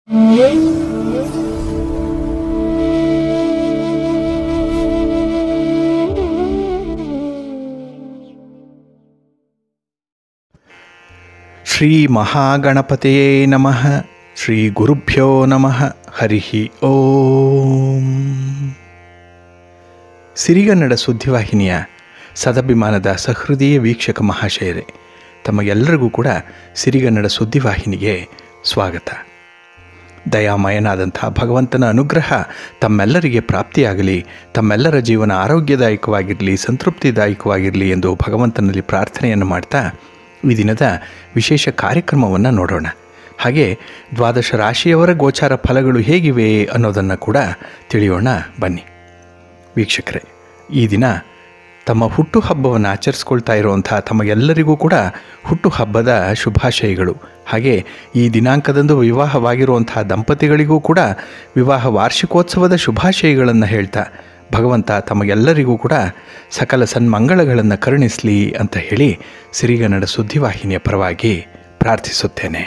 ಶ್ರೀ ಮಹಾಗಣಪತಿಯೇ ನಮಃ ಶ್ರೀ ಗುರುಭ್ಯೋ ನಮಃ ಹರಿ ಓಂ ಸಿರಿಗನ್ನಡ ಸುದ್ದಿವಾಹಿನಿಯ ಸದಭಿಮಾನದ ಸಹೃದಯ ವೀಕ್ಷಕ ಮಹಾಶಯರೇ ತಮಗೆಲ್ಲರಿಗೂ ಕೂಡ ಸಿರಿಗನ್ನಡ ಸುದ್ದಿವಾಹಿನಿಗೆ ಸ್ವಾಗತ ದಯಾಮಯನಾದಂಥ ಭಗವಂತನ ಅನುಗ್ರಹ ತಮ್ಮೆಲ್ಲರಿಗೆ ಪ್ರಾಪ್ತಿಯಾಗಲಿ ತಮ್ಮೆಲ್ಲರ ಜೀವನ ಆರೋಗ್ಯದಾಯಕವಾಗಿರಲಿ ಸಂತೃಪ್ತಿದಾಯಕವಾಗಿರಲಿ ಎಂದು ಭಗವಂತನಲ್ಲಿ ಪ್ರಾರ್ಥನೆಯನ್ನು ಮಾಡ್ತಾ ಈ ದಿನದ ವಿಶೇಷ ಕಾರ್ಯಕ್ರಮವನ್ನು ನೋಡೋಣ ಹಾಗೆ ದ್ವಾದಶ ರಾಶಿಯವರ ಗೋಚಾರ ಫಲಗಳು ಹೇಗಿವೆ ಅನ್ನೋದನ್ನು ಕೂಡ ತಿಳಿಯೋಣ ಬನ್ನಿ ವೀಕ್ಷಕರೇ ಈ ದಿನ ತಮ್ಮ ಹುಟ್ಟುಹಬ್ಬವನ್ನು ಆಚರಿಸ್ಕೊಳ್ತಾ ಇರುವಂಥ ತಮಗೆಲ್ಲರಿಗೂ ಕೂಡ ಹುಟ್ಟುಹಬ್ಬದ ಶುಭಾಶಯಗಳು ಹಾಗೆ ಈ ದಿನಾಂಕದಂದು ವಿವಾಹವಾಗಿರುವಂಥ ದಂಪತಿಗಳಿಗೂ ಕೂಡ ವಿವಾಹ ವಾರ್ಷಿಕೋತ್ಸವದ ಶುಭಾಶಯಗಳನ್ನು ಹೇಳ್ತಾ ಭಗವಂತ ತಮಗೆಲ್ಲರಿಗೂ ಕೂಡ ಸಕಲ ಸನ್ಮಂಗಳಗಳನ್ನು ಕರುಣಿಸಲಿ ಅಂತ ಹೇಳಿ ಸಿರಿಗನ್ನಡ ಸುದ್ದಿವಾಹಿನಿಯ ಪರವಾಗಿ ಪ್ರಾರ್ಥಿಸುತ್ತೇನೆ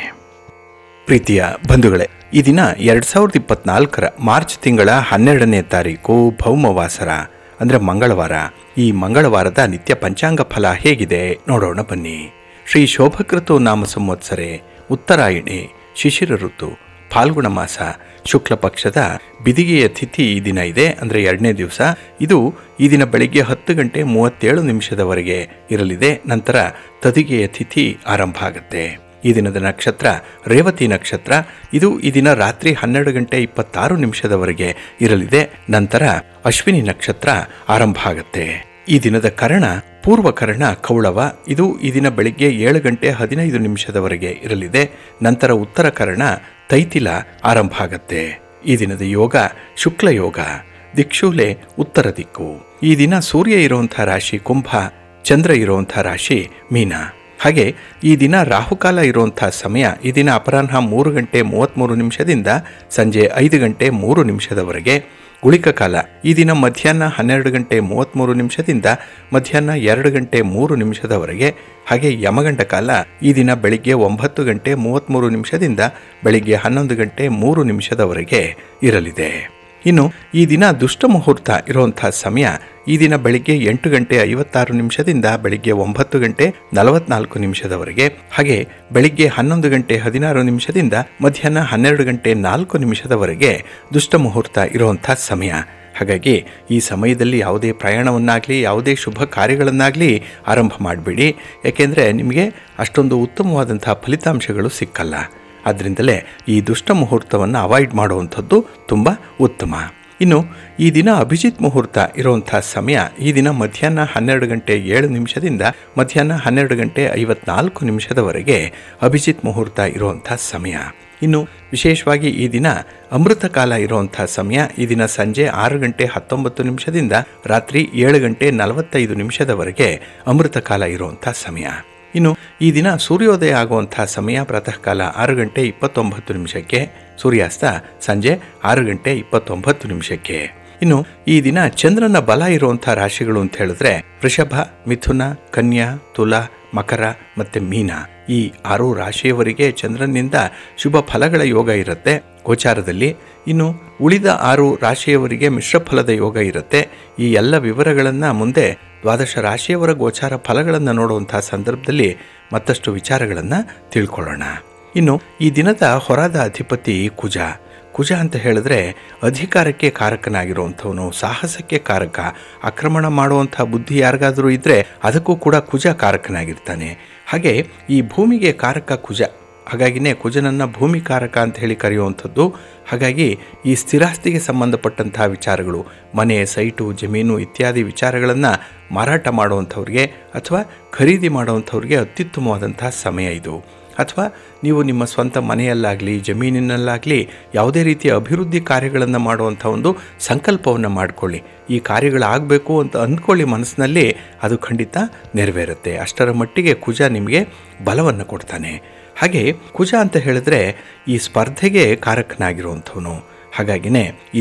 ಪ್ರೀತಿಯ ಬಂಧುಗಳೇ ಈ ದಿನ ಎರಡು ಸಾವಿರದ ಇಪ್ಪತ್ನಾಲ್ಕರ ಮಾರ್ಚ್ ತಿಂಗಳ ಹನ್ನೆರಡನೇ ತಾರೀಕು ಭೌಮವಾಸರ ಅಂದರೆ ಮಂಗಳವಾರ ಈ ಮಂಗಳವಾರದ ನಿತ್ಯ ಪಂಚಾಂಗ ಫಲ ಹೇಗಿದೆ ನೋಡೋಣ ಬನ್ನಿ ಶ್ರೀ ಶೋಭಕೃತು ನಾಮ ಸಂವತ್ಸರೆ ಉತ್ತರಾಯಣಿ ಶಿಶಿರ ಋತು ಫಾಲ್ಗುಣ ಮಾಸ ಶುಕ್ಲ ಪಕ್ಷದ ಬಿದಿಗೆಯ ತಿಥಿ ಈ ದಿನ ಇದೆ ಅಂದರೆ ಎರಡನೇ ದಿವಸ ಇದು ಈ ದಿನ ಬೆಳಿಗ್ಗೆ ಹತ್ತು ಗಂಟೆ ಮೂವತ್ತೇಳು ನಿಮಿಷದವರೆಗೆ ಇರಲಿದೆ ನಂತರ ತದಿಗೆಯ ತಿಥಿ ಆರಂಭ ಆಗುತ್ತೆ ಈ ದಿನದ ನಕ್ಷತ್ರ ರೇವತಿ ನಕ್ಷತ್ರ ಇದು ಈ ದಿನ ರಾತ್ರಿ ಹನ್ನೆರಡು ಗಂಟೆ ಇಪ್ಪತ್ತಾರು ನಿಮಿಷದವರೆಗೆ ಇರಲಿದೆ ನಂತರ ಅಶ್ವಿನಿ ನಕ್ಷತ್ರ ಆರಂಭ ಆಗುತ್ತೆ ಈ ದಿನದ ಕರ್ಣ ಪೂರ್ವ ಕರ್ಣ ಕೌಳವ ಇದು ಈ ದಿನ ಬೆಳಿಗ್ಗೆ ಏಳು ಗಂಟೆ ಹದಿನೈದು ನಿಮಿಷದವರೆಗೆ ಇರಲಿದೆ ನಂತರ ಉತ್ತರ ಕರ್ಣ ತೈತಿಲ ಆರಂಭ ಆಗತ್ತೆ ಈ ದಿನದ ಯೋಗ ಶುಕ್ಲ ಯೋಗ ದಿಕ್ಷೂಲೆ ಉತ್ತರ ದಿಕ್ಕು ಈ ದಿನ ಸೂರ್ಯ ಇರುವಂಥ ರಾಶಿ ಕುಂಭ ಚಂದ್ರ ಇರುವಂಥ ರಾಶಿ ಮೀನ ಹಾಗೆ ಈ ದಿನ ರಾಹುಕಾಲ ಇರುವಂಥ ಸಮಯ ಈ ದಿನ ಅಪರಾಹ್ನ ಮೂರು ಗಂಟೆ ಮೂವತ್ತ್ಮೂರು ನಿಮಿಷದಿಂದ ಸಂಜೆ ಐದು ಗಂಟೆ ಮೂರು ನಿಮಿಷದವರೆಗೆ ಗುಳಿಕ ಕಾಲ ಈ ದಿನ ಮಧ್ಯಾಹ್ನ ಹನ್ನೆರಡು ಗಂಟೆ ಮೂವತ್ತ್ಮೂರು ನಿಮಿಷದಿಂದ ಮಧ್ಯಾಹ್ನ ಎರಡು ಗಂಟೆ ಮೂರು ನಿಮಿಷದವರೆಗೆ ಹಾಗೆ ಯಮಗಂಡ ಕಾಲ ಈ ದಿನ ಬೆಳಿಗ್ಗೆ ಒಂಬತ್ತು ಗಂಟೆ ಮೂವತ್ತ್ಮೂರು ನಿಮಿಷದಿಂದ ಬೆಳಿಗ್ಗೆ ಹನ್ನೊಂದು ಗಂಟೆ ಮೂರು ನಿಮಿಷದವರೆಗೆ ಇರಲಿದೆ ಇನ್ನು ಈ ದಿನ ದುಷ್ಟ ಮುಹೂರ್ತ ಇರುವಂಥ ಸಮಯ ಈ ದಿನ ಬೆಳಿಗ್ಗೆ ಎಂಟು ಗಂಟೆ ಐವತ್ತಾರು ನಿಮಿಷದಿಂದ ಬೆಳಿಗ್ಗೆ ಒಂಬತ್ತು ಗಂಟೆ ನಲವತ್ನಾಲ್ಕು ನಿಮಿಷದವರೆಗೆ ಹಾಗೆ ಬೆಳಿಗ್ಗೆ ಹನ್ನೊಂದು ಗಂಟೆ ಹದಿನಾರು ನಿಮಿಷದಿಂದ ಮಧ್ಯಾಹ್ನ ಹನ್ನೆರಡು ಗಂಟೆ ನಾಲ್ಕು ನಿಮಿಷದವರೆಗೆ ದುಷ್ಟ ಮುಹೂರ್ತ ಇರುವಂಥ ಸಮಯ ಹಾಗಾಗಿ ಈ ಸಮಯದಲ್ಲಿ ಯಾವುದೇ ಪ್ರಯಾಣವನ್ನಾಗಲಿ ಯಾವುದೇ ಶುಭ ಕಾರ್ಯಗಳನ್ನಾಗಲಿ ಆರಂಭ ಮಾಡಬೇಡಿ ಯಾಕೆಂದರೆ ನಿಮಗೆ ಅಷ್ಟೊಂದು ಉತ್ತಮವಾದಂಥ ಫಲಿತಾಂಶಗಳು ಸಿಕ್ಕಲ್ಲ ಆದ್ದರಿಂದಲೇ ಈ ದುಷ್ಟ ಮುಹೂರ್ತವನ್ನು ಅವಾಯ್ಡ್ ಮಾಡುವಂಥದ್ದು ತುಂಬ ಉತ್ತಮ ಇನ್ನು ಈ ದಿನ ಅಭಿಜಿತ್ ಮುಹೂರ್ತ ಇರುವಂಥ ಸಮಯ ಈ ದಿನ ಮಧ್ಯಾಹ್ನ ಹನ್ನೆರಡು ಗಂಟೆ ಏಳು ನಿಮಿಷದಿಂದ ಮಧ್ಯಾಹ್ನ ಹನ್ನೆರಡು ಗಂಟೆ ಐವತ್ನಾಲ್ಕು ನಿಮಿಷದವರೆಗೆ ಅಭಿಜಿತ್ ಮುಹೂರ್ತ ಇರುವಂಥ ಸಮಯ ಇನ್ನು ವಿಶೇಷವಾಗಿ ಈ ದಿನ ಅಮೃತ ಕಾಲ ಇರುವಂಥ ಸಮಯ ಈ ದಿನ ಸಂಜೆ ಆರು ಗಂಟೆ ಹತ್ತೊಂಬತ್ತು ನಿಮಿಷದಿಂದ ರಾತ್ರಿ ಏಳು ಗಂಟೆ ನಲವತ್ತೈದು ನಿಮಿಷದವರೆಗೆ ಅಮೃತ ಕಾಲ ಇರುವಂಥ ಸಮಯ ಇನ್ನು ಈ ದಿನ ಸೂರ್ಯೋದಯ ಆಗುವಂಥ ಸಮಯ ಪ್ರಾತಃ ಕಾಲ ಆರು ಗಂಟೆ ಇಪ್ಪತ್ತೊಂಬತ್ತು ನಿಮಿಷಕ್ಕೆ ಸೂರ್ಯಾಸ್ತ ಸಂಜೆ ಆರು ಗಂಟೆ ಇಪ್ಪತ್ತೊಂಬತ್ತು ನಿಮಿಷಕ್ಕೆ ಇನ್ನು ಈ ದಿನ ಚಂದ್ರನ ಬಲ ಇರುವಂಥ ರಾಶಿಗಳು ಅಂತ ಹೇಳಿದ್ರೆ ವೃಷಭ ಮಿಥುನ ಕನ್ಯಾ ತುಲಾ ಮಕರ ಮತ್ತು ಮೀನ ಈ ಆರು ರಾಶಿಯವರಿಗೆ ಚಂದ್ರನಿಂದ ಶುಭ ಫಲಗಳ ಯೋಗ ಇರುತ್ತೆ ಗೋಚಾರದಲ್ಲಿ ಇನ್ನು ಉಳಿದ ಆರು ರಾಶಿಯವರಿಗೆ ಮಿಶ್ರ ಫಲದ ಯೋಗ ಇರುತ್ತೆ ಈ ಎಲ್ಲ ವಿವರಗಳನ್ನು ಮುಂದೆ ದ್ವಾದಶ ರಾಶಿಯವರ ಗೋಚಾರ ಫಲಗಳನ್ನು ನೋಡುವಂಥ ಸಂದರ್ಭದಲ್ಲಿ ಮತ್ತಷ್ಟು ವಿಚಾರಗಳನ್ನು ತಿಳ್ಕೊಳ್ಳೋಣ ಇನ್ನು ಈ ದಿನದ ಹೊರದ ಅಧಿಪತಿ ಕುಜ ಕುಜ ಅಂತ ಹೇಳಿದ್ರೆ ಅಧಿಕಾರಕ್ಕೆ ಕಾರಕನಾಗಿರುವಂಥವನು ಸಾಹಸಕ್ಕೆ ಕಾರಕ ಆಕ್ರಮಣ ಮಾಡುವಂಥ ಬುದ್ಧಿ ಯಾರಿಗಾದರೂ ಇದ್ದರೆ ಅದಕ್ಕೂ ಕೂಡ ಕುಜ ಕಾರಕನಾಗಿರ್ತಾನೆ ಹಾಗೆ ಈ ಭೂಮಿಗೆ ಕಾರಕ ಕುಜ ಹಾಗಾಗಿನೇ ಕುಜನನ್ನು ಭೂಮಿಕಾರಕ ಅಂತ ಹೇಳಿ ಕರೆಯುವಂಥದ್ದು ಹಾಗಾಗಿ ಈ ಸ್ಥಿರಾಸ್ತಿಗೆ ಸಂಬಂಧಪಟ್ಟಂತಹ ವಿಚಾರಗಳು ಮನೆ ಸೈಟು ಜಮೀನು ಇತ್ಯಾದಿ ವಿಚಾರಗಳನ್ನು ಮಾರಾಟ ಮಾಡುವಂಥವ್ರಿಗೆ ಅಥವಾ ಖರೀದಿ ಮಾಡುವಂಥವ್ರಿಗೆ ಅತ್ಯುತ್ತಮವಾದಂತಹ ಸಮಯ ಇದು ಅಥವಾ ನೀವು ನಿಮ್ಮ ಸ್ವಂತ ಮನೆಯಲ್ಲಾಗಲಿ ಜಮೀನಿನಲ್ಲಾಗಲಿ ಯಾವುದೇ ರೀತಿಯ ಅಭಿವೃದ್ಧಿ ಕಾರ್ಯಗಳನ್ನು ಮಾಡುವಂಥ ಒಂದು ಸಂಕಲ್ಪವನ್ನು ಮಾಡಿಕೊಳ್ಳಿ ಈ ಕಾರ್ಯಗಳಾಗಬೇಕು ಅಂತ ಅಂದ್ಕೊಳ್ಳಿ ಮನಸ್ಸಿನಲ್ಲಿ ಅದು ಖಂಡಿತ ನೆರವೇರುತ್ತೆ ಅಷ್ಟರ ಮಟ್ಟಿಗೆ ಕುಜ ನಿಮಗೆ ಬಲವನ್ನು ಕೊಡ್ತಾನೆ ಹಾಗೆ ಕುಜ ಅಂತ ಹೇಳಿದ್ರೆ ಈ ಸ್ಪರ್ಧೆಗೆ ಕಾರಕನಾಗಿರುವಂಥವನು ಹಾಗಾಗಿನೇ ಇಲ್ಲಿ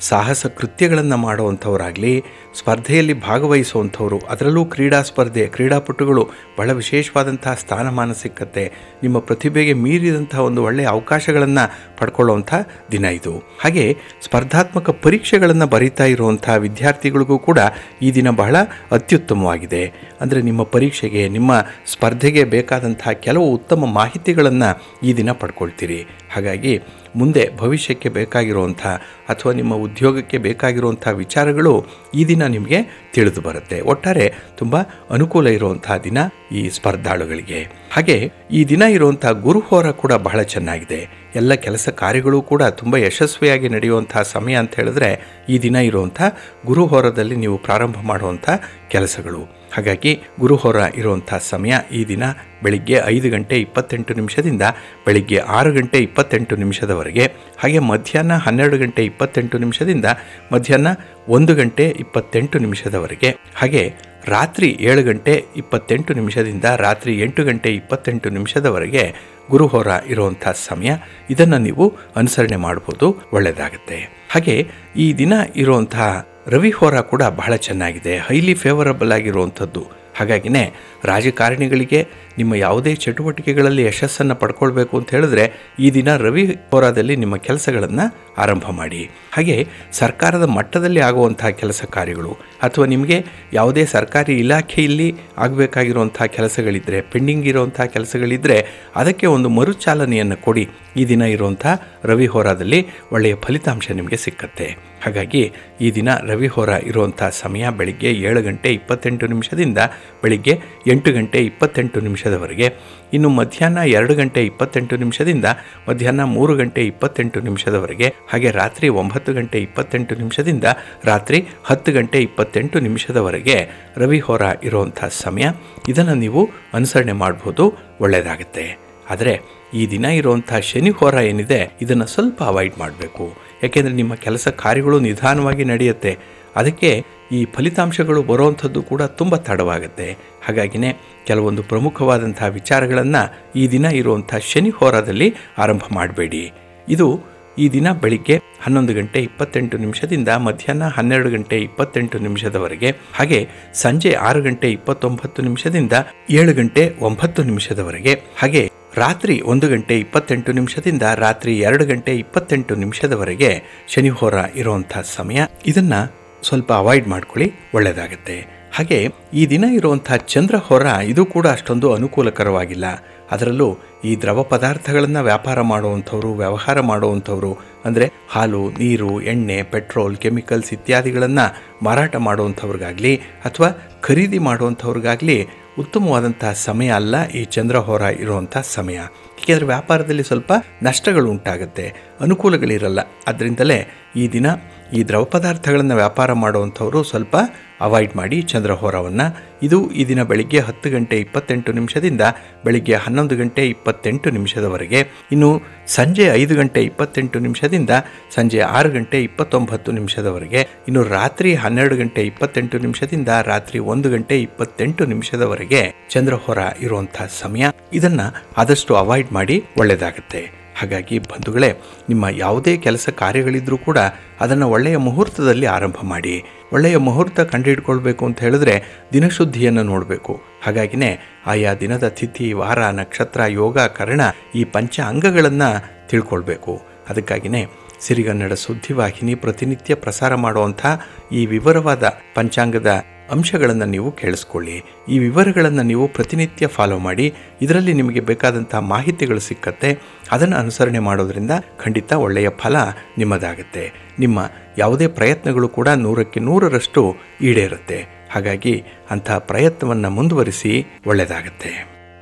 ಸಾಹಸ ಕೃತ್ಯಗಳನ್ನು ಮಾಡುವಂಥವರಾಗಲಿ ಸ್ಪರ್ಧೆಯಲ್ಲಿ ಭಾಗವಹಿಸುವಂಥವ್ರು ಅದರಲ್ಲೂ ಕ್ರೀಡಾ ಸ್ಪರ್ಧೆ ಕ್ರೀಡಾಪಟುಗಳು ಬಹಳ ವಿಶೇಷವಾದಂತಹ ಸ್ಥಾನಮಾನ ಸಿಕ್ಕತ್ತೆ ನಿಮ್ಮ ಪ್ರತಿಭೆಗೆ ಮೀರಿದಂತಹ ಒಂದು ಒಳ್ಳೆಯ ಅವಕಾಶಗಳನ್ನು ಪಡ್ಕೊಳ್ಳುವಂಥ ದಿನ ಇದು ಹಾಗೆ ಸ್ಪರ್ಧಾತ್ಮಕ ಪರೀಕ್ಷೆಗಳನ್ನು ಬರೀತಾ ಇರುವಂಥ ವಿದ್ಯಾರ್ಥಿಗಳಿಗೂ ಕೂಡ ಈ ದಿನ ಬಹಳ ಅತ್ಯುತ್ತಮವಾಗಿದೆ ಅಂದರೆ ನಿಮ್ಮ ಪರೀಕ್ಷೆಗೆ ನಿಮ್ಮ ಸ್ಪರ್ಧೆಗೆ ಬೇಕಾದಂತಹ ಕೆಲವು ಉತ್ತಮ ಮಾಹಿತಿಗಳನ್ನು ಈ ದಿನ ಪಡ್ಕೊಳ್ತೀರಿ ಹಾಗಾಗಿ ಮುಂದೆ ಭವಿಷ್ಯಕ್ಕೆ ಬೇಕಾಗಿರುವಂಥ ಅಥವಾ ನಿಮ್ಮ ಉದ್ಯೋಗಕ್ಕೆ ಬೇಕಾಗಿರುವಂಥ ವಿಚಾರಗಳು ಈ ದಿನ ನಿಮಗೆ ತಿಳಿದು ಬರುತ್ತೆ ಒಟ್ಟಾರೆ ತುಂಬ ಅನುಕೂಲ ಇರುವಂಥ ದಿನ ಈ ಸ್ಪರ್ಧಾಳುಗಳಿಗೆ ಹಾಗೆ ಈ ದಿನ ಇರುವಂಥ ಗುರುಹೋರ ಕೂಡ ಬಹಳ ಚೆನ್ನಾಗಿದೆ ಎಲ್ಲ ಕೆಲಸ ಕಾರ್ಯಗಳು ಕೂಡ ತುಂಬ ಯಶಸ್ವಿಯಾಗಿ ನಡೆಯುವಂಥ ಸಮಯ ಅಂತ ಹೇಳಿದ್ರೆ ಈ ದಿನ ಇರುವಂಥ ಗುರುಹೋರದಲ್ಲಿ ನೀವು ಪ್ರಾರಂಭ ಮಾಡುವಂಥ ಕೆಲಸಗಳು ಹಾಗಾಗಿ ಗುರುಹೋರ ಇರುವಂಥ ಸಮಯ ಈ ದಿನ ಬೆಳಿಗ್ಗೆ ಐದು ಗಂಟೆ ಇಪ್ಪತ್ತೆಂಟು ನಿಮಿಷದಿಂದ ಬೆಳಿಗ್ಗೆ ಆರು ಗಂಟೆ ಇಪ್ಪತ್ತೆಂಟು ನಿಮಿಷದವರೆಗೆ ಹಾಗೆ ಮಧ್ಯಾಹ್ನ ಹನ್ನೆರಡು ಗಂಟೆ ಇಪ್ಪತ್ತೆಂಟು ನಿಮಿಷದಿಂದ ಮಧ್ಯಾಹ್ನ ಒಂದು ಗಂಟೆ ಇಪ್ಪತ್ತೆಂಟು ನಿಮಿಷದವರೆಗೆ ಹಾಗೆ ರಾತ್ರಿ ಏಳು ಗಂಟೆ ಇಪ್ಪತ್ತೆಂಟು ನಿಮಿಷದಿಂದ ರಾತ್ರಿ ಎಂಟು ಗಂಟೆ ಇಪ್ಪತ್ತೆಂಟು ನಿಮಿಷದವರೆಗೆ ಗುರುಹೋರ ಇರುವಂಥ ಸಮಯ ಇದನ್ನು ನೀವು ಅನುಸರಣೆ ಮಾಡ್ಬೋದು ಒಳ್ಳೆಯದಾಗುತ್ತೆ ಹಾಗೆ ಈ ದಿನ ಇರುವಂತಹ ರವಿಹೋರ ಕೂಡ ಬಹಳ ಚೆನ್ನಾಗಿದೆ ಹೈಲಿ ಫೇವರಬಲ್ ಆಗಿರುವಂಥದ್ದು ಹಾಗಾಗಿನೇ ರಾಜಕಾರಣಿಗಳಿಗೆ ನಿಮ್ಮ ಯಾವುದೇ ಚಟುವಟಿಕೆಗಳಲ್ಲಿ ಯಶಸ್ಸನ್ನು ಪಡ್ಕೊಳ್ಬೇಕು ಅಂತ ಹೇಳಿದ್ರೆ ಈ ದಿನ ರವಿ ಹೋರಾದಲ್ಲಿ ನಿಮ್ಮ ಕೆಲಸಗಳನ್ನು ಆರಂಭ ಮಾಡಿ ಹಾಗೆ ಸರ್ಕಾರದ ಮಟ್ಟದಲ್ಲಿ ಆಗುವಂತಹ ಕೆಲಸ ಕಾರ್ಯಗಳು ಅಥವಾ ನಿಮಗೆ ಯಾವುದೇ ಸರ್ಕಾರಿ ಇಲಾಖೆಯಲ್ಲಿ ಆಗಬೇಕಾಗಿರುವಂಥ ಕೆಲಸಗಳಿದ್ದರೆ ಪೆಂಡಿಂಗ್ ಇರುವಂಥ ಕೆಲಸಗಳಿದ್ದರೆ ಅದಕ್ಕೆ ಒಂದು ಮರುಚಾಲನೆಯನ್ನು ಕೊಡಿ ಈ ದಿನ ಇರುವಂಥ ರವಿ ಹೋರಾದಲ್ಲಿ ಒಳ್ಳೆಯ ಫಲಿತಾಂಶ ನಿಮಗೆ ಸಿಕ್ಕತ್ತೆ ಹಾಗಾಗಿ ಈ ದಿನ ರವಿ ಹೋರ ಇರುವಂಥ ಸಮಯ ಬೆಳಿಗ್ಗೆ ಏಳು ಗಂಟೆ ಇಪ್ಪತ್ತೆಂಟು ನಿಮಿಷದಿಂದ ಬೆಳಿಗ್ಗೆ ಎಂಟು ಗಂಟೆ ಇಪ್ಪತ್ತೆಂಟು ನಿಮಿಷದವರೆಗೆ ಇನ್ನು ಮಧ್ಯಾಹ್ನ ಎರಡು ಗಂಟೆ ಇಪ್ಪತ್ತೆಂಟು ನಿಮಿಷದಿಂದ ಮಧ್ಯಾಹ್ನ ಮೂರು ಗಂಟೆ ಇಪ್ಪತ್ತೆಂಟು ನಿಮಿಷದವರೆಗೆ ಹಾಗೆ ರಾತ್ರಿ ಒಂಬತ್ತು ಗಂಟೆ ಇಪ್ಪತ್ತೆಂಟು ನಿಮಿಷದಿಂದ ರಾತ್ರಿ ಹತ್ತು ಗಂಟೆ ಇಪ್ಪತ್ತೆಂಟು ನಿಮಿಷದವರೆಗೆ ರವಿ ಹೋರ ಇರುವಂಥ ಸಮಯ ಇದನ್ನು ನೀವು ಅನುಸರಣೆ ಮಾಡ್ಬೋದು ಒಳ್ಳೆಯದಾಗುತ್ತೆ ಆದರೆ ಈ ದಿನ ಇರುವಂಥ ಶನಿ ಹೋರ ಏನಿದೆ ಇದನ್ನು ಸ್ವಲ್ಪ ಅವಾಯ್ಡ್ ಮಾಡಬೇಕು ಯಾಕೆಂದರೆ ನಿಮ್ಮ ಕೆಲಸ ಕಾರ್ಯಗಳು ನಿಧಾನವಾಗಿ ನಡೆಯುತ್ತೆ ಅದಕ್ಕೆ ಈ ಫಲಿತಾಂಶಗಳು ಬರುವಂಥದ್ದು ಕೂಡ ತುಂಬ ತಡವಾಗುತ್ತೆ ಹಾಗಾಗಿನೇ ಕೆಲವೊಂದು ಪ್ರಮುಖವಾದಂತಹ ವಿಚಾರಗಳನ್ನು ಈ ದಿನ ಇರುವಂಥ ಶನಿ ಹೋರಾದಲ್ಲಿ ಆರಂಭ ಮಾಡಬೇಡಿ ಇದು ಈ ದಿನ ಬೆಳಿಗ್ಗೆ ಹನ್ನೊಂದು ಗಂಟೆ ಇಪ್ಪತ್ತೆಂಟು ನಿಮಿಷದಿಂದ ಮಧ್ಯಾಹ್ನ ಹನ್ನೆರಡು ಗಂಟೆ ಇಪ್ಪತ್ತೆಂಟು ನಿಮಿಷದವರೆಗೆ ಹಾಗೆ ಸಂಜೆ ಆರು ಗಂಟೆ ಇಪ್ಪತ್ತೊಂಬತ್ತು ನಿಮಿಷದಿಂದ ಏಳು ಗಂಟೆ ಒಂಬತ್ತು ನಿಮಿಷದವರೆಗೆ ಹಾಗೆ ರಾತ್ರಿ ಒಂದು ಗಂಟೆ ಇಪ್ಪತ್ತೆಂಟು ನಿಮಿಷದಿಂದ ರಾತ್ರಿ ಎರಡು ಗಂಟೆ ಇಪ್ಪತ್ತೆಂಟು ನಿಮಿಷದವರೆಗೆ ಶನಿಹೋರ ಇರುವಂಥ ಸಮಯ ಇದನ್ನು ಸ್ವಲ್ಪ ಅವಾಯ್ಡ್ ಮಾಡ್ಕೊಳ್ಳಿ ಒಳ್ಳೆಯದಾಗುತ್ತೆ ಹಾಗೆ ಈ ದಿನ ಇರುವಂಥ ಚಂದ್ರಹೋರ ಇದು ಕೂಡ ಅಷ್ಟೊಂದು ಅನುಕೂಲಕರವಾಗಿಲ್ಲ ಅದರಲ್ಲೂ ಈ ದ್ರವ ಪದಾರ್ಥಗಳನ್ನು ವ್ಯಾಪಾರ ಮಾಡುವಂಥವ್ರು ವ್ಯವಹಾರ ಮಾಡುವಂಥವ್ರು ಅಂದರೆ ಹಾಲು ನೀರು ಎಣ್ಣೆ ಪೆಟ್ರೋಲ್ ಕೆಮಿಕಲ್ಸ್ ಇತ್ಯಾದಿಗಳನ್ನು ಮಾರಾಟ ಮಾಡುವಂಥವ್ರಿಗಾಗಲಿ ಅಥವಾ ಖರೀದಿ ಮಾಡುವಂಥವ್ರಿಗಾಗಲಿ ಉತ್ತಮವಾದಂಥ ಸಮಯ ಅಲ್ಲ ಈ ಚಂದ್ರಹೋರ ಇರುವಂಥ ಸಮಯ ಏಕೆಂದರೆ ವ್ಯಾಪಾರದಲ್ಲಿ ಸ್ವಲ್ಪ ನಷ್ಟಗಳು ಉಂಟಾಗುತ್ತೆ ಅನುಕೂಲಗಳಿರಲ್ಲ ಅದರಿಂದಲೇ ಈ ದಿನ ಈ ದ್ರವ ಪದಾರ್ಥಗಳನ್ನು ವ್ಯಾಪಾರ ಮಾಡುವಂಥವರು ಸ್ವಲ್ಪ ಅವಾಯ್ಡ್ ಮಾಡಿ ಚಂದ್ರಹೋರವನ್ನು ಇದು ಈ ದಿನ ಬೆಳಿಗ್ಗೆ ಹತ್ತು ಗಂಟೆ ಇಪ್ಪತ್ತೆಂಟು ನಿಮಿಷದಿಂದ ಬೆಳಿಗ್ಗೆ ಹನ್ನೊಂದು ಗಂಟೆ ಇಪ್ಪತ್ತೆಂಟು ನಿಮಿಷದವರೆಗೆ ಇನ್ನು ಸಂಜೆ ಐದು ಗಂಟೆ ಇಪ್ಪತ್ತೆಂಟು ನಿಮಿಷದಿಂದ ಸಂಜೆ ಆರು ಗಂಟೆ ಇಪ್ಪತ್ತೊಂಬತ್ತು ನಿಮಿಷದವರೆಗೆ ಇನ್ನು ರಾತ್ರಿ ಹನ್ನೆರಡು ಗಂಟೆ ಇಪ್ಪತ್ತೆಂಟು ನಿಮಿಷದಿಂದ ರಾತ್ರಿ ಒಂದು ಗಂಟೆ ಇಪ್ಪತ್ತೆಂಟು ನಿಮಿಷದವರೆಗೆ ಚಂದ್ರಹೋರ ಇರುವಂಥ ಸಮಯ ಇದನ್ನು ಆದಷ್ಟು ಅವಾಯ್ಡ್ ಮಾಡಿ ಒಳ್ಳೆಯದಾಗುತ್ತೆ ಹಾಗಾಗಿ ಬಂಧುಗಳೇ ನಿಮ್ಮ ಯಾವುದೇ ಕೆಲಸ ಕಾರ್ಯಗಳಿದ್ರೂ ಕೂಡ ಅದನ್ನು ಒಳ್ಳೆಯ ಮುಹೂರ್ತದಲ್ಲಿ ಆರಂಭ ಮಾಡಿ ಒಳ್ಳೆಯ ಮುಹೂರ್ತ ಕಂಡುಹಿಡ್ಕೊಳ್ಬೇಕು ಅಂತ ಹೇಳಿದ್ರೆ ದಿನಶುದ್ಧಿಯನ್ನು ನೋಡಬೇಕು ಹಾಗಾಗಿನೇ ಆಯಾ ದಿನದ ತಿಥಿ ವಾರ ನಕ್ಷತ್ರ ಯೋಗ ಕರ್ಣ ಈ ಪಂಚ ಅಂಗಗಳನ್ನು ತಿಳ್ಕೊಳ್ಬೇಕು ಅದಕ್ಕಾಗಿಯೇ ಸಿರಿಗನ್ನಡ ಸುದ್ದಿವಾಹಿನಿ ಪ್ರತಿನಿತ್ಯ ಪ್ರಸಾರ ಮಾಡುವಂಥ ಈ ವಿವರವಾದ ಪಂಚಾಂಗದ ಅಂಶಗಳನ್ನು ನೀವು ಕೇಳಿಸ್ಕೊಳ್ಳಿ ಈ ವಿವರಗಳನ್ನು ನೀವು ಪ್ರತಿನಿತ್ಯ ಫಾಲೋ ಮಾಡಿ ಇದರಲ್ಲಿ ನಿಮಗೆ ಬೇಕಾದಂಥ ಮಾಹಿತಿಗಳು ಸಿಕ್ಕತ್ತೆ ಅದನ್ನು ಅನುಸರಣೆ ಮಾಡೋದರಿಂದ ಖಂಡಿತ ಒಳ್ಳೆಯ ಫಲ ನಿಮ್ಮದಾಗುತ್ತೆ ನಿಮ್ಮ ಯಾವುದೇ ಪ್ರಯತ್ನಗಳು ಕೂಡ ನೂರಕ್ಕೆ ನೂರರಷ್ಟು ಈಡೇರುತ್ತೆ ಹಾಗಾಗಿ ಅಂಥ ಪ್ರಯತ್ನವನ್ನು ಮುಂದುವರಿಸಿ ಒಳ್ಳೆಯದಾಗತ್ತೆ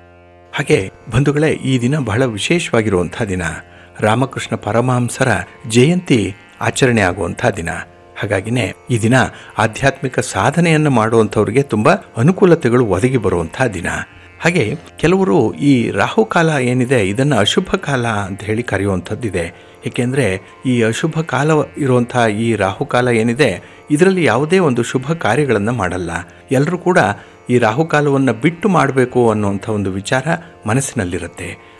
ಹಾಗೆ ಬಂಧುಗಳೇ ಈ ದಿನ ಬಹಳ ವಿಶೇಷವಾಗಿರುವಂಥ ದಿನ ರಾಮಕೃಷ್ಣ ಪರಮಹಂಸರ ಜಯಂತಿ ಆಚರಣೆ ಆಗುವಂಥ ದಿನ ಹಾಗಾಗಿನೇ ಈ ದಿನ ಆಧ್ಯಾತ್ಮಿಕ ಸಾಧನೆಯನ್ನು ಮಾಡುವಂಥವ್ರಿಗೆ ತುಂಬ ಅನುಕೂಲತೆಗಳು ಒದಗಿ ಬರುವಂಥ ದಿನ ಹಾಗೆ ಕೆಲವರು ಈ ರಾಹುಕಾಲ ಏನಿದೆ ಇದನ್ನು ಅಶುಭ ಕಾಲ ಅಂತ ಹೇಳಿ ಕರೆಯುವಂಥದ್ದಿದೆ ಏಕೆಂದರೆ ಈ ಅಶುಭ ಕಾಲ ಇರುವಂಥ ಈ ರಾಹುಕಾಲ ಏನಿದೆ ಇದರಲ್ಲಿ ಯಾವುದೇ ಒಂದು ಶುಭ ಕಾರ್ಯಗಳನ್ನು ಮಾಡಲ್ಲ ಎಲ್ಲರೂ ಕೂಡ ಈ ರಾಹುಕಾಲವನ್ನು ಬಿಟ್ಟು ಮಾಡಬೇಕು ಅನ್ನುವಂಥ ಒಂದು ವಿಚಾರ ಮನಸ್ಸಿನಲ್ಲಿರುತ್ತೆ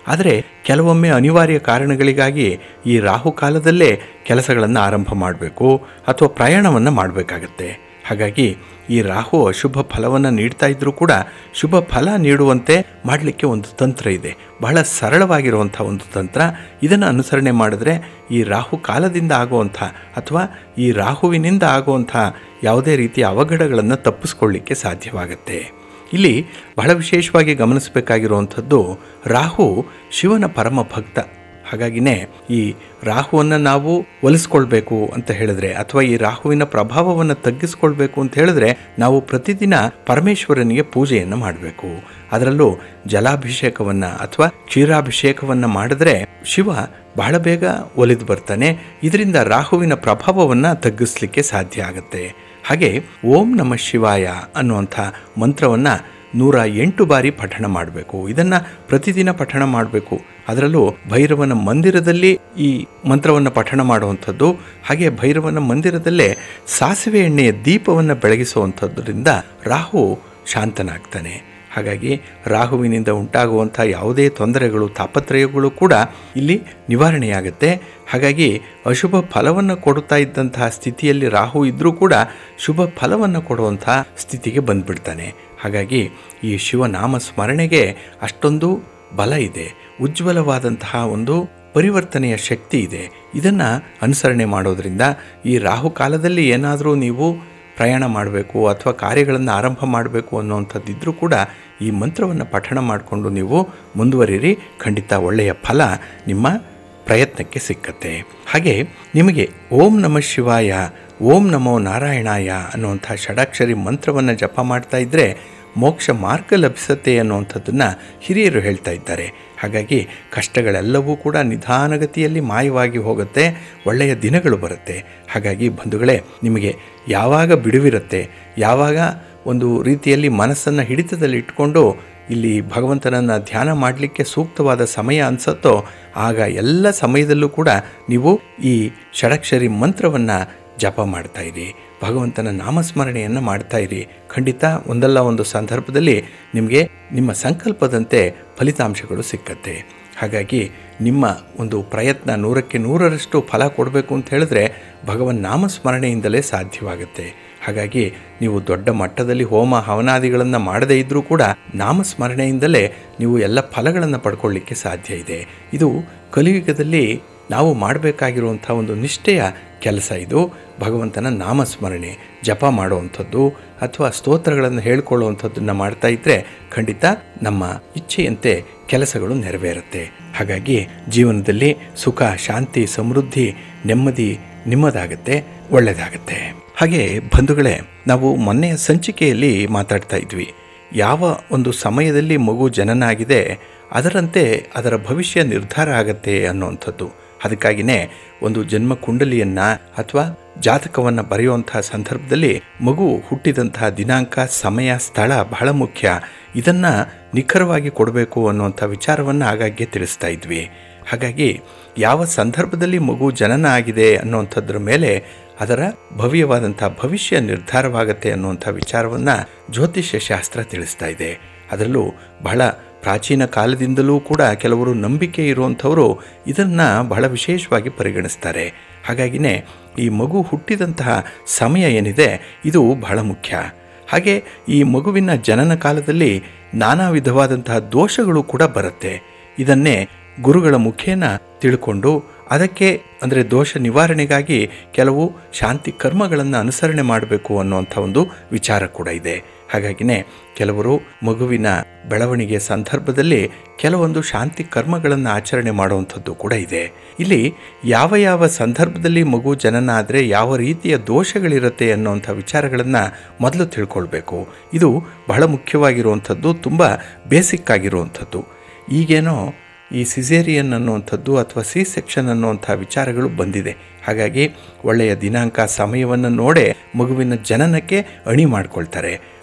ಆದರೆ ಕೆಲವೊಮ್ಮೆ ಅನಿವಾರ್ಯ ಕಾರಣಗಳಿಗಾಗಿ ಈ ರಾಹುಕಾಲದಲ್ಲೇ ಕೆಲಸಗಳನ್ನು ಆರಂಭ ಮಾಡಬೇಕು ಅಥವಾ ಪ್ರಯಾಣವನ್ನು ಮಾಡಬೇಕಾಗತ್ತೆ ಹಾಗಾಗಿ ಈ ರಾಹು ಅಶುಭ ಫಲವನ್ನು ನೀಡ್ತಾ ಇದ್ರೂ ಕೂಡ ಶುಭ ಫಲ ನೀಡುವಂತೆ ಮಾಡಲಿಕ್ಕೆ ಒಂದು ತಂತ್ರ ಇದೆ ಬಹಳ ಸರಳವಾಗಿರುವಂಥ ಒಂದು ತಂತ್ರ ಇದನ್ನು ಅನುಸರಣೆ ಮಾಡಿದ್ರೆ ಈ ರಾಹು ಕಾಲದಿಂದ ಆಗುವಂಥ ಅಥವಾ ಈ ರಾಹುವಿನಿಂದ ಆಗುವಂಥ ಯಾವುದೇ ರೀತಿಯ ಅವಘಡಗಳನ್ನು ತಪ್ಪಿಸ್ಕೊಳ್ಳಿಕ್ಕೆ ಸಾಧ್ಯವಾಗುತ್ತೆ ಇಲ್ಲಿ ಬಹಳ ವಿಶೇಷವಾಗಿ ಗಮನಿಸಬೇಕಾಗಿರುವಂಥದ್ದು ರಾಹು ಶಿವನ ಪರಮ ಭಕ್ತ ಹಾಗಾಗಿನೇ ಈ ರಾಹುವನ್ನು ನಾವು ಒಲಿಸ್ಕೊಳ್ಬೇಕು ಅಂತ ಹೇಳಿದ್ರೆ ಅಥವಾ ಈ ರಾಹುವಿನ ಪ್ರಭಾವವನ್ನು ತಗ್ಗಿಸ್ಕೊಳ್ಬೇಕು ಅಂತ ಹೇಳಿದ್ರೆ ನಾವು ಪ್ರತಿದಿನ ಪರಮೇಶ್ವರನಿಗೆ ಪೂಜೆಯನ್ನು ಮಾಡಬೇಕು ಅದರಲ್ಲೂ ಜಲಾಭಿಷೇಕವನ್ನು ಅಥವಾ ಕ್ಷೀರಾಭಿಷೇಕವನ್ನು ಮಾಡಿದ್ರೆ ಶಿವ ಬಹಳ ಬೇಗ ಒಲಿದು ಬರ್ತಾನೆ ಇದರಿಂದ ರಾಹುವಿನ ಪ್ರಭಾವವನ್ನು ತಗ್ಗಿಸ್ಲಿಕ್ಕೆ ಸಾಧ್ಯ ಆಗುತ್ತೆ ಹಾಗೆ ಓಂ ನಮ ಶಿವಾಯ ಅನ್ನುವಂಥ ಮಂತ್ರವನ್ನು ನೂರ ಎಂಟು ಬಾರಿ ಪಠಣ ಮಾಡಬೇಕು ಇದನ್ನು ಪ್ರತಿದಿನ ಪಠಣ ಮಾಡಬೇಕು ಅದರಲ್ಲೂ ಭೈರವನ ಮಂದಿರದಲ್ಲಿ ಈ ಮಂತ್ರವನ್ನು ಪಠಣ ಮಾಡುವಂಥದ್ದು ಹಾಗೆ ಭೈರವನ ಮಂದಿರದಲ್ಲೇ ಸಾಸಿವೆ ಎಣ್ಣೆಯ ದೀಪವನ್ನು ಬೆಳಗಿಸುವಂಥದ್ರಿಂದ ರಾಹು ಶಾಂತನಾಗ್ತಾನೆ ಹಾಗಾಗಿ ರಾಹುವಿನಿಂದ ಉಂಟಾಗುವಂಥ ಯಾವುದೇ ತೊಂದರೆಗಳು ತಾಪತ್ರಯಗಳು ಕೂಡ ಇಲ್ಲಿ ನಿವಾರಣೆಯಾಗುತ್ತೆ ಹಾಗಾಗಿ ಅಶುಭ ಫಲವನ್ನು ಕೊಡುತ್ತಾ ಇದ್ದಂತಹ ಸ್ಥಿತಿಯಲ್ಲಿ ರಾಹು ಇದ್ದರೂ ಕೂಡ ಶುಭ ಫಲವನ್ನು ಕೊಡುವಂಥ ಸ್ಥಿತಿಗೆ ಬಂದ್ಬಿಡ್ತಾನೆ ಹಾಗಾಗಿ ಈ ಶಿವನಾಮ ಸ್ಮರಣೆಗೆ ಅಷ್ಟೊಂದು ಬಲ ಇದೆ ಉಜ್ವಲವಾದಂತಹ ಒಂದು ಪರಿವರ್ತನೆಯ ಶಕ್ತಿ ಇದೆ ಇದನ್ನು ಅನುಸರಣೆ ಮಾಡೋದ್ರಿಂದ ಈ ರಾಹು ಕಾಲದಲ್ಲಿ ಏನಾದರೂ ನೀವು ಪ್ರಯಾಣ ಮಾಡಬೇಕು ಅಥವಾ ಕಾರ್ಯಗಳನ್ನು ಆರಂಭ ಮಾಡಬೇಕು ಅನ್ನುವಂಥದ್ದಿದ್ರೂ ಕೂಡ ಈ ಮಂತ್ರವನ್ನು ಪಠಣ ಮಾಡಿಕೊಂಡು ನೀವು ಮುಂದುವರಿರಿ ಖಂಡಿತ ಒಳ್ಳೆಯ ಫಲ ನಿಮ್ಮ ಪ್ರಯತ್ನಕ್ಕೆ ಸಿಕ್ಕತ್ತೆ ಹಾಗೆ ನಿಮಗೆ ಓಂ ನಮ ಶಿವಾಯ ಓಂ ನಮೋ ನಾರಾಯಣಾಯ ಅನ್ನುವಂಥ ಷಡಾಕ್ಷರಿ ಮಂತ್ರವನ್ನು ಜಪ ಮಾಡ್ತಾ ಇದ್ದರೆ ಮೋಕ್ಷ ಮಾರ್ಗ ಲಭಿಸುತ್ತೆ ಅನ್ನುವಂಥದ್ದನ್ನು ಹಿರಿಯರು ಹೇಳ್ತಾ ಇದ್ದಾರೆ ಹಾಗಾಗಿ ಕಷ್ಟಗಳೆಲ್ಲವೂ ಕೂಡ ನಿಧಾನಗತಿಯಲ್ಲಿ ಮಾಯವಾಗಿ ಹೋಗುತ್ತೆ ಒಳ್ಳೆಯ ದಿನಗಳು ಬರುತ್ತೆ ಹಾಗಾಗಿ ಬಂಧುಗಳೇ ನಿಮಗೆ ಯಾವಾಗ ಬಿಡುವಿರುತ್ತೆ ಯಾವಾಗ ಒಂದು ರೀತಿಯಲ್ಲಿ ಮನಸ್ಸನ್ನು ಹಿಡಿತದಲ್ಲಿ ಇಟ್ಕೊಂಡು ಇಲ್ಲಿ ಭಗವಂತನನ್ನು ಧ್ಯಾನ ಮಾಡಲಿಕ್ಕೆ ಸೂಕ್ತವಾದ ಸಮಯ ಅನಿಸುತ್ತೋ ಆಗ ಎಲ್ಲ ಸಮಯದಲ್ಲೂ ಕೂಡ ನೀವು ಈ ಷಡಕ್ಷರಿ ಮಂತ್ರವನ್ನು ಜಪ ಮಾಡ್ತಾ ಇರಿ ಭಗವಂತನ ನಾಮಸ್ಮರಣೆಯನ್ನು ಮಾಡ್ತಾ ಇರಿ ಖಂಡಿತ ಒಂದಲ್ಲ ಒಂದು ಸಂದರ್ಭದಲ್ಲಿ ನಿಮಗೆ ನಿಮ್ಮ ಸಂಕಲ್ಪದಂತೆ ಫಲಿತಾಂಶಗಳು ಸಿಕ್ಕತ್ತೆ ಹಾಗಾಗಿ ನಿಮ್ಮ ಒಂದು ಪ್ರಯತ್ನ ನೂರಕ್ಕೆ ನೂರರಷ್ಟು ಫಲ ಕೊಡಬೇಕು ಅಂತ ಹೇಳಿದ್ರೆ ಭಗವನ್ ನಾಮಸ್ಮರಣೆಯಿಂದಲೇ ಸಾಧ್ಯವಾಗುತ್ತೆ ಹಾಗಾಗಿ ನೀವು ದೊಡ್ಡ ಮಟ್ಟದಲ್ಲಿ ಹೋಮ ಹವನಾದಿಗಳನ್ನು ಮಾಡದೇ ಇದ್ದರೂ ಕೂಡ ನಾಮಸ್ಮರಣೆಯಿಂದಲೇ ನೀವು ಎಲ್ಲ ಫಲಗಳನ್ನು ಪಡ್ಕೊಳ್ಳಿಕ್ಕೆ ಸಾಧ್ಯ ಇದೆ ಇದು ಕಲಿಯುಗದಲ್ಲಿ ನಾವು ಮಾಡಬೇಕಾಗಿರುವಂಥ ಒಂದು ನಿಷ್ಠೆಯ ಕೆಲಸ ಇದು ಭಗವಂತನ ನಾಮಸ್ಮರಣೆ ಜಪ ಮಾಡುವಂಥದ್ದು ಅಥವಾ ಸ್ತೋತ್ರಗಳನ್ನು ಹೇಳ್ಕೊಳ್ಳುವಂಥದ್ದನ್ನು ಮಾಡ್ತಾ ಇದ್ದರೆ ಖಂಡಿತ ನಮ್ಮ ಇಚ್ಛೆಯಂತೆ ಕೆಲಸಗಳು ನೆರವೇರುತ್ತೆ ಹಾಗಾಗಿ ಜೀವನದಲ್ಲಿ ಸುಖ ಶಾಂತಿ ಸಮೃದ್ಧಿ ನೆಮ್ಮದಿ ನಿಮ್ಮದಾಗತ್ತೆ ಒಳ್ಳೆಯದಾಗತ್ತೆ ಹಾಗೆ ಬಂಧುಗಳೇ ನಾವು ಮೊನ್ನೆಯ ಸಂಚಿಕೆಯಲ್ಲಿ ಮಾತಾಡ್ತಾ ಇದ್ವಿ ಯಾವ ಒಂದು ಸಮಯದಲ್ಲಿ ಮಗು ಜನನ ಆಗಿದೆ ಅದರಂತೆ ಅದರ ಭವಿಷ್ಯ ನಿರ್ಧಾರ ಆಗತ್ತೆ ಅನ್ನುವಂಥದ್ದು ಅದಕ್ಕಾಗಿಯೇ ಒಂದು ಜನ್ಮ ಕುಂಡಲಿಯನ್ನು ಅಥವಾ ಜಾತಕವನ್ನು ಬರೆಯುವಂತಹ ಸಂದರ್ಭದಲ್ಲಿ ಮಗು ಹುಟ್ಟಿದಂತಹ ದಿನಾಂಕ ಸಮಯ ಸ್ಥಳ ಬಹಳ ಮುಖ್ಯ ಇದನ್ನು ನಿಖರವಾಗಿ ಕೊಡಬೇಕು ಅನ್ನುವಂಥ ವಿಚಾರವನ್ನು ಆಗಾಗ್ಗೆ ತಿಳಿಸ್ತಾ ಇದ್ವಿ ಹಾಗಾಗಿ ಯಾವ ಸಂದರ್ಭದಲ್ಲಿ ಮಗು ಜನನ ಆಗಿದೆ ಅನ್ನುವಂಥದ್ರ ಮೇಲೆ ಅದರ ಭವ್ಯವಾದಂಥ ಭವಿಷ್ಯ ನಿರ್ಧಾರವಾಗತ್ತೆ ಅನ್ನುವಂಥ ವಿಚಾರವನ್ನು ಜ್ಯೋತಿಷ್ಯ ಶಾಸ್ತ್ರ ತಿಳಿಸ್ತಾ ಇದೆ ಅದರಲ್ಲೂ ಬಹಳ ಪ್ರಾಚೀನ ಕಾಲದಿಂದಲೂ ಕೂಡ ಕೆಲವರು ನಂಬಿಕೆ ಇರುವಂಥವರು ಇದನ್ನು ಬಹಳ ವಿಶೇಷವಾಗಿ ಪರಿಗಣಿಸ್ತಾರೆ ಹಾಗಾಗಿನೇ ಈ ಮಗು ಹುಟ್ಟಿದಂತಹ ಸಮಯ ಏನಿದೆ ಇದು ಬಹಳ ಮುಖ್ಯ ಹಾಗೆ ಈ ಮಗುವಿನ ಜನನ ಕಾಲದಲ್ಲಿ ನಾನಾ ವಿಧವಾದಂತಹ ದೋಷಗಳು ಕೂಡ ಬರುತ್ತೆ ಇದನ್ನೇ ಗುರುಗಳ ಮುಖೇನ ತಿಳ್ಕೊಂಡು ಅದಕ್ಕೆ ಅಂದರೆ ದೋಷ ನಿವಾರಣೆಗಾಗಿ ಕೆಲವು ಶಾಂತಿ ಕರ್ಮಗಳನ್ನು ಅನುಸರಣೆ ಮಾಡಬೇಕು ಅನ್ನುವಂಥ ಒಂದು ವಿಚಾರ ಕೂಡ ಇದೆ ಹಾಗಾಗಿನೇ ಕೆಲವರು ಮಗುವಿನ ಬೆಳವಣಿಗೆ ಸಂದರ್ಭದಲ್ಲಿ ಕೆಲವೊಂದು ಶಾಂತಿ ಕರ್ಮಗಳನ್ನು ಆಚರಣೆ ಮಾಡುವಂಥದ್ದು ಕೂಡ ಇದೆ ಇಲ್ಲಿ ಯಾವ ಯಾವ ಸಂದರ್ಭದಲ್ಲಿ ಮಗು ಜನನ ಆದರೆ ಯಾವ ರೀತಿಯ ದೋಷಗಳಿರುತ್ತೆ ಅನ್ನುವಂಥ ವಿಚಾರಗಳನ್ನು ಮೊದಲು ತಿಳ್ಕೊಳ್ಬೇಕು ಇದು ಬಹಳ ಮುಖ್ಯವಾಗಿರುವಂಥದ್ದು ತುಂಬ ಬೇಸಿಕ್ ಆಗಿರುವಂಥದ್ದು ಈಗೇನೋ ಈ ಸಿಸೇರಿಯನ್ ಅನ್ನುವಂಥದ್ದು ಅಥವಾ ಸಿ ಸೆಕ್ಷನ್ ಅನ್ನುವಂಥ ವಿಚಾರಗಳು ಬಂದಿದೆ ಹಾಗಾಗಿ ಒಳ್ಳೆಯ ದಿನಾಂಕ ಸಮಯವನ್ನು ನೋಡೇ ಮಗುವಿನ ಜನನಕ್ಕೆ ಅಣಿ ಮಾಡ್ಕೊಳ್ತಾರೆ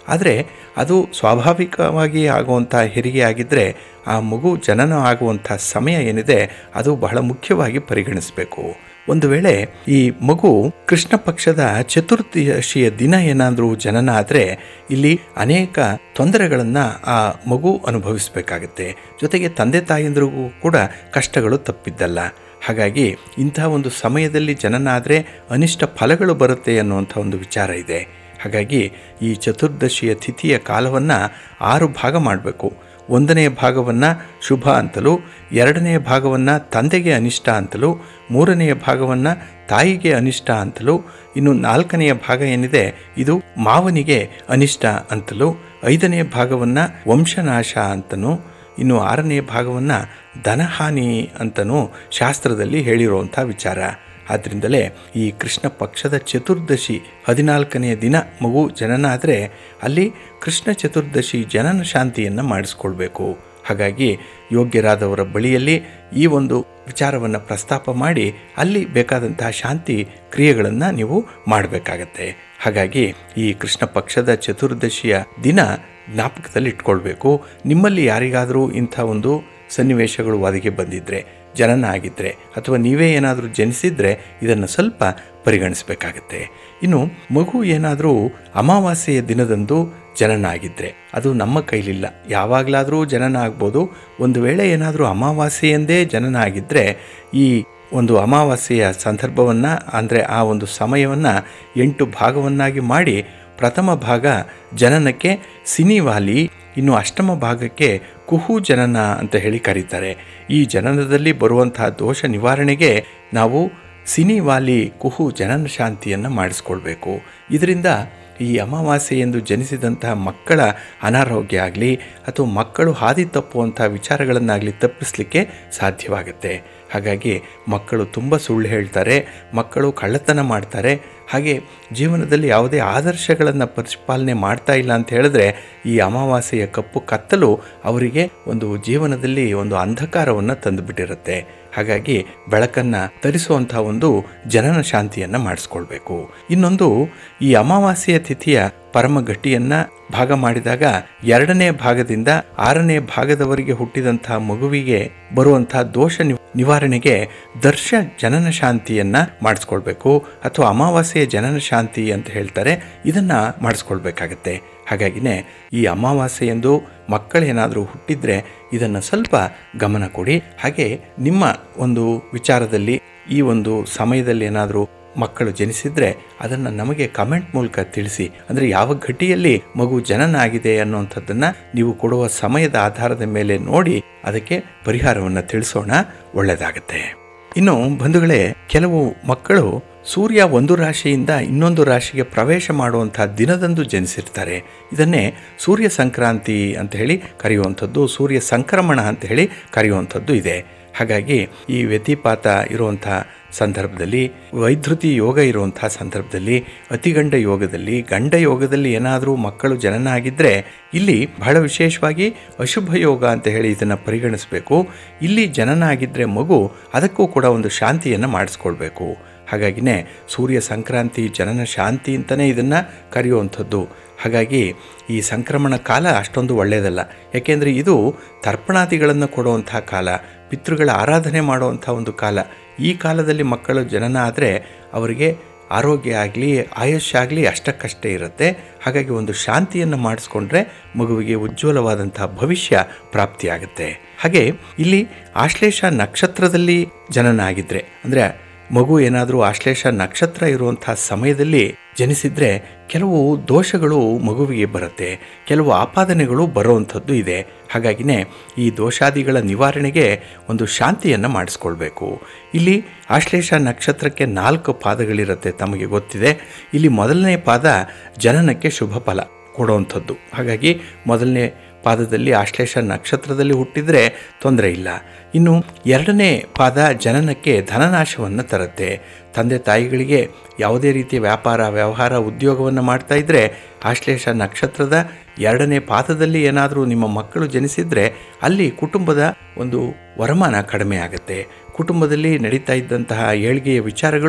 ಆದರೆ ಅದು ಸ್ವಾಭಾವಿಕವಾಗಿ ಆಗುವಂಥ ಹೆರಿಗೆ ಆಗಿದ್ದರೆ ಆ ಮಗು ಜನನ ಆಗುವಂಥ ಸಮಯ ಏನಿದೆ ಅದು ಬಹಳ ಮುಖ್ಯವಾಗಿ ಪರಿಗಣಿಸಬೇಕು ಒಂದು ವೇಳೆ ಈ ಮಗು ಕೃಷ್ಣ ಪಕ್ಷದ ಚತುರ್ದಶಿಯ ದಿನ ಏನಾದರೂ ಜನನ ಆದರೆ ಇಲ್ಲಿ ಅನೇಕ ತೊಂದರೆಗಳನ್ನು ಆ ಮಗು ಅನುಭವಿಸಬೇಕಾಗತ್ತೆ ಜೊತೆಗೆ ತಂದೆ ತಾಯಂದ್ರಿಗೂ ಕೂಡ ಕಷ್ಟಗಳು ತಪ್ಪಿದ್ದಲ್ಲ ಹಾಗಾಗಿ ಇಂಥ ಒಂದು ಸಮಯದಲ್ಲಿ ಜನನ ಆದರೆ ಅನಿಷ್ಟ ಫಲಗಳು ಬರುತ್ತೆ ಅನ್ನುವಂಥ ಒಂದು ವಿಚಾರ ಇದೆ ಹಾಗಾಗಿ ಈ ಚತುರ್ದಶಿಯ ತಿಥಿಯ ಕಾಲವನ್ನು ಆರು ಭಾಗ ಮಾಡಬೇಕು ಒಂದನೆಯ ಭಾಗವನ್ನು ಶುಭ ಅಂತಲೂ ಎರಡನೆಯ ಭಾಗವನ್ನು ತಂದೆಗೆ ಅನಿಷ್ಟ ಅಂತಲೂ ಮೂರನೆಯ ಭಾಗವನ್ನು ತಾಯಿಗೆ ಅನಿಷ್ಟ ಅಂತಲೂ ಇನ್ನು ನಾಲ್ಕನೆಯ ಭಾಗ ಏನಿದೆ ಇದು ಮಾವನಿಗೆ ಅನಿಷ್ಟ ಅಂತಲೂ ಐದನೆಯ ಭಾಗವನ್ನು ವಂಶನಾಶ ಅಂತನೂ ಇನ್ನು ಆರನೆಯ ಭಾಗವನ್ನು ಧನಹಾನಿ ಅಂತನೂ ಶಾಸ್ತ್ರದಲ್ಲಿ ಹೇಳಿರುವಂಥ ವಿಚಾರ ಆದ್ದರಿಂದಲೇ ಈ ಕೃಷ್ಣ ಪಕ್ಷದ ಚತುರ್ದಶಿ ಹದಿನಾಲ್ಕನೆಯ ದಿನ ಮಗು ಜನನ ಆದರೆ ಅಲ್ಲಿ ಕೃಷ್ಣ ಚತುರ್ದಶಿ ಜನನ ಶಾಂತಿಯನ್ನು ಮಾಡಿಸ್ಕೊಳ್ಬೇಕು ಹಾಗಾಗಿ ಯೋಗ್ಯರಾದವರ ಬಳಿಯಲ್ಲಿ ಈ ಒಂದು ವಿಚಾರವನ್ನು ಪ್ರಸ್ತಾಪ ಮಾಡಿ ಅಲ್ಲಿ ಬೇಕಾದಂತಹ ಶಾಂತಿ ಕ್ರಿಯೆಗಳನ್ನು ನೀವು ಮಾಡಬೇಕಾಗತ್ತೆ ಹಾಗಾಗಿ ಈ ಕೃಷ್ಣ ಪಕ್ಷದ ಚತುರ್ದಶಿಯ ದಿನ ಜ್ಞಾಪಕದಲ್ಲಿ ಇಟ್ಕೊಳ್ಬೇಕು ನಿಮ್ಮಲ್ಲಿ ಯಾರಿಗಾದರೂ ಇಂಥ ಒಂದು ಸನ್ನಿವೇಶಗಳು ಒದಗಿ ಬಂದಿದ್ದರೆ ಜನನ ಆಗಿದ್ದರೆ ಅಥವಾ ನೀವೇ ಏನಾದರೂ ಜನಿಸಿದರೆ ಇದನ್ನು ಸ್ವಲ್ಪ ಪರಿಗಣಿಸಬೇಕಾಗತ್ತೆ ಇನ್ನು ಮಗು ಏನಾದರೂ ಅಮಾವಾಸ್ಯೆಯ ದಿನದಂದು ಜನನ ಆಗಿದ್ದರೆ ಅದು ನಮ್ಮ ಕೈಲಿಲ್ಲ ಯಾವಾಗಲಾದರೂ ಜನನ ಆಗ್ಬೋದು ಒಂದು ವೇಳೆ ಏನಾದರೂ ಅಮಾವಾಸ್ಯೆಯಂದೇ ಜನನ ಆಗಿದ್ದರೆ ಈ ಒಂದು ಅಮಾವಾಸ್ಯೆಯ ಸಂದರ್ಭವನ್ನು ಅಂದರೆ ಆ ಒಂದು ಸಮಯವನ್ನು ಎಂಟು ಭಾಗವನ್ನಾಗಿ ಮಾಡಿ ಪ್ರಥಮ ಭಾಗ ಜನನಕ್ಕೆ ಸಿನಿವಾಲಿ ಇನ್ನು ಅಷ್ಟಮ ಭಾಗಕ್ಕೆ ಕುಹು ಜನನ ಅಂತ ಹೇಳಿ ಕರೀತಾರೆ ಈ ಜನನದಲ್ಲಿ ಬರುವಂತಹ ದೋಷ ನಿವಾರಣೆಗೆ ನಾವು ಸಿನಿವಾಲಿ ಕುಹು ಜನನ ಶಾಂತಿಯನ್ನು ಮಾಡಿಸ್ಕೊಳ್ಬೇಕು ಇದರಿಂದ ಈ ಅಮಾವಾಸ್ಯೆಯೆಂದು ಜನಿಸಿದಂತಹ ಮಕ್ಕಳ ಅನಾರೋಗ್ಯ ಆಗಲಿ ಅಥವಾ ಮಕ್ಕಳು ಹಾದಿ ತಪ್ಪುವಂಥ ವಿಚಾರಗಳನ್ನಾಗಲಿ ತಪ್ಪಿಸಲಿಕ್ಕೆ ಸಾಧ್ಯವಾಗುತ್ತೆ ಹಾಗಾಗಿ ಮಕ್ಕಳು ತುಂಬ ಸುಳ್ಳು ಹೇಳ್ತಾರೆ ಮಕ್ಕಳು ಕಳ್ಳತನ ಮಾಡ್ತಾರೆ ಹಾಗೆ ಜೀವನದಲ್ಲಿ ಯಾವುದೇ ಆದರ್ಶಗಳನ್ನು ಪರಿಪಾಲನೆ ಮಾಡ್ತಾ ಇಲ್ಲ ಅಂತ ಹೇಳಿದ್ರೆ ಈ ಅಮಾವಾಸ್ಯೆಯ ಕಪ್ಪು ಕತ್ತಲು ಅವರಿಗೆ ಒಂದು ಜೀವನದಲ್ಲಿ ಒಂದು ಅಂಧಕಾರವನ್ನು ತಂದುಬಿಟ್ಟಿರುತ್ತೆ ಹಾಗಾಗಿ ಬೆಳಕನ್ನು ತರಿಸುವಂಥ ಒಂದು ಜನನ ಶಾಂತಿಯನ್ನು ಮಾಡಿಸ್ಕೊಳ್ಬೇಕು ಇನ್ನೊಂದು ಈ ಅಮಾವಾಸ್ಯೆಯ ತಿಥಿಯ ಪರಮ ಗಟ್ಟಿಯನ್ನು ಭಾಗ ಮಾಡಿದಾಗ ಎರಡನೇ ಭಾಗದಿಂದ ಆರನೇ ಭಾಗದವರೆಗೆ ಹುಟ್ಟಿದಂತಹ ಮಗುವಿಗೆ ಬರುವಂತಹ ದೋಷ ನಿವಾರಣೆಗೆ ದರ್ಶ ಜನನ ಶಾಂತಿಯನ್ನು ಮಾಡಿಸ್ಕೊಳ್ಬೇಕು ಅಥವಾ ಅಮಾವಾಸ್ಯೆಯ ಜನನ ಶಾಂತಿ ಅಂತ ಹೇಳ್ತಾರೆ ಇದನ್ನು ಮಾಡಿಸ್ಕೊಳ್ಬೇಕಾಗತ್ತೆ ಹಾಗಾಗಿನೇ ಈ ಅಮಾವಾಸ್ಯೆಯೆಂದು ಮಕ್ಕಳೇನಾದರೂ ಹುಟ್ಟಿದರೆ ಇದನ್ನು ಸ್ವಲ್ಪ ಗಮನ ಕೊಡಿ ಹಾಗೆ ನಿಮ್ಮ ಒಂದು ವಿಚಾರದಲ್ಲಿ ಈ ಒಂದು ಸಮಯದಲ್ಲಿ ಏನಾದರೂ ಮಕ್ಕಳು ಜನಿಸಿದರೆ ಅದನ್ನು ನಮಗೆ ಕಮೆಂಟ್ ಮೂಲಕ ತಿಳಿಸಿ ಅಂದರೆ ಯಾವ ಘಟಿಯಲ್ಲಿ ಮಗು ಜನನ ಆಗಿದೆ ಅನ್ನುವಂಥದ್ದನ್ನು ನೀವು ಕೊಡುವ ಸಮಯದ ಆಧಾರದ ಮೇಲೆ ನೋಡಿ ಅದಕ್ಕೆ ಪರಿಹಾರವನ್ನು ತಿಳಿಸೋಣ ಒಳ್ಳೆಯದಾಗತ್ತೆ ಇನ್ನು ಬಂಧುಗಳೇ ಕೆಲವು ಮಕ್ಕಳು ಸೂರ್ಯ ಒಂದು ರಾಶಿಯಿಂದ ಇನ್ನೊಂದು ರಾಶಿಗೆ ಪ್ರವೇಶ ಮಾಡುವಂಥ ದಿನದಂದು ಜನಿಸಿರ್ತಾರೆ ಇದನ್ನೇ ಸೂರ್ಯ ಸಂಕ್ರಾಂತಿ ಅಂತ ಹೇಳಿ ಕರೆಯುವಂಥದ್ದು ಸೂರ್ಯ ಸಂಕ್ರಮಣ ಅಂತ ಹೇಳಿ ಕರೆಯುವಂಥದ್ದು ಇದೆ ಹಾಗಾಗಿ ಈ ವ್ಯತಿಪಾತ ಇರುವಂಥ ಸಂದರ್ಭದಲ್ಲಿ ವೈದ್ಯುತಿ ಯೋಗ ಇರುವಂಥ ಸಂದರ್ಭದಲ್ಲಿ ಅತಿಗಂಡ ಯೋಗದಲ್ಲಿ ಗಂಡ ಯೋಗದಲ್ಲಿ ಏನಾದರೂ ಮಕ್ಕಳು ಜನನ ಆಗಿದ್ದರೆ ಇಲ್ಲಿ ಬಹಳ ವಿಶೇಷವಾಗಿ ಅಶುಭ ಯೋಗ ಅಂತ ಹೇಳಿ ಇದನ್ನು ಪರಿಗಣಿಸಬೇಕು ಇಲ್ಲಿ ಜನನ ಆಗಿದ್ದರೆ ಮಗು ಅದಕ್ಕೂ ಕೂಡ ಒಂದು ಶಾಂತಿಯನ್ನು ಮಾಡಿಸ್ಕೊಳ್ಬೇಕು ಹಾಗಾಗಿನೇ ಸೂರ್ಯ ಸಂಕ್ರಾಂತಿ ಜನನ ಶಾಂತಿ ಅಂತಲೇ ಇದನ್ನು ಕರೆಯುವಂಥದ್ದು ಹಾಗಾಗಿ ಈ ಸಂಕ್ರಮಣ ಕಾಲ ಅಷ್ಟೊಂದು ಒಳ್ಳೆಯದಲ್ಲ ಯಾಕೆಂದರೆ ಇದು ತರ್ಪಣಾದಿಗಳನ್ನು ಕೊಡುವಂಥ ಕಾಲ ಪಿತೃಗಳ ಆರಾಧನೆ ಮಾಡುವಂಥ ಒಂದು ಕಾಲ ಈ ಕಾಲದಲ್ಲಿ ಮಕ್ಕಳು ಜನನ ಆದರೆ ಅವರಿಗೆ ಆರೋಗ್ಯ ಆಗಲಿ ಆಯುಷ್ಯ ಅಷ್ಟಕ್ಕಷ್ಟೇ ಇರುತ್ತೆ ಹಾಗಾಗಿ ಒಂದು ಶಾಂತಿಯನ್ನು ಮಾಡಿಸ್ಕೊಂಡ್ರೆ ಮಗುವಿಗೆ ಉಜ್ವಲವಾದಂಥ ಭವಿಷ್ಯ ಪ್ರಾಪ್ತಿಯಾಗುತ್ತೆ ಹಾಗೆ ಇಲ್ಲಿ ಆಶ್ಲೇಷ ನಕ್ಷತ್ರದಲ್ಲಿ ಜನನ ಆಗಿದ್ದರೆ ಅಂದರೆ ಮಗು ಏನಾದರೂ ಆಶ್ಲೇಷ ನಕ್ಷತ್ರ ಇರುವಂಥ ಸಮಯದಲ್ಲಿ ಜನಿಸಿದರೆ ಕೆಲವು ದೋಷಗಳು ಮಗುವಿಗೆ ಬರುತ್ತೆ ಕೆಲವು ಆಪಾದನೆಗಳು ಬರುವಂಥದ್ದು ಇದೆ ಹಾಗಾಗಿನೇ ಈ ದೋಷಾದಿಗಳ ನಿವಾರಣೆಗೆ ಒಂದು ಶಾಂತಿಯನ್ನು ಮಾಡಿಸ್ಕೊಳ್ಬೇಕು ಇಲ್ಲಿ ಆಶ್ಲೇಷ ನಕ್ಷತ್ರಕ್ಕೆ ನಾಲ್ಕು ಪಾದಗಳಿರುತ್ತೆ ತಮಗೆ ಗೊತ್ತಿದೆ ಇಲ್ಲಿ ಮೊದಲನೇ ಪಾದ ಜನನಕ್ಕೆ ಶುಭ ಫಲ ಕೊಡುವಂಥದ್ದು ಹಾಗಾಗಿ ಮೊದಲನೇ ಪಾದದಲ್ಲಿ ಆಶ್ಲೇಷ ನಕ್ಷತ್ರದಲ್ಲಿ ಹುಟ್ಟಿದರೆ ತೊಂದರೆ ಇಲ್ಲ ಇನ್ನು ಎರಡನೇ ಪಾದ ಜನನಕ್ಕೆ ಧನನಾಶವನ್ನು ತರುತ್ತೆ ತಂದೆ ತಾಯಿಗಳಿಗೆ ಯಾವುದೇ ರೀತಿಯ ವ್ಯಾಪಾರ ವ್ಯವಹಾರ ಉದ್ಯೋಗವನ್ನು ಮಾಡ್ತಾ ಇದ್ದರೆ ಆಶ್ಲೇಷ ನಕ್ಷತ್ರದ ಎರಡನೇ ಪಾದದಲ್ಲಿ ಏನಾದರೂ ನಿಮ್ಮ ಮಕ್ಕಳು ಜನಿಸಿದರೆ ಅಲ್ಲಿ ಕುಟುಂಬದ ಒಂದು ವರಮಾನ ಕಡಿಮೆ ಆಗುತ್ತೆ ಕುಟುಂಬದಲ್ಲಿ ನಡೀತಾ ಇದ್ದಂತಹ ಏಳ್ಗೆಯ ವಿಚಾರಗಳು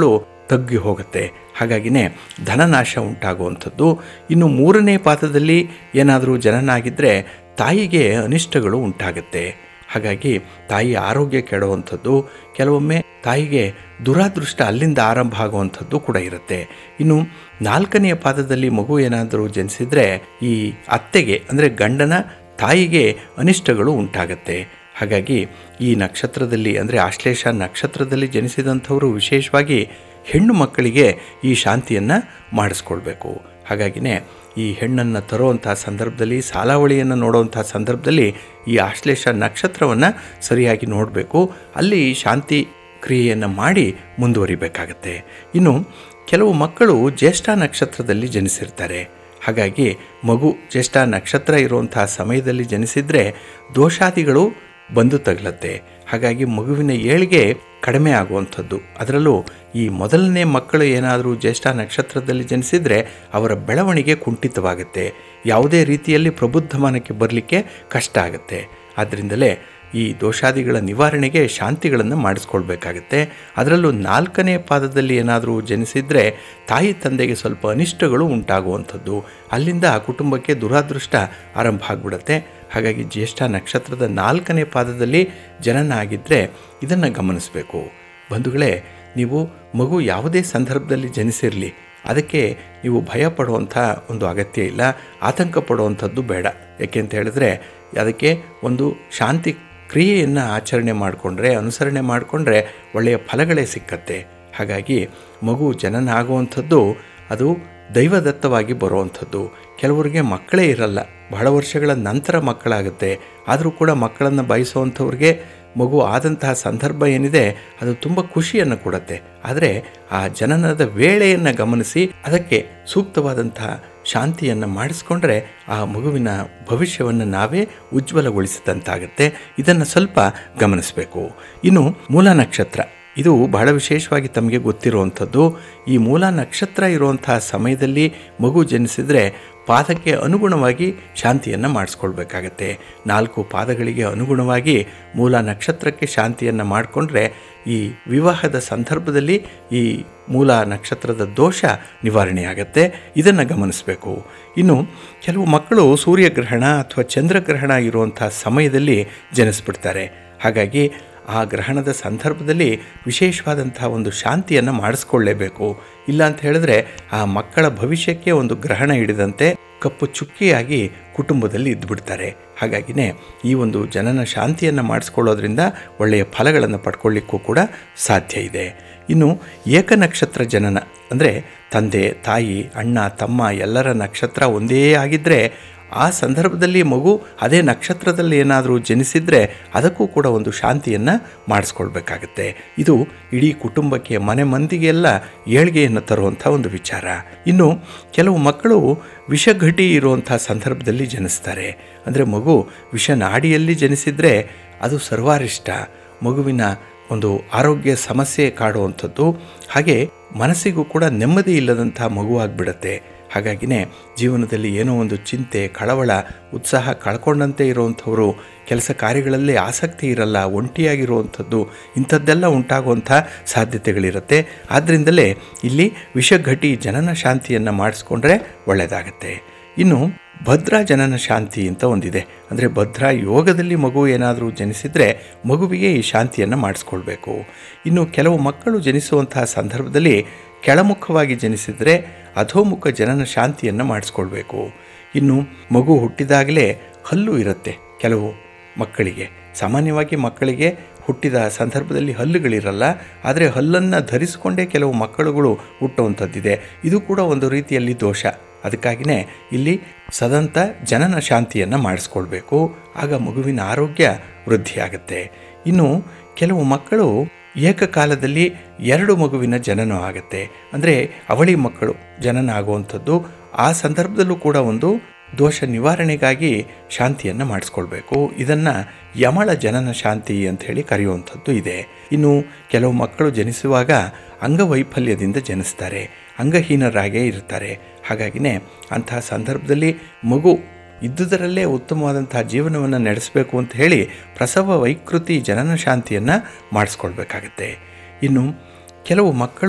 ತಗ್ಗಿ ಹೋಗುತ್ತೆ ಹಾಗಾಗಿನೇ ಧನನಾಶ ಉಂಟಾಗುವಂಥದ್ದು ಇನ್ನು ಮೂರನೇ ಪಾದದಲ್ಲಿ ಏನಾದರೂ ಜನನಾಗಿದ್ದರೆ ತಾಯಿಗೆ ಅನಿಷ್ಟಗಳು ಉಂಟಾಗುತ್ತೆ ಹಾಗಾಗಿ ತಾಯಿ ಆರೋಗ್ಯ ಕೆಡುವಂಥದ್ದು ಕೆಲವೊಮ್ಮೆ ತಾಯಿಗೆ ದುರಾದೃಷ್ಟ ಅಲ್ಲಿಂದ ಆರಂಭ ಆಗುವಂಥದ್ದು ಕೂಡ ಇರುತ್ತೆ ಇನ್ನು ನಾಲ್ಕನೆಯ ಪಾದದಲ್ಲಿ ಮಗು ಏನಾದರೂ ಜನಿಸಿದರೆ ಈ ಅತ್ತೆಗೆ ಅಂದರೆ ಗಂಡನ ತಾಯಿಗೆ ಅನಿಷ್ಟಗಳು ಉಂಟಾಗತ್ತೆ ಹಾಗಾಗಿ ಈ ನಕ್ಷತ್ರದಲ್ಲಿ ಅಂದರೆ ಆಶ್ಲೇಷ ನಕ್ಷತ್ರದಲ್ಲಿ ಜನಿಸಿದಂಥವರು ವಿಶೇಷವಾಗಿ ಹೆಣ್ಣು ಮಕ್ಕಳಿಗೆ ಈ ಶಾಂತಿಯನ್ನು ಮಾಡಿಸ್ಕೊಳ್ಬೇಕು ಹಾಗಾಗಿನೇ ಈ ಹೆಣ್ಣನ್ನು ತರುವಂಥ ಸಂದರ್ಭದಲ್ಲಿ ಸಾಲಾವಳಿಯನ್ನು ನೋಡುವಂಥ ಸಂದರ್ಭದಲ್ಲಿ ಈ ಆಶ್ಲೇಷ ನಕ್ಷತ್ರವನ್ನು ಸರಿಯಾಗಿ ನೋಡಬೇಕು ಅಲ್ಲಿ ಶಾಂತಿ ಕ್ರಿಯೆಯನ್ನು ಮಾಡಿ ಮುಂದುವರಿಬೇಕಾಗತ್ತೆ ಇನ್ನು ಕೆಲವು ಮಕ್ಕಳು ಜ್ಯೇಷ್ಠ ನಕ್ಷತ್ರದಲ್ಲಿ ಜನಿಸಿರ್ತಾರೆ ಹಾಗಾಗಿ ಮಗು ಜ್ಯೇಷ್ಠ ನಕ್ಷತ್ರ ಇರುವಂತಹ ಸಮಯದಲ್ಲಿ ಜನಿಸಿದರೆ ದೋಷಾದಿಗಳು ಬಂದು ತಗಲತ್ತೆ ಹಾಗಾಗಿ ಮಗುವಿನ ಏಳಿಗೆ ಕಡಿಮೆ ಆಗುವಂಥದ್ದು ಅದರಲ್ಲೂ ಈ ಮೊದಲನೇ ಮಕ್ಕಳು ಏನಾದರೂ ಜ್ಯೇಷ್ಠ ನಕ್ಷತ್ರದಲ್ಲಿ ಜನಿಸಿದರೆ ಅವರ ಬೆಳವಣಿಗೆ ಕುಂಠಿತವಾಗುತ್ತೆ ಯಾವುದೇ ರೀತಿಯಲ್ಲಿ ಪ್ರಬುದ್ಧಮಾನಕ್ಕೆ ಬರಲಿಕ್ಕೆ ಕಷ್ಟ ಆಗುತ್ತೆ ಆದ್ದರಿಂದಲೇ ಈ ದೋಷಾದಿಗಳ ನಿವಾರಣೆಗೆ ಶಾಂತಿಗಳನ್ನು ಮಾಡಿಸ್ಕೊಳ್ಬೇಕಾಗತ್ತೆ ಅದರಲ್ಲೂ ನಾಲ್ಕನೇ ಪಾದದಲ್ಲಿ ಏನಾದರೂ ಜನಿಸಿದರೆ ತಾಯಿ ತಂದೆಗೆ ಸ್ವಲ್ಪ ಅನಿಷ್ಟಗಳು ಉಂಟಾಗುವಂಥದ್ದು ಅಲ್ಲಿಂದ ಆ ಕುಟುಂಬಕ್ಕೆ ದುರಾದೃಷ್ಟ ಆರಂಭ ಆಗಿಬಿಡುತ್ತೆ ಹಾಗಾಗಿ ಜ್ಯೇಷ್ಠ ನಕ್ಷತ್ರದ ನಾಲ್ಕನೇ ಪಾದದಲ್ಲಿ ಜನನ ಆಗಿದ್ದರೆ ಇದನ್ನು ಗಮನಿಸಬೇಕು ಬಂಧುಗಳೇ ನೀವು ಮಗು ಯಾವುದೇ ಸಂದರ್ಭದಲ್ಲಿ ಜನಿಸಿರಲಿ ಅದಕ್ಕೆ ನೀವು ಭಯ ಪಡುವಂಥ ಒಂದು ಅಗತ್ಯ ಇಲ್ಲ ಆತಂಕ ಪಡುವಂಥದ್ದು ಬೇಡ ಯಾಕೆ ಅಂತ ಹೇಳಿದ್ರೆ ಅದಕ್ಕೆ ಒಂದು ಶಾಂತಿ ಕ್ರಿಯೆಯನ್ನು ಆಚರಣೆ ಮಾಡಿಕೊಂಡ್ರೆ ಅನುಸರಣೆ ಮಾಡಿಕೊಂಡ್ರೆ ಒಳ್ಳೆಯ ಫಲಗಳೇ ಸಿಕ್ಕತ್ತೆ ಹಾಗಾಗಿ ಮಗು ಜನನ ಆಗುವಂಥದ್ದು ಅದು ದೈವದತ್ತವಾಗಿ ಬರುವಂಥದ್ದು ಕೆಲವರಿಗೆ ಮಕ್ಕಳೇ ಇರಲ್ಲ ಬಹಳ ವರ್ಷಗಳ ನಂತರ ಮಕ್ಕಳಾಗುತ್ತೆ ಆದರೂ ಕೂಡ ಮಕ್ಕಳನ್ನು ಬಯಸುವಂಥವ್ರಿಗೆ ಮಗು ಆದಂತಹ ಸಂದರ್ಭ ಏನಿದೆ ಅದು ತುಂಬ ಖುಷಿಯನ್ನು ಕೊಡುತ್ತೆ ಆದರೆ ಆ ಜನನದ ವೇಳೆಯನ್ನು ಗಮನಿಸಿ ಅದಕ್ಕೆ ಸೂಕ್ತವಾದಂತಹ ಶಾಂತಿಯನ್ನು ಮಾಡಿಸ್ಕೊಂಡ್ರೆ ಆ ಮಗುವಿನ ಭವಿಷ್ಯವನ್ನು ನಾವೇ ಉಜ್ವಲಗೊಳಿಸಿದಂತಾಗುತ್ತೆ ಇದನ್ನು ಸ್ವಲ್ಪ ಗಮನಿಸಬೇಕು ಇನ್ನು ಮೂಲ ನಕ್ಷತ್ರ ಇದು ಬಹಳ ವಿಶೇಷವಾಗಿ ತಮಗೆ ಗೊತ್ತಿರುವಂಥದ್ದು ಈ ಮೂಲ ನಕ್ಷತ್ರ ಇರುವಂತಹ ಸಮಯದಲ್ಲಿ ಮಗು ಜನಿಸಿದರೆ ಪಾದಕ್ಕೆ ಅನುಗುಣವಾಗಿ ಶಾಂತಿಯನ್ನು ಮಾಡಿಸ್ಕೊಳ್ಬೇಕಾಗತ್ತೆ ನಾಲ್ಕು ಪಾದಗಳಿಗೆ ಅನುಗುಣವಾಗಿ ಮೂಲ ನಕ್ಷತ್ರಕ್ಕೆ ಶಾಂತಿಯನ್ನು ಮಾಡಿಕೊಂಡ್ರೆ ಈ ವಿವಾಹದ ಸಂದರ್ಭದಲ್ಲಿ ಈ ಮೂಲ ನಕ್ಷತ್ರದ ದೋಷ ನಿವಾರಣೆಯಾಗತ್ತೆ ಇದನ್ನು ಗಮನಿಸಬೇಕು ಇನ್ನು ಕೆಲವು ಮಕ್ಕಳು ಸೂರ್ಯಗ್ರಹಣ ಅಥವಾ ಚಂದ್ರಗ್ರಹಣ ಇರುವಂಥ ಸಮಯದಲ್ಲಿ ಜನಿಸ್ಬಿಡ್ತಾರೆ ಹಾಗಾಗಿ ಆ ಗ್ರಹಣದ ಸಂದರ್ಭದಲ್ಲಿ ವಿಶೇಷವಾದಂತಹ ಒಂದು ಶಾಂತಿಯನ್ನು ಮಾಡಿಸ್ಕೊಳ್ಳೇಬೇಕು ಇಲ್ಲ ಅಂತ ಹೇಳಿದ್ರೆ ಆ ಮಕ್ಕಳ ಭವಿಷ್ಯಕ್ಕೆ ಒಂದು ಗ್ರಹಣ ಹಿಡಿದಂತೆ ಕಪ್ಪು ಚುಕ್ಕಿಯಾಗಿ ಕುಟುಂಬದಲ್ಲಿ ಇದ್ದುಬಿಡ್ತಾರೆ ಹಾಗಾಗಿನೇ ಈ ಒಂದು ಜನನ ಶಾಂತಿಯನ್ನು ಮಾಡಿಸ್ಕೊಳ್ಳೋದ್ರಿಂದ ಒಳ್ಳೆಯ ಫಲಗಳನ್ನು ಪಡ್ಕೊಳ್ಳಿಕ್ಕೂ ಕೂಡ ಸಾಧ್ಯ ಇದೆ ಇನ್ನು ಏಕನಕ್ಷತ್ರ ಜನನ ಅಂದರೆ ತಂದೆ ತಾಯಿ ಅಣ್ಣ ತಮ್ಮ ಎಲ್ಲರ ನಕ್ಷತ್ರ ಒಂದೇ ಆಗಿದ್ದರೆ ಆ ಸಂದರ್ಭದಲ್ಲಿ ಮಗು ಅದೇ ನಕ್ಷತ್ರದಲ್ಲಿ ಏನಾದರೂ ಜನಿಸಿದರೆ ಅದಕ್ಕೂ ಕೂಡ ಒಂದು ಶಾಂತಿಯನ್ನು ಮಾಡಿಸ್ಕೊಳ್ಬೇಕಾಗತ್ತೆ ಇದು ಇಡೀ ಕುಟುಂಬಕ್ಕೆ ಮನೆ ಮಂದಿಗೆಲ್ಲ ಏಳಿಗೆಯನ್ನು ತರುವಂಥ ಒಂದು ವಿಚಾರ ಇನ್ನು ಕೆಲವು ಮಕ್ಕಳು ವಿಷಘಟಿ ಇರುವಂಥ ಸಂದರ್ಭದಲ್ಲಿ ಜನಿಸ್ತಾರೆ ಅಂದರೆ ಮಗು ವಿಷ ನಾಡಿಯಲ್ಲಿ ಜನಿಸಿದರೆ ಅದು ಸರ್ವಾರಿಷ್ಟ ಮಗುವಿನ ಒಂದು ಆರೋಗ್ಯ ಸಮಸ್ಯೆ ಕಾಡುವಂಥದ್ದು ಹಾಗೆ ಮನಸ್ಸಿಗೂ ಕೂಡ ನೆಮ್ಮದಿ ಇಲ್ಲದಂಥ ಮಗುವಾಗಿಬಿಡತ್ತೆ ಹಾಗಾಗಿನೇ ಜೀವನದಲ್ಲಿ ಏನೋ ಒಂದು ಚಿಂತೆ ಕಳವಳ ಉತ್ಸಾಹ ಕಳ್ಕೊಂಡಂತೆ ಇರುವಂಥವರು ಕೆಲಸ ಕಾರ್ಯಗಳಲ್ಲಿ ಆಸಕ್ತಿ ಇರಲ್ಲ ಒಂಟಿಯಾಗಿರುವಂಥದ್ದು ಇಂಥದ್ದೆಲ್ಲ ಉಂಟಾಗುವಂಥ ಸಾಧ್ಯತೆಗಳಿರುತ್ತೆ ಆದ್ದರಿಂದಲೇ ಇಲ್ಲಿ ವಿಷಘಟಿ ಜನನ ಶಾಂತಿಯನ್ನು ಮಾಡಿಸ್ಕೊಂಡ್ರೆ ಒಳ್ಳೆಯದಾಗತ್ತೆ ಇನ್ನು ಭದ್ರಾ ಜನನ ಶಾಂತಿ ಅಂತ ಒಂದಿದೆ ಅಂದರೆ ಭದ್ರಾ ಯೋಗದಲ್ಲಿ ಮಗು ಏನಾದರೂ ಜನಿಸಿದರೆ ಮಗುವಿಗೆ ಈ ಶಾಂತಿಯನ್ನು ಮಾಡಿಸ್ಕೊಳ್ಬೇಕು ಇನ್ನು ಕೆಲವು ಮಕ್ಕಳು ಜನಿಸುವಂತಹ ಸಂದರ್ಭದಲ್ಲಿ ಕೆಳಮುಖವಾಗಿ ಜನಿಸಿದರೆ ಅಧೋಮುಖ ಜನನ ಶಾಂತಿಯನ್ನು ಮಾಡಿಸ್ಕೊಳ್ಬೇಕು ಇನ್ನು ಮಗು ಹುಟ್ಟಿದಾಗಲೇ ಹಲ್ಲು ಇರುತ್ತೆ ಕೆಲವು ಮಕ್ಕಳಿಗೆ ಸಾಮಾನ್ಯವಾಗಿ ಮಕ್ಕಳಿಗೆ ಹುಟ್ಟಿದ ಸಂದರ್ಭದಲ್ಲಿ ಹಲ್ಲುಗಳಿರಲ್ಲ ಆದರೆ ಹಲ್ಲನ್ನು ಧರಿಸಿಕೊಂಡೇ ಕೆಲವು ಮಕ್ಕಳುಗಳು ಹುಟ್ಟುವಂಥದ್ದಿದೆ ಇದು ಕೂಡ ಒಂದು ರೀತಿಯಲ್ಲಿ ದೋಷ ಅದಕ್ಕಾಗಿಯೇ ಇಲ್ಲಿ ಸದಂತ ಜನನ ಶಾಂತಿಯನ್ನು ಮಾಡಿಸ್ಕೊಳ್ಬೇಕು ಆಗ ಮಗುವಿನ ಆರೋಗ್ಯ ವೃದ್ಧಿಯಾಗುತ್ತೆ ಇನ್ನು ಕೆಲವು ಮಕ್ಕಳು ಏಕಕಾಲದಲ್ಲಿ ಎರಡು ಮಗುವಿನ ಜನನ ಆಗುತ್ತೆ ಅಂದರೆ ಅವಳಿ ಮಕ್ಕಳು ಜನನ ಆಗುವಂಥದ್ದು ಆ ಸಂದರ್ಭದಲ್ಲೂ ಕೂಡ ಒಂದು ದೋಷ ನಿವಾರಣೆಗಾಗಿ ಶಾಂತಿಯನ್ನು ಮಾಡಿಸ್ಕೊಳ್ಬೇಕು ಇದನ್ನು ಯಮಳ ಜನನ ಶಾಂತಿ ಅಂತ ಹೇಳಿ ಕರೆಯುವಂಥದ್ದು ಇದೆ ಇನ್ನು ಕೆಲವು ಮಕ್ಕಳು ಜನಿಸುವಾಗ ಅಂಗವೈಫಲ್ಯದಿಂದ ಜನಿಸ್ತಾರೆ ಅಂಗಹೀನರಾಗೇ ಇರ್ತಾರೆ ಹಾಗಾಗಿನೇ ಅಂತಹ ಸಂದರ್ಭದಲ್ಲಿ ಮಗು ಇದ್ದುದರಲ್ಲೇ ಉತ್ತಮವಾದಂತಹ ಜೀವನವನ್ನು ನಡೆಸಬೇಕು ಅಂತ ಹೇಳಿ ಪ್ರಸವ ವೈಕೃತಿ ಜನನ ಶಾಂತಿಯನ್ನು ಮಾಡಿಸ್ಕೊಳ್ಬೇಕಾಗತ್ತೆ ಇನ್ನು ಕೆಲವು ಮಕ್ಕಳು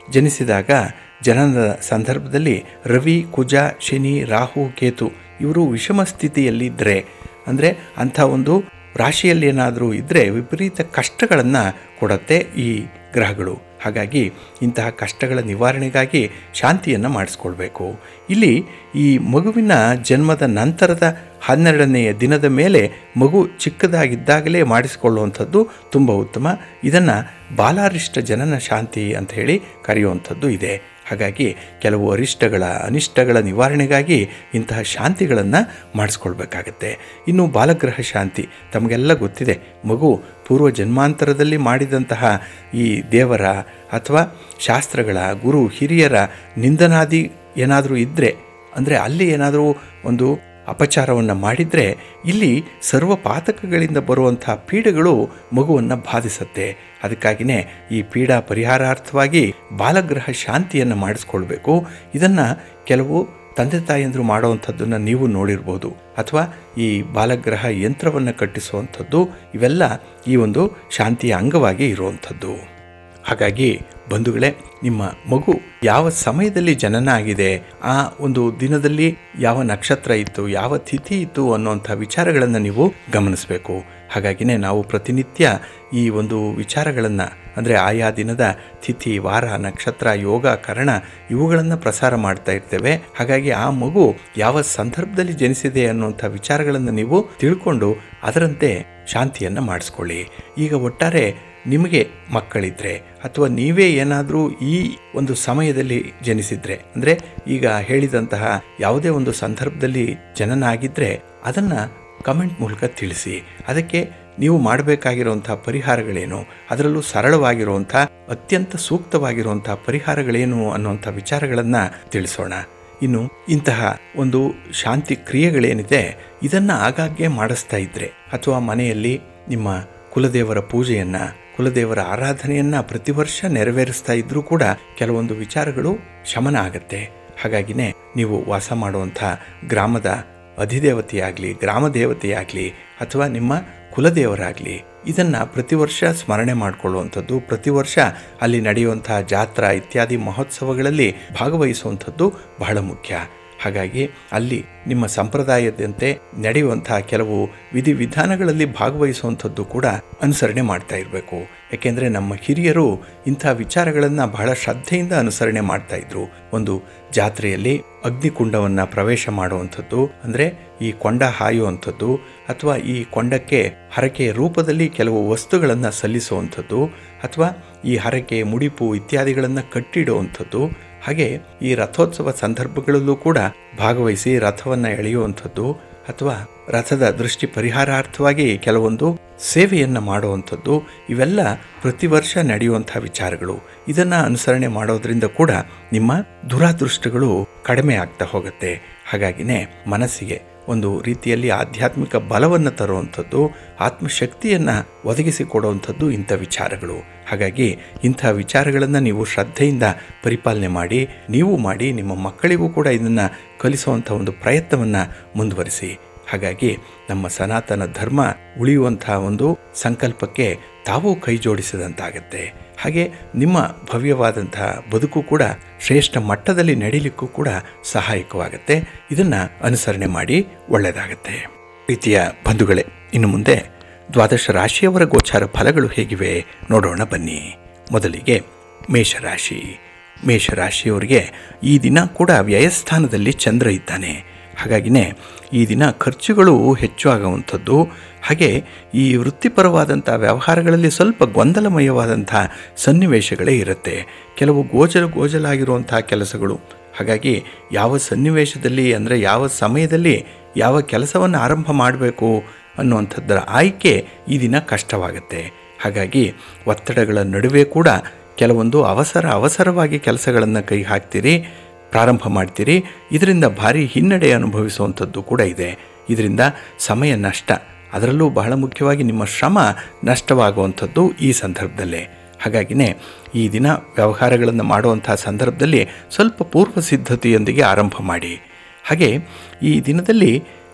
ಜನಿಸಿದಾಗ ಜನನದ ಸಂದರ್ಭದಲ್ಲಿ ರವಿ ಕುಜ ಶನಿ ರಾಹು ಕೇತು ಇವರು ವಿಷಮ ಸ್ಥಿತಿಯಲ್ಲಿದ್ದರೆ ಅಂದರೆ ಅಂಥ ಒಂದು ರಾಶಿಯಲ್ಲಿ ಏನಾದರೂ ಇದ್ದರೆ ವಿಪರೀತ ಕಷ್ಟಗಳನ್ನು ಕೊಡುತ್ತೆ ಈ ಗ್ರಹಗಳು ಹಾಗಾಗಿ ಇಂತಹ ಕಷ್ಟಗಳ ನಿವಾರಣೆಗಾಗಿ ಶಾಂತಿಯನ್ನು ಮಾಡಿಸ್ಕೊಳ್ಬೇಕು ಇಲ್ಲಿ ಈ ಮಗುವಿನ ಜನ್ಮದ ನಂತರದ ಹನ್ನೆರಡನೆಯ ದಿನದ ಮೇಲೆ ಮಗು ಚಿಕ್ಕದಾಗಿದ್ದಾಗಲೇ ಮಾಡಿಸಿಕೊಳ್ಳುವಂಥದ್ದು ತುಂಬ ಉತ್ತಮ ಇದನ್ನು ಬಾಲಾರಿಷ್ಟ ಜನನ ಶಾಂತಿ ಅಂತ ಹೇಳಿ ಕರೆಯುವಂಥದ್ದು ಇದೆ ಹಾಗಾಗಿ ಕೆಲವು ಅರಿಷ್ಟಗಳ ಅನಿಷ್ಟಗಳ ನಿವಾರಣೆಗಾಗಿ ಇಂತಹ ಶಾಂತಿಗಳನ್ನು ಮಾಡಿಸ್ಕೊಳ್ಬೇಕಾಗತ್ತೆ ಇನ್ನು ಬಾಲಗ್ರಹ ಶಾಂತಿ ತಮಗೆಲ್ಲ ಗೊತ್ತಿದೆ ಮಗು ಪೂರ್ವ ಜನ್ಮಾಂತರದಲ್ಲಿ ಮಾಡಿದಂತಹ ಈ ದೇವರ ಅಥವಾ ಶಾಸ್ತ್ರಗಳ ಗುರು ಹಿರಿಯರ ನಿಂದನಾದಿ ಏನಾದರೂ ಇದ್ದರೆ ಅಂದರೆ ಅಲ್ಲಿ ಏನಾದರೂ ಒಂದು ಅಪಚಾರವನ್ನು ಮಾಡಿದರೆ ಇಲ್ಲಿ ಸರ್ವ ಪಾತಕಗಳಿಂದ ಬರುವಂಥ ಪೀಡೆಗಳು ಮಗುವನ್ನು ಬಾಧಿಸುತ್ತೆ ಅದಕ್ಕಾಗಿಯೇ ಈ ಪೀಡಾ ಪರಿಹಾರಾರ್ಥವಾಗಿ ಬಾಲಗ್ರಹ ಶಾಂತಿಯನ್ನು ಮಾಡಿಸ್ಕೊಳ್ಬೇಕು ಇದನ್ನು ಕೆಲವು ತಂದೆ ತಾಯಿಯಂದರು ಮಾಡುವಂಥದ್ದನ್ನು ನೀವು ನೋಡಿರ್ಬೋದು ಅಥವಾ ಈ ಬಾಲಗ್ರಹ ಯಂತ್ರವನ್ನು ಕಟ್ಟಿಸುವಂಥದ್ದು ಇವೆಲ್ಲ ಈ ಒಂದು ಶಾಂತಿಯ ಅಂಗವಾಗಿ ಇರುವಂಥದ್ದು ಹಾಗಾಗಿ ಬಂಧುಗಳೇ ನಿಮ್ಮ ಮಗು ಯಾವ ಸಮಯದಲ್ಲಿ ಜನನ ಆಗಿದೆ ಆ ಒಂದು ದಿನದಲ್ಲಿ ಯಾವ ನಕ್ಷತ್ರ ಇತ್ತು ಯಾವ ತಿಥಿ ಇತ್ತು ಅನ್ನುವಂಥ ವಿಚಾರಗಳನ್ನು ನೀವು ಗಮನಿಸಬೇಕು ಹಾಗಾಗಿನೇ ನಾವು ಪ್ರತಿನಿತ್ಯ ಈ ಒಂದು ವಿಚಾರಗಳನ್ನು ಅಂದರೆ ಆಯಾ ದಿನದ ತಿಥಿ ವಾರ ನಕ್ಷತ್ರ ಯೋಗ ಕರಣ ಇವುಗಳನ್ನು ಪ್ರಸಾರ ಮಾಡ್ತಾ ಇರ್ತೇವೆ ಹಾಗಾಗಿ ಆ ಮಗು ಯಾವ ಸಂದರ್ಭದಲ್ಲಿ ಜನಿಸಿದೆ ಅನ್ನುವಂಥ ವಿಚಾರಗಳನ್ನು ನೀವು ತಿಳ್ಕೊಂಡು ಅದರಂತೆ ಶಾಂತಿಯನ್ನು ಮಾಡಿಸ್ಕೊಳ್ಳಿ ಈಗ ಒಟ್ಟಾರೆ ನಿಮಗೆ ಮಕ್ಕಳಿದ್ರೆ ಅಥವಾ ನೀವೇ ಏನಾದರೂ ಈ ಒಂದು ಸಮಯದಲ್ಲಿ ಜನಿಸಿದ್ರೆ ಅಂದರೆ ಈಗ ಹೇಳಿದಂತಹ ಯಾವುದೇ ಒಂದು ಸಂದರ್ಭದಲ್ಲಿ ಜನನ ಆಗಿದ್ದರೆ ಅದನ್ನು ಕಮೆಂಟ್ ಮೂಲಕ ತಿಳಿಸಿ ಅದಕ್ಕೆ ನೀವು ಮಾಡಬೇಕಾಗಿರುವಂಥ ಪರಿಹಾರಗಳೇನು ಅದರಲ್ಲೂ ಸರಳವಾಗಿರುವಂಥ ಅತ್ಯಂತ ಸೂಕ್ತವಾಗಿರುವಂಥ ಪರಿಹಾರಗಳೇನು ಅನ್ನುವಂಥ ವಿಚಾರಗಳನ್ನು ತಿಳಿಸೋಣ ಇನ್ನು ಇಂತಹ ಒಂದು ಶಾಂತಿ ಕ್ರಿಯೆಗಳೇನಿದೆ ಇದನ್ನು ಆಗಾಗ್ಗೆ ಮಾಡಿಸ್ತಾ ಇದ್ದರೆ ಅಥವಾ ಮನೆಯಲ್ಲಿ ನಿಮ್ಮ ಕುಲದೇವರ ಪೂಜೆಯನ್ನು ಕುಲದೇವರ ಆರಾಧನೆಯನ್ನು ಪ್ರತಿ ವರ್ಷ ನೆರವೇರಿಸ್ತಾ ಇದ್ದರೂ ಕೂಡ ಕೆಲವೊಂದು ವಿಚಾರಗಳು ಶಮನ ಆಗತ್ತೆ ಹಾಗಾಗಿನೇ ನೀವು ವಾಸ ಮಾಡುವಂಥ ಗ್ರಾಮದ ಅಧಿದೇವತೆಯಾಗಲಿ ಗ್ರಾಮ ದೇವತೆಯಾಗಲಿ ಅಥವಾ ನಿಮ್ಮ ಕುಲದೇವರಾಗಲಿ ಇದನ್ನು ಪ್ರತಿ ವರ್ಷ ಸ್ಮರಣೆ ಮಾಡಿಕೊಳ್ಳುವಂಥದ್ದು ಪ್ರತಿ ವರ್ಷ ಅಲ್ಲಿ ನಡೆಯುವಂತಹ ಜಾತ್ರಾ ಇತ್ಯಾದಿ ಮಹೋತ್ಸವಗಳಲ್ಲಿ ಭಾಗವಹಿಸುವಂಥದ್ದು ಬಹಳ ಮುಖ್ಯ ಹಾಗಾಗಿ ಅಲ್ಲಿ ನಿಮ್ಮ ಸಂಪ್ರದಾಯದಂತೆ ನಡೆಯುವಂತಹ ಕೆಲವು ವಿಧಿವಿಧಾನಗಳಲ್ಲಿ ಭಾಗವಹಿಸುವಂಥದ್ದು ಕೂಡ ಅನುಸರಣೆ ಮಾಡ್ತಾ ಇರಬೇಕು ಯಾಕೆಂದರೆ ನಮ್ಮ ಹಿರಿಯರು ಇಂಥ ವಿಚಾರಗಳನ್ನು ಬಹಳ ಶ್ರದ್ಧೆಯಿಂದ ಅನುಸರಣೆ ಮಾಡ್ತಾ ಇದ್ರು ಒಂದು ಜಾತ್ರೆಯಲ್ಲಿ ಅಗ್ನಿಕುಂಡವನ್ನು ಪ್ರವೇಶ ಮಾಡುವಂಥದ್ದು ಅಂದರೆ ಈ ಕೊಂಡ ಹಾಯುವಂಥದ್ದು ಅಥವಾ ಈ ಕೊಂಡಕ್ಕೆ ಹರಕೆಯ ರೂಪದಲ್ಲಿ ಕೆಲವು ವಸ್ತುಗಳನ್ನು ಸಲ್ಲಿಸುವಂಥದ್ದು ಅಥವಾ ಈ ಹರಕೆ ಮುಡಿಪು ಇತ್ಯಾದಿಗಳನ್ನು ಕಟ್ಟಿಡುವಂಥದ್ದು ಹಾಗೆ ಈ ರಥೋತ್ಸವ ಸಂದರ್ಭಗಳಲ್ಲೂ ಕೂಡ ಭಾಗವಹಿಸಿ ರಥವನ್ನು ಎಳೆಯುವಂಥದ್ದು ಅಥವಾ ರಥದ ದೃಷ್ಟಿ ಪರಿಹಾರಾರ್ಥವಾಗಿ ಕೆಲವೊಂದು ಸೇವೆಯನ್ನು ಮಾಡುವಂಥದ್ದು ಇವೆಲ್ಲ ಪ್ರತಿ ವರ್ಷ ನಡೆಯುವಂಥ ವಿಚಾರಗಳು ಇದನ್ನು ಅನುಸರಣೆ ಮಾಡೋದ್ರಿಂದ ಕೂಡ ನಿಮ್ಮ ದುರಾದೃಷ್ಟಗಳು ಕಡಿಮೆ ಆಗ್ತಾ ಹೋಗುತ್ತೆ ಹಾಗಾಗಿನೇ ಮನಸ್ಸಿಗೆ ಒಂದು ರೀತಿಯಲ್ಲಿ ಆಧ್ಯಾತ್ಮಿಕ ಬಲವನ್ನು ತರುವಂಥದ್ದು ಆತ್ಮಶಕ್ತಿಯನ್ನು ಒದಗಿಸಿಕೊಡುವಂಥದ್ದು ಇಂಥ ವಿಚಾರಗಳು ಹಾಗಾಗಿ ಇಂಥ ವಿಚಾರಗಳನ್ನು ನೀವು ಶ್ರದ್ಧೆಯಿಂದ ಪರಿಪಾಲನೆ ಮಾಡಿ ನೀವು ಮಾಡಿ ನಿಮ್ಮ ಮಕ್ಕಳಿಗೂ ಕೂಡ ಇದನ್ನು ಕಲಿಸುವಂಥ ಒಂದು ಪ್ರಯತ್ನವನ್ನು ಮುಂದುವರಿಸಿ ಹಾಗಾಗಿ ನಮ್ಮ ಸನಾತನ ಧರ್ಮ ಉಳಿಯುವಂಥ ಒಂದು ಸಂಕಲ್ಪಕ್ಕೆ ತಾವು ಕೈ ಜೋಡಿಸಿದಂತಾಗತ್ತೆ ಹಾಗೆ ನಿಮ್ಮ ಭವ್ಯವಾದಂತಹ ಬದುಕು ಕೂಡ ಶ್ರೇಷ್ಠ ಮಟ್ಟದಲ್ಲಿ ನಡೀಲಿಕ್ಕೂ ಕೂಡ ಸಹಾಯಕವಾಗುತ್ತೆ ಇದನ್ನು ಅನುಸರಣೆ ಮಾಡಿ ಒಳ್ಳೆಯದಾಗತ್ತೆ ಪ್ರೀತಿಯ ಬಂಧುಗಳೇ ಇನ್ನು ಮುಂದೆ ದ್ವಾದಶ ರಾಶಿಯವರ ಗೋಚಾರ ಫಲಗಳು ಹೇಗಿವೆ ನೋಡೋಣ ಬನ್ನಿ ಮೊದಲಿಗೆ ಮೇಷರಾಶಿ ಮೇಷರಾಶಿಯವರಿಗೆ ಈ ದಿನ ಕೂಡ ವ್ಯಯಸ್ಥಾನದಲ್ಲಿ ಚಂದ್ರ ಇದ್ದಾನೆ ಹಾಗಾಗಿನೇ ಈ ದಿನ ಖರ್ಚುಗಳು ಹೆಚ್ಚು ಆಗುವಂಥದ್ದು ಹಾಗೆ ಈ ವೃತ್ತಿಪರವಾದಂಥ ವ್ಯವಹಾರಗಳಲ್ಲಿ ಸ್ವಲ್ಪ ಗೊಂದಲಮಯವಾದಂಥ ಸನ್ನಿವೇಶಗಳೇ ಇರುತ್ತೆ ಕೆಲವು ಗೋಜಲು ಗೋಜಲಾಗಿರುವಂಥ ಕೆಲಸಗಳು ಹಾಗಾಗಿ ಯಾವ ಸನ್ನಿವೇಶದಲ್ಲಿ ಅಂದರೆ ಯಾವ ಸಮಯದಲ್ಲಿ ಯಾವ ಕೆಲಸವನ್ನು ಆರಂಭ ಮಾಡಬೇಕು ಅನ್ನುವಂಥದ್ದರ ಆಯ್ಕೆ ಈ ದಿನ ಕಷ್ಟವಾಗುತ್ತೆ ಹಾಗಾಗಿ ಒತ್ತಡಗಳ ನಡುವೆ ಕೂಡ ಕೆಲವೊಂದು ಅವಸರ ಅವಸರವಾಗಿ ಕೆಲಸಗಳನ್ನು ಕೈ ಹಾಕ್ತೀರಿ ಪ್ರಾರಂಭ ಮಾಡ್ತೀರಿ ಇದರಿಂದ ಭಾರಿ ಹಿನ್ನಡೆ ಅನುಭವಿಸುವಂಥದ್ದು ಕೂಡ ಇದೆ ಇದರಿಂದ ಸಮಯ ನಷ್ಟ ಅದರಲ್ಲೂ ಬಹಳ ಮುಖ್ಯವಾಗಿ ನಿಮ್ಮ ಶ್ರಮ ನಷ್ಟವಾಗುವಂಥದ್ದು ಈ ಸಂದರ್ಭದಲ್ಲೇ ಹಾಗಾಗಿನೇ ಈ ದಿನ ವ್ಯವಹಾರಗಳನ್ನು ಮಾಡುವಂಥ ಸಂದರ್ಭದಲ್ಲಿ ಸ್ವಲ್ಪ ಪೂರ್ವ ಸಿದ್ಧತೆಯೊಂದಿಗೆ ಆರಂಭ ಮಾಡಿ ಹಾಗೆ ಈ ದಿನದಲ್ಲಿ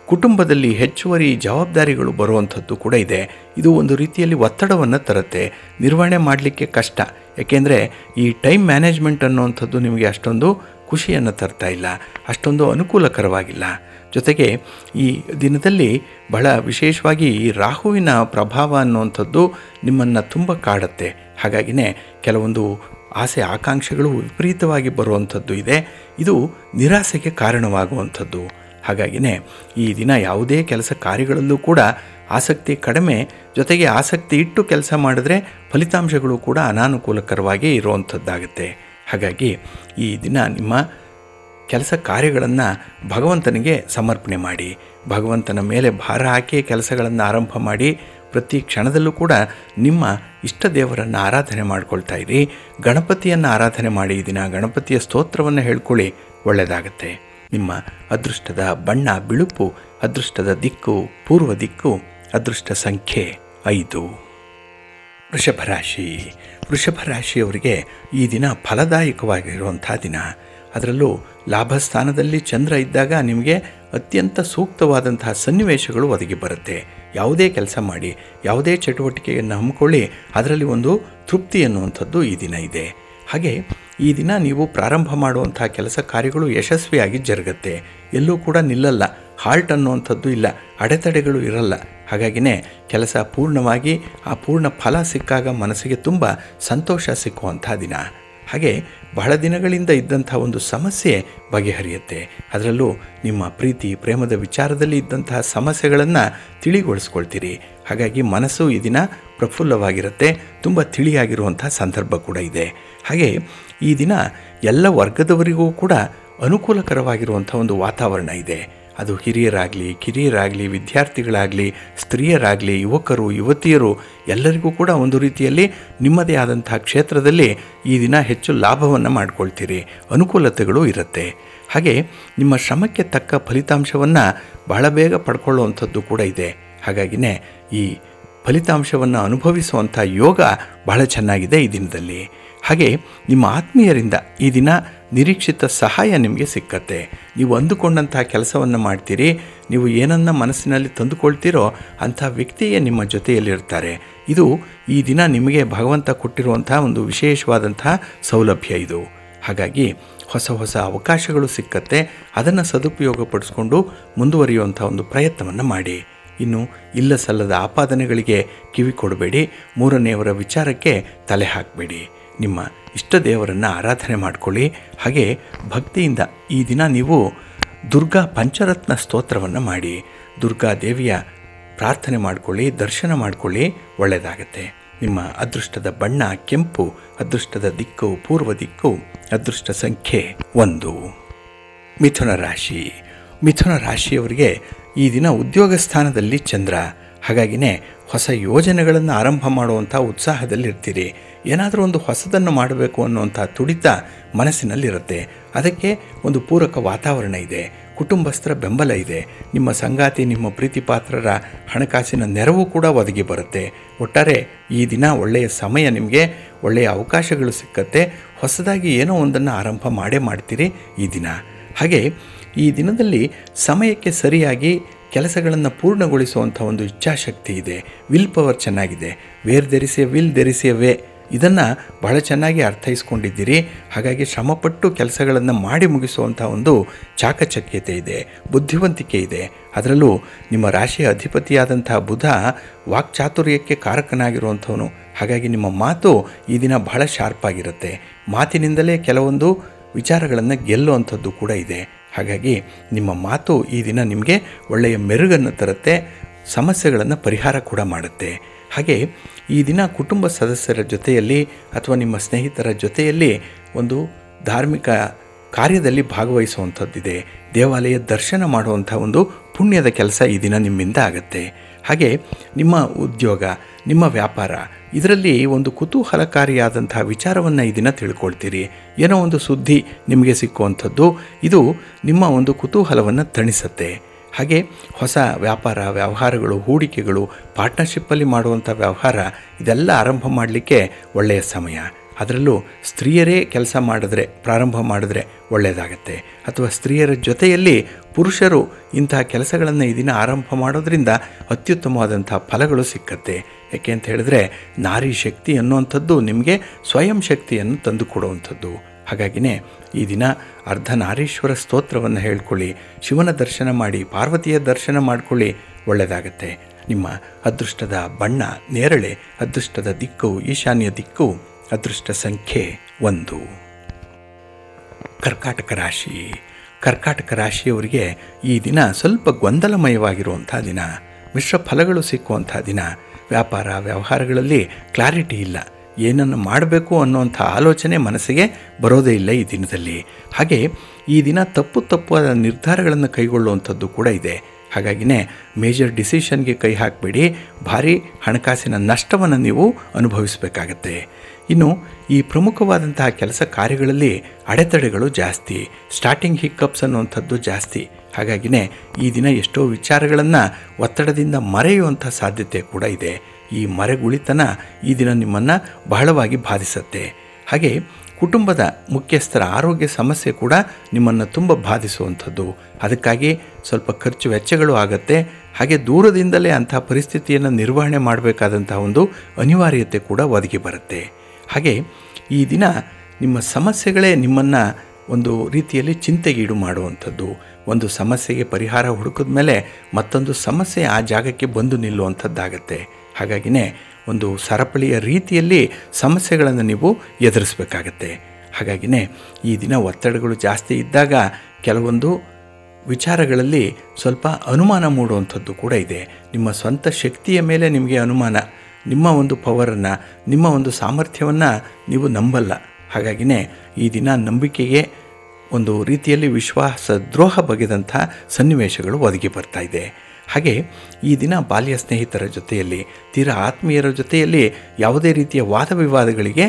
ಕುಟುಂಬದಲ್ಲಿ ಹೆಚ್ಚುವರಿ ಜವಾಬ್ದಾರಿಗಳು ಬರುವಂಥದ್ದು ಕೂಡ ಇದೆ ಇದು ಒಂದು ರೀತಿಯಲ್ಲಿ ಒತ್ತಡವನ್ನು ತರುತ್ತೆ ನಿರ್ವಹಣೆ ಮಾಡಲಿಕ್ಕೆ ಕಷ್ಟ ಯಾಕೆಂದರೆ ಈ ಟೈಮ್ ಮ್ಯಾನೇಜ್ಮೆಂಟ್ ಅನ್ನುವಂಥದ್ದು ನಿಮಗೆ ಅಷ್ಟೊಂದು ಖುಷಿಯನ್ನು ತರ್ತಾ ಇಲ್ಲ ಅಷ್ಟೊಂದು ಅನುಕೂಲಕರವಾಗಿಲ್ಲ ಜೊತೆಗೆ ಈ ದಿನದಲ್ಲಿ ಬಹಳ ವಿಶೇಷವಾಗಿ ಈ ರಾಹುವಿನ ಪ್ರಭಾವ ಅನ್ನುವಂಥದ್ದು ನಿಮ್ಮನ್ನು ತುಂಬ ಕಾಡುತ್ತೆ ಹಾಗಾಗಿನೇ ಕೆಲವೊಂದು ಆಸೆ ಆಕಾಂಕ್ಷೆಗಳು ವಿಪರೀತವಾಗಿ ಬರುವಂಥದ್ದು ಇದೆ ಇದು ನಿರಾಸೆಗೆ ಕಾರಣವಾಗುವಂಥದ್ದು ಹಾಗಾಗಿನೇ ಈ ದಿನ ಯಾವುದೇ ಕೆಲಸ ಕಾರ್ಯಗಳಲ್ಲೂ ಕೂಡ ಆಸಕ್ತಿ ಕಡಿಮೆ ಜೊತೆಗೆ ಆಸಕ್ತಿ ಇಟ್ಟು ಕೆಲಸ ಮಾಡಿದ್ರೆ ಫಲಿತಾಂಶಗಳು ಕೂಡ ಅನಾನುಕೂಲಕರವಾಗಿ ಇರುವಂಥದ್ದಾಗುತ್ತೆ ಹಾಗಾಗಿ ಈ ದಿನ ನಿಮ್ಮ ಕೆಲಸ ಕಾರ್ಯಗಳನ್ನು ಭಗವಂತನಿಗೆ ಸಮರ್ಪಣೆ ಮಾಡಿ ಭಗವಂತನ ಮೇಲೆ ಭಾರ ಹಾಕಿ ಕೆಲಸಗಳನ್ನು ಆರಂಭ ಮಾಡಿ ಪ್ರತಿ ಕ್ಷಣದಲ್ಲೂ ಕೂಡ ನಿಮ್ಮ ಇಷ್ಟ ದೇವರನ್ನು ಆರಾಧನೆ ಮಾಡ್ಕೊಳ್ತಾ ಇರಿ ಗಣಪತಿಯನ್ನು ಆರಾಧನೆ ಮಾಡಿ ಈ ದಿನ ಗಣಪತಿಯ ಸ್ತೋತ್ರವನ್ನು ಹೇಳ್ಕೊಳ್ಳಿ ಒಳ್ಳೆಯದಾಗತ್ತೆ ನಿಮ್ಮ ಅದೃಷ್ಟದ ಬಣ್ಣ ಬಿಳುಪು ಅದೃಷ್ಟದ ದಿಕ್ಕು ಪೂರ್ವ ದಿಕ್ಕು ಅದೃಷ್ಟ ಸಂಖ್ಯೆ ಐದು ವೃಷಭ ರಾಶಿ ವೃಷಭ ರಾಶಿಯವರಿಗೆ ಈ ದಿನ ಫಲದಾಯಕವಾಗಿರುವಂಥ ದಿನ ಅದರಲ್ಲೂ ಲಾಭ ಸ್ಥಾನದಲ್ಲಿ ಚಂದ್ರ ಇದ್ದಾಗ ನಿಮಗೆ ಅತ್ಯಂತ ಸೂಕ್ತವಾದಂತಹ ಸನ್ನಿವೇಶಗಳು ಒದಗಿ ಬರುತ್ತೆ ಯಾವುದೇ ಕೆಲಸ ಮಾಡಿ ಯಾವುದೇ ಚಟುವಟಿಕೆಯನ್ನು ಹಮ್ಮಿಕೊಳ್ಳಿ ಅದರಲ್ಲಿ ಒಂದು ತೃಪ್ತಿ ಅನ್ನುವಂಥದ್ದು ಈ ದಿನ ಇದೆ ಹಾಗೆ ಈ ದಿನ ನೀವು ಪ್ರಾರಂಭ ಮಾಡುವಂಥ ಕೆಲಸ ಕಾರ್ಯಗಳು ಯಶಸ್ವಿಯಾಗಿ ಜರುಗತ್ತೆ ಎಲ್ಲೂ ಕೂಡ ನಿಲ್ಲಲ್ಲ ಹಾಲ್ಟ್ ಅನ್ನುವಂಥದ್ದು ಇಲ್ಲ ಅಡೆತಡೆಗಳು ಇರಲ್ಲ ಹಾಗಾಗಿನೇ ಕೆಲಸ ಪೂರ್ಣವಾಗಿ ಆ ಪೂರ್ಣ ಫಲ ಸಿಕ್ಕಾಗ ಮನಸ್ಸಿಗೆ ತುಂಬ ಸಂತೋಷ ಸಿಕ್ಕುವಂಥ ದಿನ ಹಾಗೆ ಬಹಳ ದಿನಗಳಿಂದ ಇದ್ದಂಥ ಒಂದು ಸಮಸ್ಯೆ ಬಗೆಹರಿಯುತ್ತೆ ಅದರಲ್ಲೂ ನಿಮ್ಮ ಪ್ರೀತಿ ಪ್ರೇಮದ ವಿಚಾರದಲ್ಲಿ ಇದ್ದಂತಹ ಸಮಸ್ಯೆಗಳನ್ನು ತಿಳಿಗೊಳಿಸ್ಕೊಳ್ತೀರಿ ಹಾಗಾಗಿ ಮನಸ್ಸು ಈ ದಿನ ಪ್ರಫುಲ್ಲವಾಗಿರುತ್ತೆ ತುಂಬ ತಿಳಿಯಾಗಿರುವಂಥ ಸಂದರ್ಭ ಕೂಡ ಇದೆ ಹಾಗೆ ಈ ದಿನ ಎಲ್ಲ ವರ್ಗದವರಿಗೂ ಕೂಡ ಅನುಕೂಲಕರವಾಗಿರುವಂಥ ಒಂದು ವಾತಾವರಣ ಇದೆ ಅದು ಹಿರಿಯರಾಗಲಿ ಕಿರಿಯರಾಗಲಿ ವಿದ್ಯಾರ್ಥಿಗಳಾಗಲಿ ಸ್ತ್ರೀಯರಾಗಲಿ ಯುವಕರು ಯುವತಿಯರು ಎಲ್ಲರಿಗೂ ಕೂಡ ಒಂದು ರೀತಿಯಲ್ಲಿ ನಿಮ್ಮದೇ ಆದಂಥ ಕ್ಷೇತ್ರದಲ್ಲಿ ಈ ದಿನ ಹೆಚ್ಚು ಲಾಭವನ್ನು ಮಾಡ್ಕೊಳ್ತೀರಿ ಅನುಕೂಲತೆಗಳು ಇರುತ್ತೆ ಹಾಗೆ ನಿಮ್ಮ ಶ್ರಮಕ್ಕೆ ತಕ್ಕ ಫಲಿತಾಂಶವನ್ನು ಬಹಳ ಬೇಗ ಪಡ್ಕೊಳ್ಳುವಂಥದ್ದು ಕೂಡ ಇದೆ ಹಾಗಾಗಿನೇ ಈ ಫಲಿತಾಂಶವನ್ನು ಅನುಭವಿಸುವಂಥ ಯೋಗ ಬಹಳ ಚೆನ್ನಾಗಿದೆ ಈ ದಿನದಲ್ಲಿ ಹಾಗೆ ನಿಮ್ಮ ಆತ್ಮೀಯರಿಂದ ಈ ದಿನ ನಿರೀಕ್ಷಿತ ಸಹಾಯ ನಿಮಗೆ ಸಿಕ್ಕತ್ತೆ ನೀವು ಅಂದುಕೊಂಡಂಥ ಕೆಲಸವನ್ನು ಮಾಡ್ತೀರಿ ನೀವು ಏನನ್ನ ಮನಸ್ಸಿನಲ್ಲಿ ತಂದುಕೊಳ್ತೀರೋ ಅಂಥ ವ್ಯಕ್ತಿಯೇ ನಿಮ್ಮ ಜೊತೆಯಲ್ಲಿರ್ತಾರೆ ಇದು ಈ ದಿನ ನಿಮಗೆ ಭಗವಂತ ಕೊಟ್ಟಿರುವಂಥ ಒಂದು ವಿಶೇಷವಾದಂಥ ಸೌಲಭ್ಯ ಇದು ಹಾಗಾಗಿ ಹೊಸ ಹೊಸ ಅವಕಾಶಗಳು ಸಿಕ್ಕತ್ತೆ ಅದನ್ನು ಸದುಪಯೋಗಪಡಿಸ್ಕೊಂಡು ಮುಂದುವರಿಯುವಂಥ ಒಂದು ಪ್ರಯತ್ನವನ್ನು ಮಾಡಿ ಇನ್ನು ಇಲ್ಲ ಸಲ್ಲದ ಆಪಾದನೆಗಳಿಗೆ ಕಿವಿ ಕೊಡಬೇಡಿ ಮೂರನೆಯವರ ವಿಚಾರಕ್ಕೆ ತಲೆ ಹಾಕಬೇಡಿ ನಿಮ್ಮ ಇಷ್ಟ ದೇವರನ್ನು ಆರಾಧನೆ ಮಾಡಿಕೊಳ್ಳಿ ಹಾಗೆ ಭಕ್ತಿಯಿಂದ ಈ ದಿನ ನೀವು ದುರ್ಗಾ ಪಂಚರತ್ನ ಸ್ತೋತ್ರವನ್ನು ಮಾಡಿ ದುರ್ಗಾ ದೇವಿಯ ಪ್ರಾರ್ಥನೆ ಮಾಡಿಕೊಳ್ಳಿ ದರ್ಶನ ಮಾಡಿಕೊಳ್ಳಿ ಒಳ್ಳೆಯದಾಗತ್ತೆ ನಿಮ್ಮ ಅದೃಷ್ಟದ ಬಣ್ಣ ಕೆಂಪು ಅದೃಷ್ಟದ ದಿಕ್ಕು ಪೂರ್ವ ದಿಕ್ಕು ಅದೃಷ್ಟ ಸಂಖ್ಯೆ ಒಂದು ಮಿಥುನ ರಾಶಿ ಮಿಥುನ ರಾಶಿಯವರಿಗೆ ಈ ದಿನ ಉದ್ಯೋಗ ಸ್ಥಾನದಲ್ಲಿ ಚಂದ್ರ ಹಾಗಾಗಿನೇ ಹೊಸ ಯೋಜನೆಗಳನ್ನು ಆರಂಭ ಮಾಡುವಂಥ ಉತ್ಸಾಹದಲ್ಲಿರ್ತೀರಿ ಏನಾದರೂ ಒಂದು ಹೊಸದನ್ನು ಮಾಡಬೇಕು ಅನ್ನುವಂಥ ತುಡಿತ ಮನಸ್ಸಿನಲ್ಲಿರುತ್ತೆ ಅದಕ್ಕೆ ಒಂದು ಪೂರಕ ವಾತಾವರಣ ಇದೆ ಕುಟುಂಬಸ್ಥರ ಬೆಂಬಲ ಇದೆ ನಿಮ್ಮ ಸಂಗಾತಿ ನಿಮ್ಮ ಪ್ರೀತಿ ಪಾತ್ರರ ಹಣಕಾಸಿನ ನೆರವು ಕೂಡ ಒದಗಿ ಬರುತ್ತೆ ಒಟ್ಟಾರೆ ಈ ದಿನ ಒಳ್ಳೆಯ ಸಮಯ ನಿಮಗೆ ಒಳ್ಳೆಯ ಅವಕಾಶಗಳು ಸಿಕ್ಕತ್ತೆ ಹೊಸದಾಗಿ ಏನೋ ಒಂದನ್ನು ಆರಂಭ ಮಾಡೇ ಮಾಡ್ತೀರಿ ಈ ದಿನ ಹಾಗೆ ಈ ದಿನದಲ್ಲಿ ಸಮಯಕ್ಕೆ ಸರಿಯಾಗಿ ಕೆಲಸಗಳನ್ನು ಪೂರ್ಣಗೊಳಿಸುವಂಥ ಒಂದು ಇಚ್ಛಾಶಕ್ತಿ ಇದೆ ವಿಲ್ ಪವರ್ ಚೆನ್ನಾಗಿದೆ where there is a will there is a way ಇದನ್ನು ಬಹಳ ಚೆನ್ನಾಗಿ ಅರ್ಥೈಸ್ಕೊಂಡಿದ್ದೀರಿ ಹಾಗಾಗಿ ಶ್ರಮಪಟ್ಟು ಕೆಲಸಗಳನ್ನು ಮಾಡಿ ಮುಗಿಸುವಂಥ ಒಂದು ಚಾಕಚಕ್ಯತೆ ಇದೆ ಬುದ್ಧಿವಂತಿಕೆ ಇದೆ ಅದರಲ್ಲೂ ನಿಮ್ಮ ರಾಶಿಯ ಅಧಿಪತಿಯಾದಂಥ ಬುಧ ವಾಕ್ಚಾತುರ್ಯಕ್ಕೆ ಕಾರಕನಾಗಿರುವಂಥವನು ಹಾಗಾಗಿ ನಿಮ್ಮ ಮಾತು ಈ ದಿನ ಬಹಳ ಶಾರ್ಪ್ ಆಗಿರುತ್ತೆ ಮಾತಿನಿಂದಲೇ ಕೆಲವೊಂದು ವಿಚಾರಗಳನ್ನು ಗೆಲ್ಲುವಂಥದ್ದು ಕೂಡ ಇದೆ ಹಾಗಾಗಿ ನಿಮ್ಮ ಮಾತು ಈ ದಿನ ನಿಮಗೆ ಒಳ್ಳೆಯ ಮೆರುಗನ್ನು ತರುತ್ತೆ ಸಮಸ್ಯೆಗಳನ್ನು ಪರಿಹಾರ ಕೂಡ ಮಾಡುತ್ತೆ ಹಾಗೆ ಈ ದಿನ ಕುಟುಂಬ ಸದಸ್ಯರ ಜೊತೆಯಲ್ಲಿ ಅಥವಾ ನಿಮ್ಮ ಸ್ನೇಹಿತರ ಜೊತೆಯಲ್ಲಿ ಒಂದು ಧಾರ್ಮಿಕ ಕಾರ್ಯದಲ್ಲಿ ಭಾಗವಹಿಸುವಂಥದ್ದಿದೆ ದೇವಾಲಯ ದರ್ಶನ ಮಾಡುವಂಥ ಒಂದು ಪುಣ್ಯದ ಕೆಲಸ ಈ ದಿನ ನಿಮ್ಮಿಂದ ಆಗುತ್ತೆ ಹಾಗೆ ನಿಮ್ಮ ಉದ್ಯೋಗ ನಿಮ್ಮ ವ್ಯಾಪಾರ ಇದರಲ್ಲಿ ಒಂದು ಕುತೂಹಲಕಾರಿಯಾದಂಥ ವಿಚಾರವನ್ನು ಈ ದಿನ ತಿಳ್ಕೊಳ್ತೀರಿ ಏನೋ ಒಂದು ಸುದ್ದಿ ನಿಮಗೆ ಸಿಕ್ಕುವಂಥದ್ದು ಇದು ನಿಮ್ಮ ಒಂದು ಕುತೂಹಲವನ್ನು ತಣಿಸುತ್ತೆ ಹಾಗೆ ಹೊಸ ವ್ಯಾಪಾರ ವ್ಯವಹಾರಗಳು ಹೂಡಿಕೆಗಳು ಪಾರ್ಟ್ನರ್ಶಿಪ್ಪಲ್ಲಿ ಮಾಡುವಂಥ ವ್ಯವಹಾರ ಇದೆಲ್ಲ ಆರಂಭ ಮಾಡಲಿಕ್ಕೆ ಒಳ್ಳೆಯ ಸಮಯ ಅದರಲ್ಲೂ ಸ್ತ್ರೀಯರೇ ಕೆಲಸ ಮಾಡಿದ್ರೆ ಪ್ರಾರಂಭ ಮಾಡಿದ್ರೆ ಒಳ್ಳೆಯದಾಗತ್ತೆ ಅಥವಾ ಸ್ತ್ರೀಯರ ಜೊತೆಯಲ್ಲಿ ಪುರುಷರು ಇಂತಹ ಕೆಲಸಗಳನ್ನು ಈ ದಿನ ಆರಂಭ ಮಾಡೋದ್ರಿಂದ ಅತ್ಯುತ್ತಮವಾದಂಥ ಫಲಗಳು ಸಿಕ್ಕತ್ತೆ ಯಾಕೆ ಅಂತ ಹೇಳಿದ್ರೆ ನಾರಿ ಶಕ್ತಿ ಅನ್ನುವಂಥದ್ದು ನಿಮಗೆ ಸ್ವಯಂ ಶಕ್ತಿಯನ್ನು ತಂದು ಕೊಡುವಂಥದ್ದು ಹಾಗಾಗಿನೇ ಈ ದಿನ ಅರ್ಧನಾರೀಶ್ವರ ಸ್ತೋತ್ರವನ್ನು ಹೇಳ್ಕೊಳ್ಳಿ ಶಿವನ ದರ್ಶನ ಮಾಡಿ ಪಾರ್ವತಿಯ ದರ್ಶನ ಮಾಡ್ಕೊಳ್ಳಿ ಒಳ್ಳೆಯದಾಗತ್ತೆ ನಿಮ್ಮ ಅದೃಷ್ಟದ ಬಣ್ಣ ನೇರಳೆ ಅದೃಷ್ಟದ ದಿಕ್ಕು ಈಶಾನ್ಯ ದಿಕ್ಕು ಅದೃಷ್ಟ ಸಂಖ್ಯೆ ಒಂದು ಕರ್ಕಾಟಕ ರಾಶಿ ಕರ್ಕಾಟಕ ರಾಶಿಯವರಿಗೆ ಈ ದಿನ ಸ್ವಲ್ಪ ಗೊಂದಲಮಯವಾಗಿರುವಂಥ ದಿನ ಮಿಶ್ರ ಫಲಗಳು ಸಿಕ್ಕುವಂಥ ದಿನ ವ್ಯಾಪಾರ ವ್ಯವಹಾರಗಳಲ್ಲಿ ಕ್ಲಾರಿಟಿ ಇಲ್ಲ ಏನನ್ನು ಮಾಡಬೇಕು ಅನ್ನುವಂಥ ಆಲೋಚನೆ ಮನಸ್ಸಿಗೆ ಬರೋದೇ ಇಲ್ಲ ಈ ದಿನದಲ್ಲಿ ಹಾಗೆ ಈ ದಿನ ತಪ್ಪು ತಪ್ಪಾದ ನಿರ್ಧಾರಗಳನ್ನು ಕೈಗೊಳ್ಳುವಂಥದ್ದು ಕೂಡ ಇದೆ ಹಾಗಾಗಿನೇ ಮೇಜರ್ ಡಿಸಿಷನ್ಗೆ ಕೈ ಹಾಕಬೇಡಿ ಭಾರಿ ಹಣಕಾಸಿನ ನಷ್ಟವನ್ನು ನೀವು ಅನುಭವಿಸಬೇಕಾಗತ್ತೆ ಇನ್ನು ಈ ಪ್ರಮುಖವಾದಂತಹ ಕೆಲಸ ಕಾರ್ಯಗಳಲ್ಲಿ ಅಡೆತಡೆಗಳು ಜಾಸ್ತಿ ಸ್ಟಾರ್ಟಿಂಗ್ ಹಿಕ್ಕಪ್ಸ್ ಅನ್ನುವಂಥದ್ದು ಜಾಸ್ತಿ ಹಾಗಾಗಿನೇ ಈ ದಿನ ಎಷ್ಟೋ ವಿಚಾರಗಳನ್ನು ಒತ್ತಡದಿಂದ ಮರೆಯುವಂಥ ಸಾಧ್ಯತೆ ಕೂಡ ಇದೆ ಈ ಮರೆಗುಳಿತನ ಈ ದಿನ ನಿಮ್ಮನ್ನು ಬಹಳವಾಗಿ ಬಾಧಿಸುತ್ತೆ ಹಾಗೆ ಕುಟುಂಬದ ಮುಖ್ಯಸ್ಥರ ಆರೋಗ್ಯ ಸಮಸ್ಯೆ ಕೂಡ ನಿಮ್ಮನ್ನು ತುಂಬ ಬಾಧಿಸುವಂಥದ್ದು ಅದಕ್ಕಾಗಿ ಸ್ವಲ್ಪ ಖರ್ಚು ವೆಚ್ಚಗಳು ಆಗತ್ತೆ ಹಾಗೆ ದೂರದಿಂದಲೇ ಅಂಥ ಪರಿಸ್ಥಿತಿಯನ್ನು ನಿರ್ವಹಣೆ ಮಾಡಬೇಕಾದಂಥ ಒಂದು ಅನಿವಾರ್ಯತೆ ಕೂಡ ಒದಗಿ ಬರುತ್ತೆ ಹಾಗೆ ಈ ದಿನ ನಿಮ್ಮ ಸಮಸ್ಯೆಗಳೇ ನಿಮ್ಮನ್ನು ಒಂದು ರೀತಿಯಲ್ಲಿ ಚಿಂತೆಗೀಡು ಮಾಡುವಂಥದ್ದು ಒಂದು ಸಮಸ್ಯೆಗೆ ಪರಿಹಾರ ಹುಡುಕಿದ ಮೇಲೆ ಮತ್ತೊಂದು ಸಮಸ್ಯೆ ಆ ಜಾಗಕ್ಕೆ ಬಂದು ನಿಲ್ಲುವಂಥದ್ದಾಗತ್ತೆ ಹಾಗಾಗಿನೇ ಒಂದು ಸರಪಳಿಯ ರೀತಿಯಲ್ಲಿ ಸಮಸ್ಯೆಗಳನ್ನು ನೀವು ಎದುರಿಸಬೇಕಾಗತ್ತೆ ಹಾಗಾಗಿನೇ ಈ ದಿನ ಒತ್ತಡಗಳು ಜಾಸ್ತಿ ಇದ್ದಾಗ ಕೆಲವೊಂದು ವಿಚಾರಗಳಲ್ಲಿ ಸ್ವಲ್ಪ ಅನುಮಾನ ಮೂಡುವಂಥದ್ದು ಕೂಡ ಇದೆ ನಿಮ್ಮ ಸ್ವಂತ ಶಕ್ತಿಯ ಮೇಲೆ ನಿಮಗೆ ಅನುಮಾನ ನಿಮ್ಮ ಒಂದು ಪವರನ್ನು ನಿಮ್ಮ ಒಂದು ಸಾಮರ್ಥ್ಯವನ್ನು ನೀವು ನಂಬಲ್ಲ ಹಾಗಾಗಿನೇ ಈ ದಿನ ನಂಬಿಕೆಗೆ ಒಂದು ರೀತಿಯಲ್ಲಿ ವಿಶ್ವಾಸ ದ್ರೋಹ ಬಗೆದಂಥ ಸನ್ನಿವೇಶಗಳು ಒದಗಿ ಬರ್ತಾ ಇದೆ ಹಾಗೆ ಈ ದಿನ ಬಾಲ್ಯ ಸ್ನೇಹಿತರ ಜೊತೆಯಲ್ಲಿ ತೀರಾ ಆತ್ಮೀಯರ ಜೊತೆಯಲ್ಲಿ ಯಾವುದೇ ರೀತಿಯ ವಾದ ವಿವಾದಗಳಿಗೆ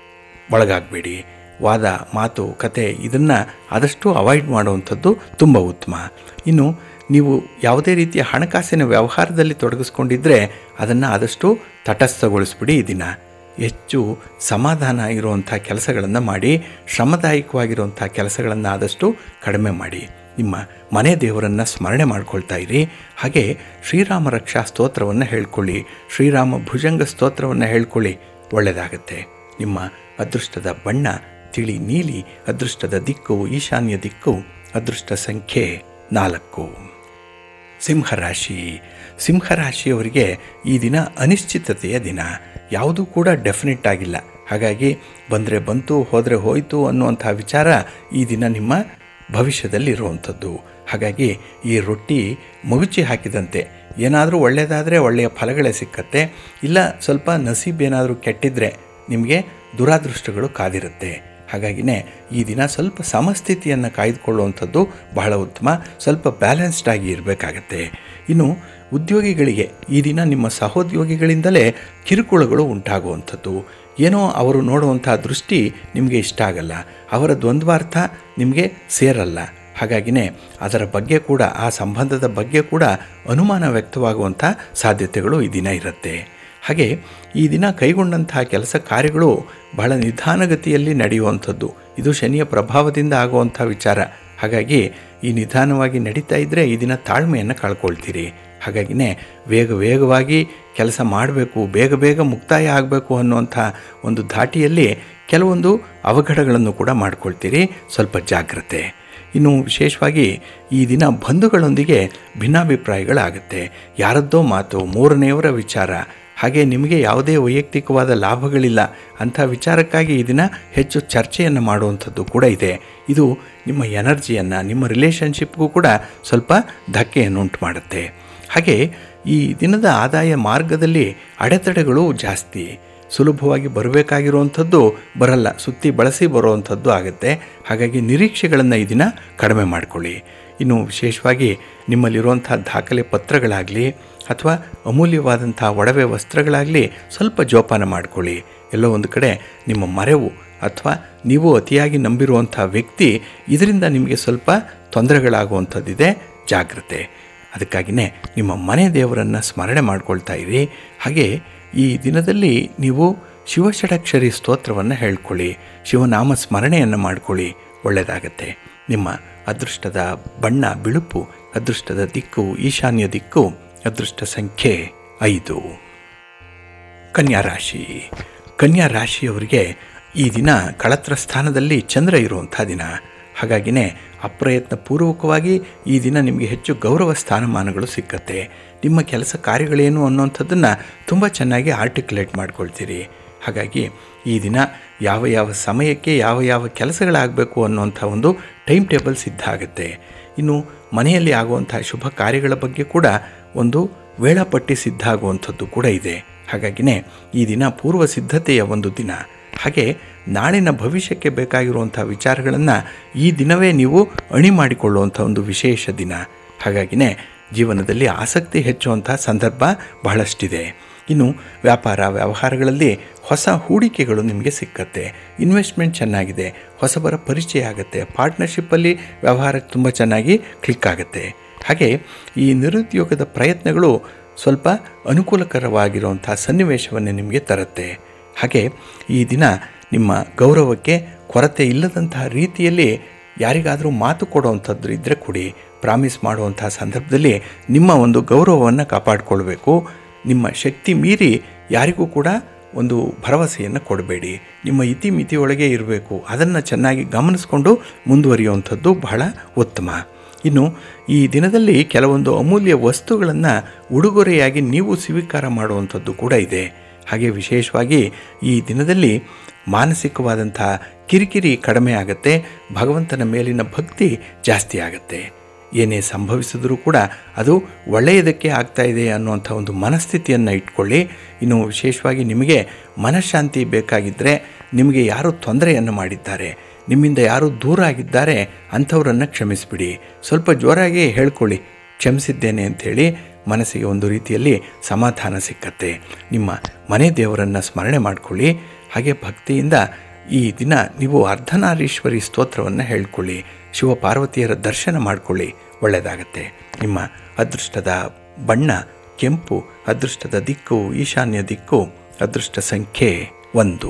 ಒಳಗಾಗಬೇಡಿ ವಾದ ಮಾತು ಕತೆ ಇದನ್ನು ಆದಷ್ಟು ಅವಾಯ್ಡ್ ಮಾಡುವಂಥದ್ದು ತುಂಬ ಉತ್ತಮ ಇನ್ನು ನೀವು ಯಾವುದೇ ರೀತಿಯ ಹಣಕಾಸಿನ ವ್ಯವಹಾರದಲ್ಲಿ ತೊಡಗಿಸ್ಕೊಂಡಿದ್ದರೆ ಅದನ್ನು ಆದಷ್ಟು ತಟಸ್ಥಗೊಳಿಸ್ಬಿಡಿ ಈ ದಿನ ಹೆಚ್ಚು ಸಮಾಧಾನ ಇರುವಂಥ ಕೆಲಸಗಳನ್ನು ಮಾಡಿ ಶ್ರಮದಾಯಕವಾಗಿರುವಂಥ ಕೆಲಸಗಳನ್ನು ಆದಷ್ಟು ಕಡಿಮೆ ಮಾಡಿ ನಿಮ್ಮ ಮನೆ ದೇವರನ್ನು ಸ್ಮರಣೆ ಮಾಡ್ಕೊಳ್ತಾ ಇರಿ ಹಾಗೆ ಶ್ರೀರಾಮ ರಕ್ಷಾ ಸ್ತೋತ್ರವನ್ನು ಹೇಳ್ಕೊಳ್ಳಿ ಶ್ರೀರಾಮ ಭುಜಂಗ ಸ್ತೋತ್ರವನ್ನು ಹೇಳ್ಕೊಳ್ಳಿ ಒಳ್ಳೆಯದಾಗತ್ತೆ ನಿಮ್ಮ ಅದೃಷ್ಟದ ಬಣ್ಣ ತಿಳಿ ನೀಲಿ ಅದೃಷ್ಟದ ದಿಕ್ಕು ಈಶಾನ್ಯ ದಿಕ್ಕು ಅದೃಷ್ಟ ಸಂಖ್ಯೆ ನಾಲ್ಕು ಸಿಂಹರಾಶಿ ಸಿಂಹರಾಶಿಯವರಿಗೆ ಈ ದಿನ ಅನಿಶ್ಚಿತತೆಯ ದಿನ ಯಾವುದೂ ಕೂಡ ಡೆಫಿನೆಟ್ ಆಗಿಲ್ಲ ಹಾಗಾಗಿ ಬಂದರೆ ಬಂತು ಹೋದರೆ ಹೋಯಿತು ಅನ್ನುವಂಥ ವಿಚಾರ ಈ ದಿನ ನಿಮ್ಮ ಭವಿಷ್ಯದಲ್ಲಿರುವಂಥದ್ದು ಹಾಗಾಗಿ ಈ ರೊಟ್ಟಿ ಮಗುಚಿ ಹಾಕಿದಂತೆ ಏನಾದರೂ ಒಳ್ಳೆಯದಾದರೆ ಒಳ್ಳೆಯ ಫಲಗಳೇ ಸಿಕ್ಕತ್ತೆ ಇಲ್ಲ ಸ್ವಲ್ಪ ನಸೀಬ್ ಏನಾದರೂ ಕೆಟ್ಟಿದ್ರೆ ನಿಮಗೆ ದುರಾದೃಷ್ಟಗಳು ಕಾದಿರುತ್ತೆ ಹಾಗಾಗಿನೇ ಈ ದಿನ ಸ್ವಲ್ಪ ಸಮಸ್ಥಿತಿಯನ್ನು ಕಾಯ್ದುಕೊಳ್ಳುವಂಥದ್ದು ಬಹಳ ಉತ್ತಮ ಸ್ವಲ್ಪ ಬ್ಯಾಲೆನ್ಸ್ಡ್ ಆಗಿ ಇರಬೇಕಾಗತ್ತೆ ಇನ್ನು ಉದ್ಯೋಗಿಗಳಿಗೆ ಈ ದಿನ ನಿಮ್ಮ ಸಹೋದ್ಯೋಗಿಗಳಿಂದಲೇ ಕಿರುಕುಳಗಳು ಉಂಟಾಗುವಂಥದ್ದು ಏನೋ ಅವರು ನೋಡುವಂಥ ದೃಷ್ಟಿ ನಿಮಗೆ ಇಷ್ಟ ಆಗಲ್ಲ ಅವರ ದ್ವಂದ್ವಾರ್ಥ ನಿಮಗೆ ಸೇರಲ್ಲ ಹಾಗಾಗಿನೇ ಅದರ ಬಗ್ಗೆ ಕೂಡ ಆ ಸಂಬಂಧದ ಬಗ್ಗೆ ಕೂಡ ಅನುಮಾನ ವ್ಯಕ್ತವಾಗುವಂಥ ಸಾಧ್ಯತೆಗಳು ಈ ದಿನ ಇರುತ್ತೆ ಹಾಗೆ ಈ ದಿನ ಕೈಗೊಂಡಂತಹ ಕೆಲಸ ಕಾರ್ಯಗಳು ಬಹಳ ನಿಧಾನಗತಿಯಲ್ಲಿ ನಡೆಯುವಂಥದ್ದು ಇದು ಶನಿಯ ಪ್ರಭಾವದಿಂದ ಆಗುವಂಥ ವಿಚಾರ ಹಾಗಾಗಿ ಈ ನಿಧಾನವಾಗಿ ನಡೀತಾ ಇದ್ದರೆ ಈ ದಿನ ತಾಳ್ಮೆಯನ್ನು ಕಳ್ಕೊಳ್ತೀರಿ ಹಾಗಾಗಿನೇ ವೇಗ ವೇಗವಾಗಿ ಕೆಲಸ ಮಾಡಬೇಕು ಬೇಗ ಬೇಗ ಮುಕ್ತಾಯ ಆಗಬೇಕು ಅನ್ನುವಂಥ ಒಂದು ಧಾಟಿಯಲ್ಲಿ ಕೆಲವೊಂದು ಅವಘಡಗಳನ್ನು ಕೂಡ ಮಾಡ್ಕೊಳ್ತೀರಿ ಸ್ವಲ್ಪ ಜಾಗ್ರತೆ ಇನ್ನು ವಿಶೇಷವಾಗಿ ಈ ದಿನ ಬಂಧುಗಳೊಂದಿಗೆ ಭಿನ್ನಾಭಿಪ್ರಾಯಗಳಾಗುತ್ತೆ ಯಾರದ್ದೋ ಮಾತು ಮೂರನೆಯವರ ವಿಚಾರ ಹಾಗೆ ನಿಮಗೆ ಯಾವುದೇ ವೈಯಕ್ತಿಕವಾದ ಲಾಭಗಳಿಲ್ಲ ಅಂಥ ವಿಚಾರಕ್ಕಾಗಿ ಈ ದಿನ ಹೆಚ್ಚು ಚರ್ಚೆಯನ್ನು ಮಾಡುವಂಥದ್ದು ಕೂಡ ಇದೆ ಇದು ನಿಮ್ಮ ಎನರ್ಜಿಯನ್ನು ನಿಮ್ಮ ರಿಲೇಷನ್ಶಿಪ್ಗೂ ಕೂಡ ಸ್ವಲ್ಪ ಧಕ್ಕೆಯನ್ನು ಉಂಟು ಮಾಡುತ್ತೆ ಹಾಗೆ ಈ ದಿನದ ಆದಾಯ ಮಾರ್ಗದಲ್ಲಿ ಅಡೆತಡೆಗಳು ಜಾಸ್ತಿ ಸುಲಭವಾಗಿ ಬರಬೇಕಾಗಿರುವಂಥದ್ದು ಬರಲ್ಲ ಸುತ್ತಿ ಬಳಸಿ ಬರುವಂಥದ್ದು ಆಗುತ್ತೆ ಹಾಗಾಗಿ ನಿರೀಕ್ಷೆಗಳನ್ನು ಈ ದಿನ ಕಡಿಮೆ ಮಾಡಿಕೊಳ್ಳಿ ಇನ್ನು ವಿಶೇಷವಾಗಿ ನಿಮ್ಮಲ್ಲಿರುವಂಥ ದಾಖಲೆ ಪತ್ರಗಳಾಗಲಿ ಅಥವಾ ಅಮೂಲ್ಯವಾದಂಥ ಒಡವೆ ವಸ್ತ್ರಗಳಾಗಲಿ ಸ್ವಲ್ಪ ಜೋಪಾನ ಮಾಡಿಕೊಳ್ಳಿ ಎಲ್ಲೋ ಒಂದು ಕಡೆ ನಿಮ್ಮ ಮರೆವು ಅಥವಾ ನೀವು ಅತಿಯಾಗಿ ನಂಬಿರುವಂಥ ವ್ಯಕ್ತಿ ಇದರಿಂದ ನಿಮಗೆ ಸ್ವಲ್ಪ ತೊಂದರೆಗಳಾಗುವಂಥದ್ದಿದೆ ಜಾಗ್ರತೆ ಅದಕ್ಕಾಗಿಯೇ ನಿಮ್ಮ ಮನೆ ದೇವರನ್ನು ಸ್ಮರಣೆ ಮಾಡ್ಕೊಳ್ತಾ ಇರಿ ಹಾಗೆ ಈ ದಿನದಲ್ಲಿ ನೀವು ಶಿವಷಡಕ್ಷರಿ ಸ್ತೋತ್ರವನ್ನು ಹೇಳ್ಕೊಳ್ಳಿ ಶಿವನಾಮ ಸ್ಮರಣೆಯನ್ನು ಮಾಡ್ಕೊಳ್ಳಿ ಒಳ್ಳೆಯದಾಗತ್ತೆ ನಿಮ್ಮ ಅದೃಷ್ಟದ ಬಣ್ಣ ಬಿಳುಪು ಅದೃಷ್ಟದ ದಿಕ್ಕು ಈಶಾನ್ಯ ದಿಕ್ಕು ಅದೃಷ್ಟ ಸಂಖ್ಯೆ ಐದು ಕನ್ಯಾ ರಾಶಿ ಕನ್ಯಾ ರಾಶಿಯವರಿಗೆ ಈ ದಿನ ಕಳತ್ರ ಸ್ಥಾನದಲ್ಲಿ ಚಂದ್ರ ಇರುವಂಥ ದಿನ ಹಾಗಾಗಿನೇ ಅಪ್ರಯತ್ನ ಪೂರ್ವಕವಾಗಿ ಈ ದಿನ ನಿಮಗೆ ಹೆಚ್ಚು ಗೌರವ ಸ್ಥಾನಮಾನಗಳು ಸಿಕ್ಕತ್ತೆ ನಿಮ್ಮ ಕೆಲಸ ಕಾರ್ಯಗಳೇನು ಅನ್ನೋಂಥದ್ದನ್ನು ತುಂಬ ಚೆನ್ನಾಗಿ ಆರ್ಟಿಕ್ಯುಲೇಟ್ ಮಾಡ್ಕೊಳ್ತೀರಿ ಹಾಗಾಗಿ ಈ ದಿನ ಯಾವ ಯಾವ ಸಮಯಕ್ಕೆ ಯಾವ ಯಾವ ಕೆಲಸಗಳಾಗಬೇಕು ಅನ್ನುವಂಥ ಒಂದು ಟೈಮ್ ಟೇಬಲ್ ಸಿದ್ಧ ಆಗುತ್ತೆ ಇನ್ನು ಮನೆಯಲ್ಲಿ ಆಗುವಂಥ ಶುಭ ಕಾರ್ಯಗಳ ಬಗ್ಗೆ ಕೂಡ ಒಂದು ವೇಳಾಪಟ್ಟಿ ಸಿದ್ಧ ಆಗುವಂಥದ್ದು ಕೂಡ ಇದೆ ಹಾಗಾಗಿನೇ ಈ ದಿನ ಪೂರ್ವ ಸಿದ್ಧತೆಯ ಒಂದು ದಿನ ಹಾಗೆ ನಾಳಿನ ಭವಿಷ್ಯಕ್ಕೆ ಬೇಕಾಗಿರುವಂಥ ವಿಚಾರಗಳನ್ನು ಈ ದಿನವೇ ನೀವು ಅಣಿ ಮಾಡಿಕೊಳ್ಳುವಂಥ ಒಂದು ವಿಶೇಷ ದಿನ ಹಾಗಾಗಿನೇ ಜೀವನದಲ್ಲಿ ಆಸಕ್ತಿ ಹೆಚ್ಚುವಂಥ ಸಂದರ್ಭ ಬಹಳಷ್ಟಿದೆ ಇನ್ನು ವ್ಯಾಪಾರ ವ್ಯವಹಾರಗಳಲ್ಲಿ ಹೊಸ ಹೂಡಿಕೆಗಳು ನಿಮಗೆ ಸಿಕ್ಕತ್ತೆ ಇನ್ವೆಸ್ಟ್ಮೆಂಟ್ ಚೆನ್ನಾಗಿದೆ ಹೊಸಬರ ಪರಿಚಯ ಆಗುತ್ತೆ ಪಾರ್ಟ್ನರ್ಶಿಪ್ಪಲ್ಲಿ ವ್ಯವಹಾರ ತುಂಬ ಚೆನ್ನಾಗಿ ಕ್ಲಿಕ್ ಆಗುತ್ತೆ ಹಾಗೆ ಈ ನಿರುದ್ಯೋಗದ ಪ್ರಯತ್ನಗಳು ಸ್ವಲ್ಪ ಅನುಕೂಲಕರವಾಗಿರುವಂಥ ಸನ್ನಿವೇಶವನ್ನು ನಿಮಗೆ ತರುತ್ತೆ ಹಾಗೆ ಈ ದಿನ ನಿಮ್ಮ ಗೌರವಕ್ಕೆ ಕೊರತೆ ಇಲ್ಲದಂತಹ ರೀತಿಯಲ್ಲಿ ಯಾರಿಗಾದರೂ ಮಾತು ಕೊಡುವಂಥದ್ದು ಇದ್ದರೆ ಕೊಡಿ ಪ್ರಾಮಿಸ್ ಮಾಡುವಂಥ ಸಂದರ್ಭದಲ್ಲಿ ನಿಮ್ಮ ಒಂದು ಗೌರವವನ್ನು ಕಾಪಾಡಿಕೊಳ್ಬೇಕು ನಿಮ್ಮ ಶಕ್ತಿ ಮೀರಿ ಯಾರಿಗೂ ಕೂಡ ಒಂದು ಭರವಸೆಯನ್ನು ಕೊಡಬೇಡಿ ನಿಮ್ಮ ಇತಿಮಿತಿಯೊಳಗೆ ಇರಬೇಕು ಅದನ್ನು ಚೆನ್ನಾಗಿ ಗಮನಿಸ್ಕೊಂಡು ಮುಂದುವರಿಯುವಂಥದ್ದು ಬಹಳ ಉತ್ತಮ ಇನ್ನು ಈ ದಿನದಲ್ಲಿ ಕೆಲವೊಂದು ಅಮೂಲ್ಯ ವಸ್ತುಗಳನ್ನು ಉಡುಗೊರೆಯಾಗಿ ನೀವು ಸ್ವೀಕಾರ ಮಾಡುವಂಥದ್ದು ಕೂಡ ಇದೆ ಹಾಗೆ ವಿಶೇಷವಾಗಿ ಈ ದಿನದಲ್ಲಿ ಮಾನಸಿಕವಾದಂಥ ಕಿರಿಕಿರಿ ಕಡಿಮೆ ಆಗುತ್ತೆ ಭಗವಂತನ ಮೇಲಿನ ಭಕ್ತಿ ಜಾಸ್ತಿ ಆಗುತ್ತೆ ಏನೇ ಸಂಭವಿಸಿದರೂ ಕೂಡ ಅದು ಒಳ್ಳೆಯದಕ್ಕೆ ಆಗ್ತಾ ಇದೆ ಅನ್ನುವಂಥ ಒಂದು ಮನಸ್ಥಿತಿಯನ್ನು ಇಟ್ಕೊಳ್ಳಿ ಇನ್ನು ವಿಶೇಷವಾಗಿ ನಿಮಗೆ ಮನಃಶಾಂತಿ ಬೇಕಾಗಿದ್ದರೆ ನಿಮಗೆ ಯಾರು ತೊಂದರೆಯನ್ನು ಮಾಡಿದ್ದಾರೆ ನಿಮ್ಮಿಂದ ಯಾರು ದೂರ ಆಗಿದ್ದಾರೆ ಅಂಥವರನ್ನು ಕ್ಷಮಿಸಿಬಿಡಿ ಸ್ವಲ್ಪ ಜೋರಾಗಿ ಹೇಳ್ಕೊಳ್ಳಿ ಕ್ಷಮಿಸಿದ್ದೇನೆ ಅಂಥೇಳಿ ಮನಸ್ಸಿಗೆ ಒಂದು ರೀತಿಯಲ್ಲಿ ಸಮಾಧಾನ ಸಿಕ್ಕತ್ತೆ ನಿಮ್ಮ ಮನೆ ದೇವರನ್ನು ಸ್ಮರಣೆ ಮಾಡಿಕೊಳ್ಳಿ ಹಾಗೆ ಭಕ್ತಿಯಿಂದ ಈ ದಿನ ನೀವು ಅರ್ಧನಾರೀಶ್ವರಿ ಸ್ತೋತ್ರವನ್ನು ಹೇಳ್ಕೊಳ್ಳಿ ಶಿವ ಪಾರ್ವತಿಯರ ದರ್ಶನ ಮಾಡಿಕೊಳ್ಳಿ ಒಳ್ಳೆಯದಾಗತ್ತೆ ನಿಮ್ಮ ಅದೃಷ್ಟದ ಬಣ್ಣ ಕೆಂಪು ಅದೃಷ್ಟದ ದಿಕ್ಕು ಈಶಾನ್ಯ ದಿಕ್ಕು ಅದೃಷ್ಟ ಸಂಖ್ಯೆ ಒಂದು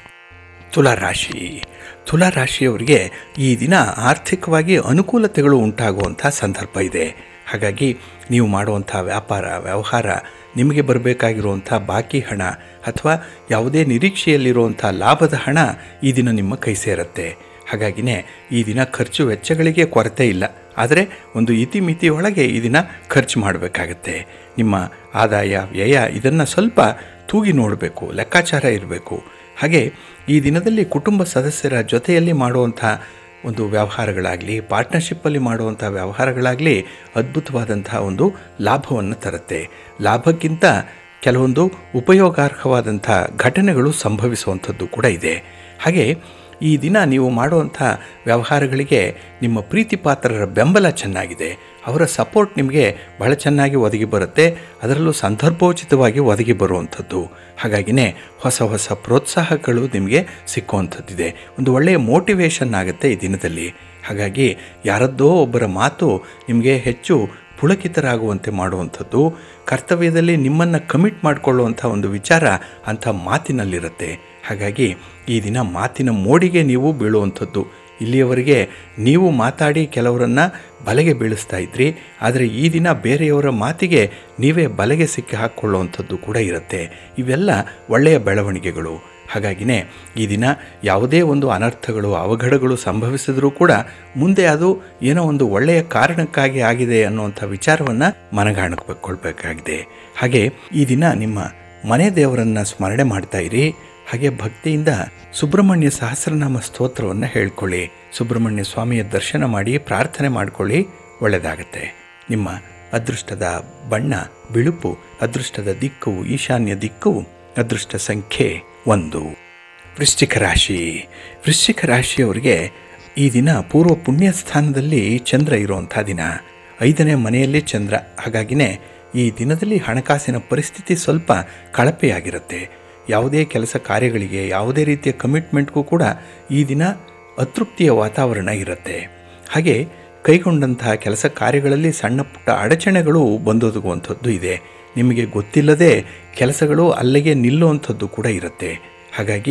ತುಲಾರಾಶಿ ತುಲಾರಾಶಿಯವರಿಗೆ ಈ ದಿನ ಆರ್ಥಿಕವಾಗಿ ಅನುಕೂಲತೆಗಳು ಉಂಟಾಗುವಂಥ ಸಂದರ್ಭ ಇದೆ ಹಾಗಾಗಿ ನೀವು ಮಾಡುವಂಥ ವ್ಯಾಪಾರ ವ್ಯವಹಾರ ನಿಮಗೆ ಬರಬೇಕಾಗಿರುವಂಥ ಬಾಕಿ ಹಣ ಅಥವಾ ಯಾವುದೇ ನಿರೀಕ್ಷೆಯಲ್ಲಿರುವಂಥ ಲಾಭದ ಹಣ ಈ ದಿನ ನಿಮ್ಮ ಕೈ ಸೇರುತ್ತೆ ಹಾಗಾಗಿನೇ ಈ ದಿನ ಖರ್ಚು ವೆಚ್ಚಗಳಿಗೆ ಕೊರತೆ ಇಲ್ಲ ಆದರೆ ಒಂದು ಇತಿಮಿತಿಯೊಳಗೆ ಈ ದಿನ ಖರ್ಚು ಮಾಡಬೇಕಾಗತ್ತೆ ನಿಮ್ಮ ಆದಾಯ ವ್ಯಯ ಇದನ್ನು ಸ್ವಲ್ಪ ತೂಗಿ ನೋಡಬೇಕು ಲೆಕ್ಕಾಚಾರ ಇರಬೇಕು ಹಾಗೆ ಈ ದಿನದಲ್ಲಿ ಕುಟುಂಬ ಸದಸ್ಯರ ಜೊತೆಯಲ್ಲಿ ಮಾಡುವಂಥ ಒಂದು ವ್ಯವಹಾರಗಳಾಗಲಿ ಪಾರ್ಟ್ನರ್ಶಿಪ್ಪಲ್ಲಿ ಮಾಡುವಂಥ ವ್ಯವಹಾರಗಳಾಗಲಿ ಅದ್ಭುತವಾದಂಥ ಒಂದು ಲಾಭವನ್ನು ತರುತ್ತೆ ಲಾಭಕ್ಕಿಂತ ಕೆಲವೊಂದು ಉಪಯೋಗಾರ್ಹವಾದಂಥ ಘಟನೆಗಳು ಸಂಭವಿಸುವಂಥದ್ದು ಕೂಡ ಇದೆ ಹಾಗೆ ಈ ದಿನ ನೀವು ಮಾಡುವಂಥ ವ್ಯವಹಾರಗಳಿಗೆ ನಿಮ್ಮ ಪ್ರೀತಿ ಪಾತ್ರರ ಬೆಂಬಲ ಚೆನ್ನಾಗಿದೆ ಅವರ ಸಪೋರ್ಟ್ ನಿಮಗೆ ಬಹಳ ಚೆನ್ನಾಗಿ ಒದಗಿ ಬರುತ್ತೆ ಅದರಲ್ಲೂ ಸಂದರ್ಭೋಚಿತವಾಗಿ ಒದಗಿ ಬರುವಂಥದ್ದು ಹಾಗಾಗಿನೇ ಹೊಸ ಹೊಸ ಪ್ರೋತ್ಸಾಹಗಳು ನಿಮಗೆ ಸಿಕ್ಕುವಂಥದ್ದಿದೆ ಒಂದು ಒಳ್ಳೆಯ ಮೋಟಿವೇಶನ್ ಆಗುತ್ತೆ ಈ ದಿನದಲ್ಲಿ ಹಾಗಾಗಿ ಯಾರದ್ದೋ ಒಬ್ಬರ ಮಾತು ನಿಮಗೆ ಹೆಚ್ಚು ಪುಳಕಿತರಾಗುವಂತೆ ಮಾಡುವಂಥದ್ದು ಕರ್ತವ್ಯದಲ್ಲಿ ನಿಮ್ಮನ್ನು ಕಮಿಟ್ ಮಾಡಿಕೊಳ್ಳುವಂಥ ಒಂದು ವಿಚಾರ ಅಂಥ ಮಾತಿನಲ್ಲಿರುತ್ತೆ ಹಾಗಾಗಿ ಈ ದಿನ ಮಾತಿನ ಮೋಡಿಗೆ ನೀವು ಬೀಳುವಂಥದ್ದು ಇಲ್ಲಿಯವರೆಗೆ ನೀವು ಮಾತಾಡಿ ಕೆಲವರನ್ನು ಬಲೆಗೆ ಬೀಳಿಸ್ತಾ ಇದ್ರಿ ಆದರೆ ಈ ದಿನ ಬೇರೆಯವರ ಮಾತಿಗೆ ನೀವೇ ಬಲೆಗೆ ಸಿಕ್ಕಿ ಹಾಕ್ಕೊಳ್ಳುವಂಥದ್ದು ಕೂಡ ಇರುತ್ತೆ ಇವೆಲ್ಲ ಒಳ್ಳೆಯ ಬೆಳವಣಿಗೆಗಳು ಹಾಗಾಗಿನೇ ಈ ದಿನ ಯಾವುದೇ ಒಂದು ಅನರ್ಥಗಳು ಅವಘಡಗಳು ಸಂಭವಿಸಿದರೂ ಕೂಡ ಮುಂದೆ ಅದು ಏನೋ ಒಂದು ಒಳ್ಳೆಯ ಕಾರಣಕ್ಕಾಗಿ ಆಗಿದೆ ಅನ್ನುವಂಥ ವಿಚಾರವನ್ನು ಮನಗಾಣಕೊಳ್ಬೇಕಾಗಿದೆ ಹಾಗೆ ಈ ದಿನ ನಿಮ್ಮ ಮನೆ ದೇವರನ್ನು ಸ್ಮರಣೆ ಮಾಡ್ತಾ ಇರಿ ಹಾಗೆ ಭಕ್ತಿಯಿಂದ ಸುಬ್ರಹ್ಮಣ್ಯ ಸಹಸ್ರನಾಮ ಸ್ತೋತ್ರವನ್ನು ಹೇಳ್ಕೊಳ್ಳಿ ಸುಬ್ರಹ್ಮಣ್ಯ ಸ್ವಾಮಿಯ ದರ್ಶನ ಮಾಡಿ ಪ್ರಾರ್ಥನೆ ಮಾಡಿಕೊಳ್ಳಿ ಒಳ್ಳೆಯದಾಗತ್ತೆ ನಿಮ್ಮ ಅದೃಷ್ಟದ ಬಣ್ಣ ಬಿಳುಪು ಅದೃಷ್ಟದ ದಿಕ್ಕು ಈಶಾನ್ಯ ದಿಕ್ಕು ಅದೃಷ್ಟ ಸಂಖ್ಯೆ ಒಂದು ವೃಶ್ಚಿಕ ರಾಶಿ ವೃಶ್ಚಿಕ ರಾಶಿಯವರಿಗೆ ಈ ದಿನ ಪೂರ್ವ ಪುಣ್ಯ ಸ್ಥಾನದಲ್ಲಿ ಚಂದ್ರ ಇರುವಂಥ ದಿನ ಐದನೇ ಮನೆಯಲ್ಲಿ ಚಂದ್ರ ಹಾಗಾಗಿನೇ ಈ ದಿನದಲ್ಲಿ ಹಣಕಾಸಿನ ಪರಿಸ್ಥಿತಿ ಸ್ವಲ್ಪ ಕಳಪೆಯಾಗಿರುತ್ತೆ ಯಾವುದೇ ಕೆಲಸ ಕಾರ್ಯಗಳಿಗೆ ಯಾವುದೇ ರೀತಿಯ ಕಮಿಟ್ಮೆಂಟ್ಗೂ ಕೂಡ ಈ ದಿನ ಅತೃಪ್ತಿಯ ವಾತಾವರಣ ಇರುತ್ತೆ ಹಾಗೆ ಕೈಗೊಂಡಂತಹ ಕೆಲಸ ಕಾರ್ಯಗಳಲ್ಲಿ ಸಣ್ಣ ಪುಟ್ಟ ಅಡಚಣೆಗಳು ಬಂದೊದಗುವಂಥದ್ದು ಇದೆ ನಿಮಗೆ ಗೊತ್ತಿಲ್ಲದೆ ಕೆಲಸಗಳು ಅಲ್ಲಿಗೆ ನಿಲ್ಲುವಂಥದ್ದು ಕೂಡ ಇರುತ್ತೆ ಹಾಗಾಗಿ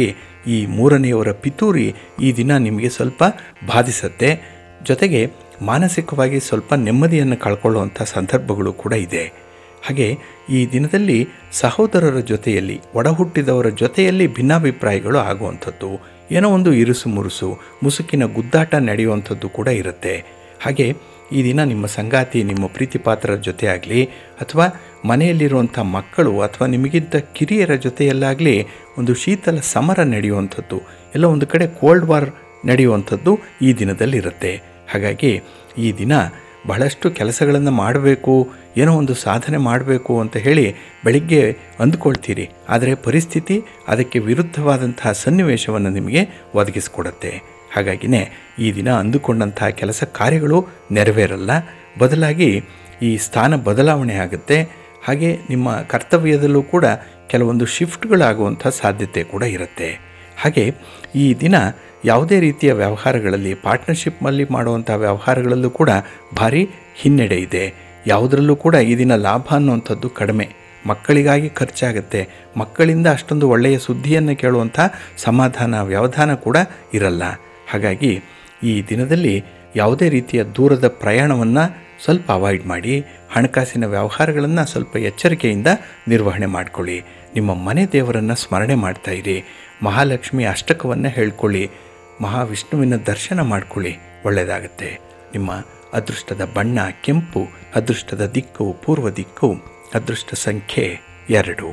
ಈ ಮೂರನೆಯವರ ಪಿತೂರಿ ಈ ದಿನ ನಿಮಗೆ ಸ್ವಲ್ಪ ಬಾಧಿಸತ್ತೆ ಜೊತೆಗೆ ಮಾನಸಿಕವಾಗಿ ಸ್ವಲ್ಪ ನೆಮ್ಮದಿಯನ್ನು ಕಳ್ಕೊಳ್ಳುವಂಥ ಸಂದರ್ಭಗಳು ಕೂಡ ಇದೆ ಹಾಗೆ ಈ ದಿನದಲ್ಲಿ ಸಹೋದರರ ಜೊತೆಯಲ್ಲಿ ಒಡಹುಟ್ಟಿದವರ ಜೊತೆಯಲ್ಲಿ ಭಿನ್ನಾಭಿಪ್ರಾಯಗಳು ಆಗುವಂಥದ್ದು ಏನೋ ಒಂದು ಇರುಸು ಮುರುಸು ಮುಸುಕಿನ ಗುದ್ದಾಟ ನಡೆಯುವಂಥದ್ದು ಕೂಡ ಇರುತ್ತೆ ಹಾಗೆ ಈ ದಿನ ನಿಮ್ಮ ಸಂಗಾತಿ ನಿಮ್ಮ ಪ್ರೀತಿ ಪಾತ್ರರ ಜೊತೆ ಆಗಲಿ ಅಥವಾ ಮನೆಯಲ್ಲಿರುವಂಥ ಮಕ್ಕಳು ಅಥವಾ ನಿಮಗಿಂತ ಕಿರಿಯರ ಜೊತೆಯಲ್ಲಾಗಲಿ ಒಂದು ಶೀತಲ ಸಮರ ನಡೆಯುವಂಥದ್ದು ಎಲ್ಲ ಒಂದು ಕಡೆ ಕೋಲ್ಡ್ ವಾರ್ ನಡೆಯುವಂಥದ್ದು ಈ ದಿನದಲ್ಲಿರುತ್ತೆ ಹಾಗಾಗಿ ಈ ದಿನ ಬಹಳಷ್ಟು ಕೆಲಸಗಳನ್ನು ಮಾಡಬೇಕು ಏನೋ ಒಂದು ಸಾಧನೆ ಮಾಡಬೇಕು ಅಂತ ಹೇಳಿ ಬೆಳಿಗ್ಗೆ ಅಂದ್ಕೊಳ್ತೀರಿ ಆದರೆ ಪರಿಸ್ಥಿತಿ ಅದಕ್ಕೆ ವಿರುದ್ಧವಾದಂತಹ ಸನ್ನಿವೇಶವನ್ನು ನಿಮಗೆ ಒದಗಿಸಿಕೊಡುತ್ತೆ ಹಾಗಾಗಿನೇ ಈ ದಿನ ಅಂದುಕೊಂಡಂತಹ ಕೆಲಸ ಕಾರ್ಯಗಳು ನೆರವೇರಲ್ಲ ಬದಲಾಗಿ ಈ ಸ್ಥಾನ ಬದಲಾವಣೆ ಆಗುತ್ತೆ ಹಾಗೆ ನಿಮ್ಮ ಕರ್ತವ್ಯದಲ್ಲೂ ಕೂಡ ಕೆಲವೊಂದು ಶಿಫ್ಟ್ಗಳಾಗುವಂಥ ಸಾಧ್ಯತೆ ಕೂಡ ಇರುತ್ತೆ ಹಾಗೆ ಈ ದಿನ ಯಾವುದೇ ರೀತಿಯ ವ್ಯವಹಾರಗಳಲ್ಲಿ ಪಾರ್ಟ್ನರ್ಶಿಪ್ನಲ್ಲಿ ಮಾಡುವಂಥ ವ್ಯವಹಾರಗಳಲ್ಲೂ ಕೂಡ ಭಾರಿ ಹಿನ್ನಡೆ ಇದೆ ಯಾವುದರಲ್ಲೂ ಕೂಡ ಈ ದಿನ ಲಾಭ ಅನ್ನುವಂಥದ್ದು ಕಡಿಮೆ ಮಕ್ಕಳಿಗಾಗಿ ಖರ್ಚಾಗುತ್ತೆ ಮಕ್ಕಳಿಂದ ಅಷ್ಟೊಂದು ಒಳ್ಳೆಯ ಸುದ್ದಿಯನ್ನು ಕೇಳುವಂಥ ಸಮಾಧಾನ ವ್ಯವಧಾನ ಕೂಡ ಇರಲ್ಲ ಹಾಗಾಗಿ ಈ ದಿನದಲ್ಲಿ ಯಾವುದೇ ರೀತಿಯ ದೂರದ ಪ್ರಯಾಣವನ್ನು ಸ್ವಲ್ಪ ಅವಾಯ್ಡ್ ಮಾಡಿ ಹಣಕಾಸಿನ ವ್ಯವಹಾರಗಳನ್ನು ಸ್ವಲ್ಪ ಎಚ್ಚರಿಕೆಯಿಂದ ನಿರ್ವಹಣೆ ಮಾಡಿಕೊಳ್ಳಿ ನಿಮ್ಮ ಮನೆ ದೇವರನ್ನು ಸ್ಮರಣೆ ಮಾಡ್ತಾ ಇರಿ ಮಹಾಲಕ್ಷ್ಮಿ ಅಷ್ಟಕವನ್ನು ಹೇಳ್ಕೊಳ್ಳಿ ಮಹಾವಿಷ್ಣುವಿನ ದರ್ಶನ ಮಾಡ್ಕೊಳ್ಳಿ ಒಳ್ಳೆಯದಾಗತ್ತೆ ನಿಮ್ಮ ಅದೃಷ್ಟದ ಬಣ್ಣ ಕೆಂಪು ಅದೃಷ್ಟದ ದಿಕ್ಕು ಪೂರ್ವ ದಿಕ್ಕು ಅದೃಷ್ಟ ಸಂಖ್ಯೆ ಎರಡು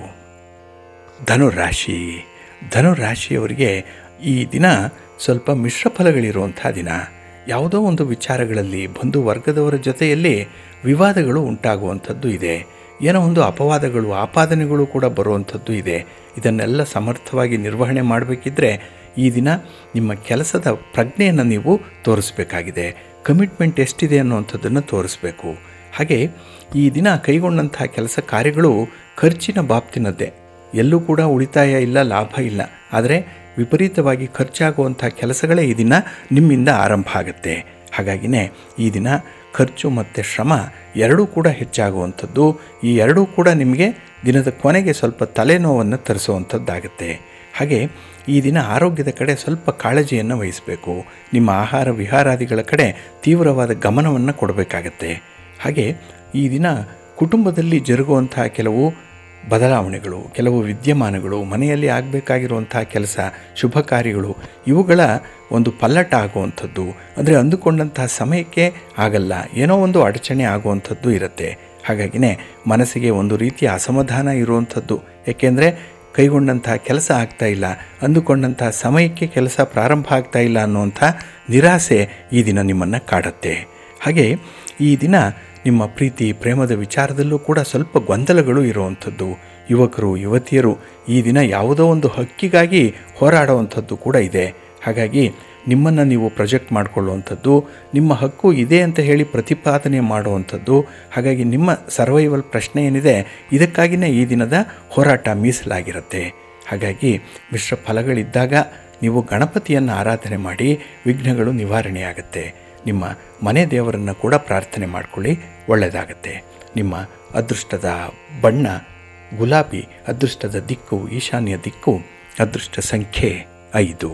ಧನುರಾಶಿ ಧನುರಾಶಿಯವರಿಗೆ ಈ ದಿನ ಸ್ವಲ್ಪ ಮಿಶ್ರ ಫಲಗಳಿರುವಂಥ ದಿನ ಯಾವುದೋ ಒಂದು ವಿಚಾರಗಳಲ್ಲಿ ಬಂಧು ವರ್ಗದವರ ಜೊತೆಯಲ್ಲಿ ವಿವಾದಗಳು ಉಂಟಾಗುವಂಥದ್ದು ಇದೆ ಏನೋ ಒಂದು ಅಪವಾದಗಳು ಆಪಾದನೆಗಳು ಕೂಡ ಬರುವಂಥದ್ದು ಇದೆ ಇದನ್ನೆಲ್ಲ ಸಮರ್ಥವಾಗಿ ನಿರ್ವಹಣೆ ಮಾಡಬೇಕಿದ್ರೆ ಈ ದಿನ ನಿಮ್ಮ ಕೆಲಸದ ಪ್ರಜ್ಞೆಯನ್ನು ನೀವು ತೋರಿಸಬೇಕಾಗಿದೆ ಕಮಿಟ್ಮೆಂಟ್ ಎಷ್ಟಿದೆ ಅನ್ನುವಂಥದ್ದನ್ನು ತೋರಿಸ್ಬೇಕು ಹಾಗೆ ಈ ದಿನ ಕೈಗೊಂಡಂಥ ಕೆಲಸ ಕಾರ್ಯಗಳು ಖರ್ಚಿನ ಬಾಪ್ತಿನದ್ದೇ ಎಲ್ಲೂ ಕೂಡ ಉಳಿತಾಯ ಇಲ್ಲ ಲಾಭ ಇಲ್ಲ ಆದರೆ ವಿಪರೀತವಾಗಿ ಖರ್ಚಾಗುವಂಥ ಕೆಲಸಗಳೇ ಈ ದಿನ ನಿಮ್ಮಿಂದ ಆರಂಭ ಆಗುತ್ತೆ ಹಾಗಾಗಿನೇ ಈ ದಿನ ಖರ್ಚು ಮತ್ತು ಶ್ರಮ ಎರಡೂ ಕೂಡ ಹೆಚ್ಚಾಗುವಂಥದ್ದು ಈ ಎರಡೂ ಕೂಡ ನಿಮಗೆ ದಿನದ ಕೊನೆಗೆ ಸ್ವಲ್ಪ ತಲೆನೋವನ್ನು ತರಿಸುವಂಥದ್ದಾಗುತ್ತೆ ಹಾಗೆ ಈ ದಿನ ಆರೋಗ್ಯದ ಕಡೆ ಸ್ವಲ್ಪ ಕಾಳಜಿಯನ್ನು ವಹಿಸಬೇಕು ನಿಮ್ಮ ಆಹಾರ ವಿಹಾರಾದಿಗಳ ಕಡೆ ತೀವ್ರವಾದ ಗಮನವನ್ನು ಕೊಡಬೇಕಾಗತ್ತೆ ಹಾಗೆ ಈ ದಿನ ಕುಟುಂಬದಲ್ಲಿ ಜರುಗುವಂತಹ ಕೆಲವು ಬದಲಾವಣೆಗಳು ಕೆಲವು ವಿದ್ಯಮಾನಗಳು ಮನೆಯಲ್ಲಿ ಆಗಬೇಕಾಗಿರುವಂಥ ಕೆಲಸ ಶುಭ ಕಾರ್ಯಗಳು ಇವುಗಳ ಒಂದು ಪಲ್ಲಟ ಆಗುವಂಥದ್ದು ಅಂದರೆ ಅಂದುಕೊಂಡಂತಹ ಸಮಯಕ್ಕೆ ಆಗಲ್ಲ ಏನೋ ಒಂದು ಅಡಚಣೆ ಆಗುವಂಥದ್ದು ಇರುತ್ತೆ ಹಾಗಾಗಿನೇ ಮನಸ್ಸಿಗೆ ಒಂದು ರೀತಿಯ ಅಸಮಾಧಾನ ಇರುವಂಥದ್ದು ಏಕೆಂದರೆ ಕೈಗೊಂಡಂತಹ ಕೆಲಸ ಆಗ್ತಾ ಇಲ್ಲ ಅಂದುಕೊಂಡಂತಹ ಸಮಯಕ್ಕೆ ಕೆಲಸ ಪ್ರಾರಂಭ ಆಗ್ತಾ ಇಲ್ಲ ಅನ್ನುವಂಥ ನಿರಾಸೆ ಈ ದಿನ ನಿಮ್ಮನ್ನು ಕಾಡುತ್ತೆ ಹಾಗೆ ಈ ದಿನ ನಿಮ್ಮ ಪ್ರೀತಿ ಪ್ರೇಮದ ವಿಚಾರದಲ್ಲೂ ಕೂಡ ಸ್ವಲ್ಪ ಗೊಂದಲಗಳು ಇರುವಂಥದ್ದು ಯುವಕರು ಯುವತಿಯರು ಈ ದಿನ ಯಾವುದೋ ಒಂದು ಹಕ್ಕಿಗಾಗಿ ಹೋರಾಡುವಂಥದ್ದು ಕೂಡ ಇದೆ ಹಾಗಾಗಿ ನಿಮ್ಮನ್ನು ನೀವು ಪ್ರೊಜೆಕ್ಟ್ ಮಾಡಿಕೊಳ್ಳುವಂಥದ್ದು ನಿಮ್ಮ ಹಕ್ಕು ಇದೆ ಅಂತ ಹೇಳಿ ಪ್ರತಿಪಾದನೆ ಮಾಡುವಂಥದ್ದು ಹಾಗಾಗಿ ನಿಮ್ಮ ಸರ್ವೈವಲ್ ಪ್ರಶ್ನೆ ಏನಿದೆ ಇದಕ್ಕಾಗಿಯೇ ಈ ದಿನದ ಹೋರಾಟ ಮೀಸಲಾಗಿರುತ್ತೆ ಹಾಗಾಗಿ ಮಿಶ್ರ ಫಲಗಳಿದ್ದಾಗ ನೀವು ಗಣಪತಿಯನ್ನು ಆರಾಧನೆ ಮಾಡಿ ವಿಘ್ನಗಳು ನಿವಾರಣೆಯಾಗುತ್ತೆ ನಿಮ್ಮ ಮನೆ ದೇವರನ್ನು ಕೂಡ ಪ್ರಾರ್ಥನೆ ಮಾಡಿಕೊಳ್ಳಿ ಒಳ್ಳೆಯದಾಗತ್ತೆ ನಿಮ್ಮ ಅದೃಷ್ಟದ ಬಣ್ಣ ಗುಲಾಬಿ ಅದೃಷ್ಟದ ದಿಕ್ಕು ಈಶಾನ್ಯ ದಿಕ್ಕು ಅದೃಷ್ಟ ಸಂಖ್ಯೆ ಐದು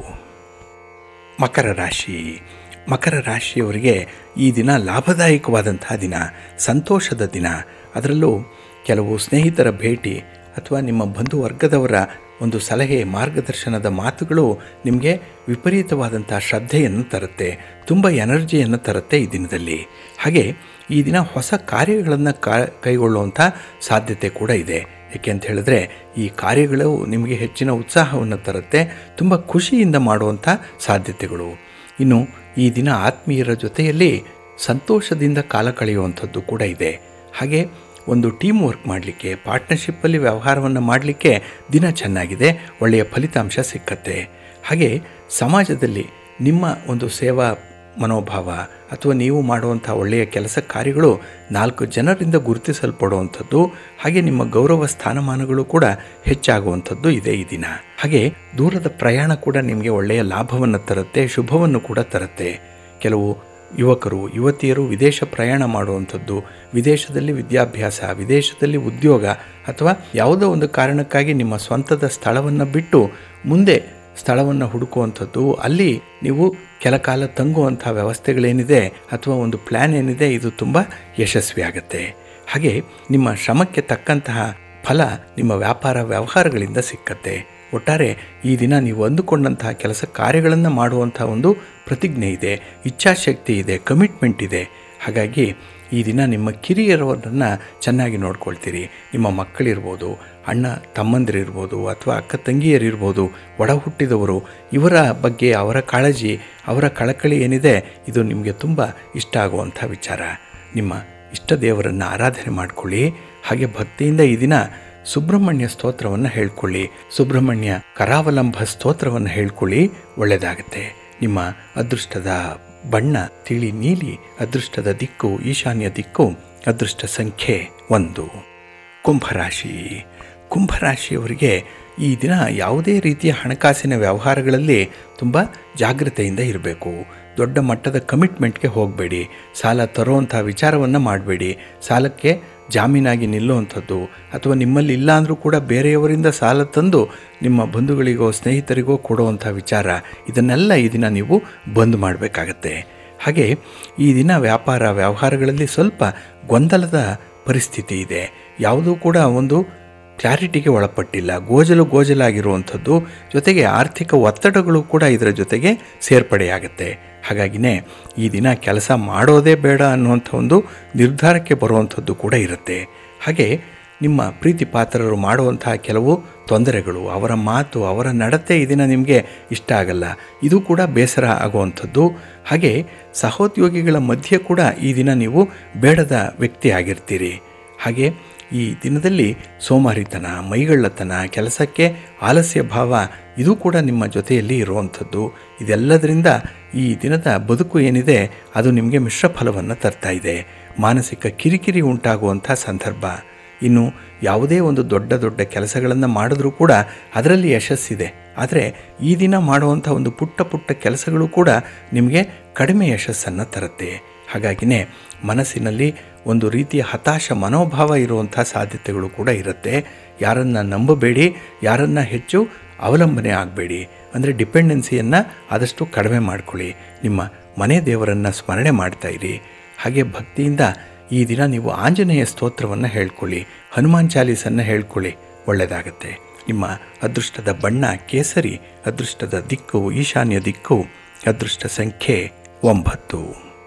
ಮಕರ ರಾಶಿ ಮಕರ ರಾಶಿಯವರಿಗೆ ಈ ದಿನ ಲಾಭದಾಯಕವಾದಂತಹ ದಿನ ಸಂತೋಷದ ದಿನ ಅದರಲ್ಲೂ ಕೆಲವು ಸ್ನೇಹಿತರ ಭೇಟಿ ಅಥವಾ ನಿಮ್ಮ ಬಂಧು ವರ್ಗದವರ ಒಂದು ಸಲಹೆ ಮಾರ್ಗದರ್ಶನದ ಮಾತುಗಳು ನಿಮಗೆ ವಿಪರೀತವಾದಂಥ ಶ್ರದ್ಧೆಯನ್ನು ತರುತ್ತೆ ತುಂಬ ಎನರ್ಜಿಯನ್ನು ತರುತ್ತೆ ಈ ದಿನದಲ್ಲಿ ಹಾಗೆ ಈ ದಿನ ಹೊಸ ಕಾರ್ಯಗಳನ್ನು ಕಾ ಕೈಗೊಳ್ಳುವಂಥ ಸಾಧ್ಯತೆ ಕೂಡ ಇದೆ ಏಕೆ ಅಂತ ಹೇಳಿದ್ರೆ ಈ ಕಾರ್ಯಗಳು ನಿಮಗೆ ಹೆಚ್ಚಿನ ಉತ್ಸಾಹವನ್ನು ತರುತ್ತೆ ತುಂಬ ಖುಷಿಯಿಂದ ಮಾಡುವಂಥ ಸಾಧ್ಯತೆಗಳು ಇನ್ನು ಈ ದಿನ ಆತ್ಮೀಯರ ಜೊತೆಯಲ್ಲಿ ಸಂತೋಷದಿಂದ ಕಾಲ ಕಳೆಯುವಂಥದ್ದು ಕೂಡ ಇದೆ ಹಾಗೆ ಒಂದು ಟೀಮ್ ವರ್ಕ್ ಮಾಡಲಿಕ್ಕೆ ಪಾರ್ಟ್ನರ್ಶಿಪ್ಪಲ್ಲಿ ವ್ಯವಹಾರವನ್ನು ಮಾಡಲಿಕ್ಕೆ ದಿನ ಚೆನ್ನಾಗಿದೆ ಒಳ್ಳೆಯ ಫಲಿತಾಂಶ ಸಿಕ್ಕತ್ತೆ ಹಾಗೆ ಸಮಾಜದಲ್ಲಿ ನಿಮ್ಮ ಒಂದು ಸೇವಾ ಮನೋಭಾವ ಅಥವಾ ನೀವು ಮಾಡುವಂಥ ಒಳ್ಳೆಯ ಕೆಲಸ ಕಾರ್ಯಗಳು ನಾಲ್ಕು ಜನರಿಂದ ಗುರುತಿಸಲ್ಪಡುವಂಥದ್ದು ಹಾಗೆ ನಿಮ್ಮ ಗೌರವ ಸ್ಥಾನಮಾನಗಳು ಕೂಡ ಹೆಚ್ಚಾಗುವಂಥದ್ದು ಇದೆ ಈ ದಿನ ಹಾಗೆ ದೂರದ ಪ್ರಯಾಣ ಕೂಡ ನಿಮಗೆ ಒಳ್ಳೆಯ ಲಾಭವನ್ನು ತರುತ್ತೆ ಶುಭವನ್ನು ಕೂಡ ತರುತ್ತೆ ಕೆಲವು ಯುವಕರು ಯುವತಿಯರು ವಿದೇಶ ಪ್ರಯಾಣ ಮಾಡುವಂಥದ್ದು ವಿದೇಶದಲ್ಲಿ ವಿದ್ಯಾಭ್ಯಾಸ ವಿದೇಶದಲ್ಲಿ ಉದ್ಯೋಗ ಅಥವಾ ಯಾವುದೋ ಒಂದು ಕಾರಣಕ್ಕಾಗಿ ನಿಮ್ಮ ಸ್ವಂತದ ಸ್ಥಳವನ್ನು ಬಿಟ್ಟು ಮುಂದೆ ಸ್ಥಳವನ್ನು ಹುಡುಕುವಂಥದ್ದು ಅಲ್ಲಿ ನೀವು ಕೆಲ ಕಾಲ ತಂಗುವಂಥ ವ್ಯವಸ್ಥೆಗಳೇನಿದೆ ಅಥವಾ ಒಂದು ಪ್ಲ್ಯಾನ್ ಏನಿದೆ ಇದು ತುಂಬ ಯಶಸ್ವಿಯಾಗುತ್ತೆ ಹಾಗೆ ನಿಮ್ಮ ಶ್ರಮಕ್ಕೆ ತಕ್ಕಂತಹ ಫಲ ನಿಮ್ಮ ವ್ಯಾಪಾರ ವ್ಯವಹಾರಗಳಿಂದ ಸಿಕ್ಕತ್ತೆ ಒಟ್ಟಾರೆ ಈ ದಿನ ನೀವು ಅಂದುಕೊಂಡಂತಹ ಕೆಲಸ ಕಾರ್ಯಗಳನ್ನು ಮಾಡುವಂಥ ಒಂದು ಪ್ರತಿಜ್ಞೆ ಇದೆ ಇಚ್ಛಾಶಕ್ತಿ ಇದೆ ಕಮಿಟ್ಮೆಂಟ್ ಇದೆ ಹಾಗಾಗಿ ಈ ದಿನ ನಿಮ್ಮ ಕಿರಿಯರವರನ್ನು ಚೆನ್ನಾಗಿ ನೋಡ್ಕೊಳ್ತೀರಿ ನಿಮ್ಮ ಮಕ್ಕಳಿರ್ಬೋದು ಅಣ್ಣ ತಮ್ಮಂದಿರಿರ್ಬೋದು ಅಥವಾ ಅಕ್ಕ ತಂಗಿಯರಿರ್ಬೋದು ಒಡ ಹುಟ್ಟಿದವರು ಇವರ ಬಗ್ಗೆ ಅವರ ಕಾಳಜಿ ಅವರ ಕಳಕಳಿ ಏನಿದೆ ಇದು ನಿಮಗೆ ತುಂಬ ಇಷ್ಟ ಆಗುವಂಥ ವಿಚಾರ ನಿಮ್ಮ ಇಷ್ಟ ದೇವರನ್ನು ಆರಾಧನೆ ಮಾಡಿಕೊಳ್ಳಿ ಹಾಗೆ ಭಕ್ತಿಯಿಂದ ಈ ದಿನ ಸುಬ್ರಹ್ಮಣ್ಯ ಸ್ತೋತ್ರವನ್ನು ಹೇಳ್ಕೊಳ್ಳಿ ಸುಬ್ರಹ್ಮಣ್ಯ ಕರಾವಲಂಬ ಸ್ತೋತ್ರವನ್ನು ಹೇಳ್ಕೊಳ್ಳಿ ಒಳ್ಳೆಯದಾಗತ್ತೆ ನಿಮ್ಮ ಅದೃಷ್ಟದ ಬಣ್ಣ ತಿಳಿ ನೀಲಿ ಅದೃಷ್ಟದ ದಿಕ್ಕು ಈಶಾನ್ಯ ದಿಕ್ಕು ಅದೃಷ್ಟ ಸಂಖ್ಯೆ ಒಂದು ಕುಂಭರಾಶಿ ಕುಂಭರಾಶಿಯವರಿಗೆ ಈ ದಿನ ಯಾವುದೇ ರೀತಿಯ ಹಣಕಾಸಿನ ವ್ಯವಹಾರಗಳಲ್ಲಿ ತುಂಬ ಜಾಗ್ರತೆಯಿಂದ ಇರಬೇಕು ದೊಡ್ಡ ಮಟ್ಟದ ಕಮಿಟ್ಮೆಂಟ್ಗೆ ಹೋಗಬೇಡಿ ಸಾಲ ತರುವಂಥ ವಿಚಾರವನ್ನು ಮಾಡಬೇಡಿ ಸಾಲಕ್ಕೆ ಜಾಮೀನಾಗಿ ನಿಲ್ಲುವಂಥದ್ದು ಅಥವಾ ನಿಮ್ಮಲ್ಲಿ ಇಲ್ಲ ಅಂದರೂ ಕೂಡ ಬೇರೆಯವರಿಂದ ಸಾಲ ತಂದು ನಿಮ್ಮ ಬಂಧುಗಳಿಗೋ ಸ್ನೇಹಿತರಿಗೋ ಕೊಡುವಂಥ ವಿಚಾರ ಇದನ್ನೆಲ್ಲ ಈ ದಿನ ನೀವು ಬಂದ್ ಮಾಡಬೇಕಾಗತ್ತೆ ಹಾಗೆ ಈ ದಿನ ವ್ಯಾಪಾರ ವ್ಯವಹಾರಗಳಲ್ಲಿ ಸ್ವಲ್ಪ ಗೊಂದಲದ ಪರಿಸ್ಥಿತಿ ಇದೆ ಯಾವುದೂ ಕೂಡ ಒಂದು ಕ್ಲಾರಿಟಿಗೆ ಒಳಪಟ್ಟಿಲ್ಲ ಗೋಜಲು ಗೋಜಲಾಗಿರುವಂಥದ್ದು ಜೊತೆಗೆ ಆರ್ಥಿಕ ಒತ್ತಡಗಳು ಕೂಡ ಇದರ ಜೊತೆಗೆ ಸೇರ್ಪಡೆಯಾಗುತ್ತೆ ಹಾಗಾಗಿನೇ ಈ ದಿನ ಕೆಲಸ ಮಾಡೋದೇ ಬೇಡ ಅನ್ನುವಂಥ ಒಂದು ನಿರ್ಧಾರಕ್ಕೆ ಬರುವಂಥದ್ದು ಕೂಡ ಇರುತ್ತೆ ಹಾಗೆ ನಿಮ್ಮ ಪ್ರೀತಿ ಪಾತ್ರರು ಮಾಡುವಂತಹ ಕೆಲವು ತೊಂದರೆಗಳು ಅವರ ಮಾತು ಅವರ ನಡತೆ ಈ ದಿನ ನಿಮಗೆ ಇಷ್ಟ ಆಗಲ್ಲ ಇದು ಕೂಡ ಬೇಸರ ಆಗುವಂಥದ್ದು ಹಾಗೆ ಸಹೋದ್ಯೋಗಿಗಳ ಮಧ್ಯೆ ಕೂಡ ಈ ದಿನ ನೀವು ಬೇಡದ ವ್ಯಕ್ತಿ ಆಗಿರ್ತೀರಿ ಹಾಗೆ ಈ ದಿನದಲ್ಲಿ ಸೋಮಾರಿತನ ಮೈಗಳ್ಳತನ ಕೆಲಸಕ್ಕೆ ಆಲಸ್ಯ ಭಾವ ಇದು ಕೂಡ ನಿಮ್ಮ ಜೊತೆಯಲ್ಲಿ ಇರುವಂಥದ್ದು ಇದೆಲ್ಲದರಿಂದ ಈ ದಿನದ ಬದುಕು ಏನಿದೆ ಅದು ನಿಮಗೆ ಮಿಶ್ರ ಫಲವನ್ನು ತರ್ತಾ ಇದೆ ಮಾನಸಿಕ ಕಿರಿಕಿರಿ ಉಂಟಾಗುವಂಥ ಸಂದರ್ಭ ಇನ್ನು ಯಾವುದೇ ಒಂದು ದೊಡ್ಡ ದೊಡ್ಡ ಕೆಲಸಗಳನ್ನು ಮಾಡಿದ್ರೂ ಕೂಡ ಅದರಲ್ಲಿ ಯಶಸ್ಸಿದೆ ಆದರೆ ಈ ದಿನ ಮಾಡುವಂಥ ಒಂದು ಪುಟ್ಟ ಪುಟ್ಟ ಕೆಲಸಗಳು ಕೂಡ ನಿಮಗೆ ಕಡಿಮೆ ಯಶಸ್ಸನ್ನು ತರುತ್ತೆ ಹಾಗಾಗಿನೇ ಮನಸ್ಸಿನಲ್ಲಿ ಒಂದು ರೀತಿಯ ಹತಾಶ ಮನೋಭಾವ ಇರುವಂಥ ಸಾಧ್ಯತೆಗಳು ಕೂಡ ಇರುತ್ತೆ ಯಾರನ್ನು ನಂಬಬೇಡಿ ಯಾರನ್ನು ಹೆಚ್ಚು ಅವಲಂಬನೆ ಆಗಬೇಡಿ ಅಂದರೆ ಡಿಪೆಂಡೆನ್ಸಿಯನ್ನು ಆದಷ್ಟು ಕಡಿಮೆ ಮಾಡ್ಕೊಳ್ಳಿ ನಿಮ್ಮ ಮನೆ ದೇವರನ್ನು ಸ್ಮರಣೆ ಮಾಡ್ತಾ ಇರಿ ಹಾಗೆ ಭಕ್ತಿಯಿಂದ ಈ ದಿನ ನೀವು ಆಂಜನೇಯ ಸ್ತೋತ್ರವನ್ನು ಹೇಳ್ಕೊಳ್ಳಿ ಹನುಮಾನ್ ಚಾಲೀಸನ್ನು ಹೇಳ್ಕೊಳ್ಳಿ ಒಳ್ಳೆಯದಾಗತ್ತೆ ನಿಮ್ಮ ಅದೃಷ್ಟದ ಬಣ್ಣ ಕೇಸರಿ ಅದೃಷ್ಟದ ದಿಕ್ಕು ಈಶಾನ್ಯ ದಿಕ್ಕು ಅದೃಷ್ಟ ಸಂಖ್ಯೆ ಒಂಬತ್ತು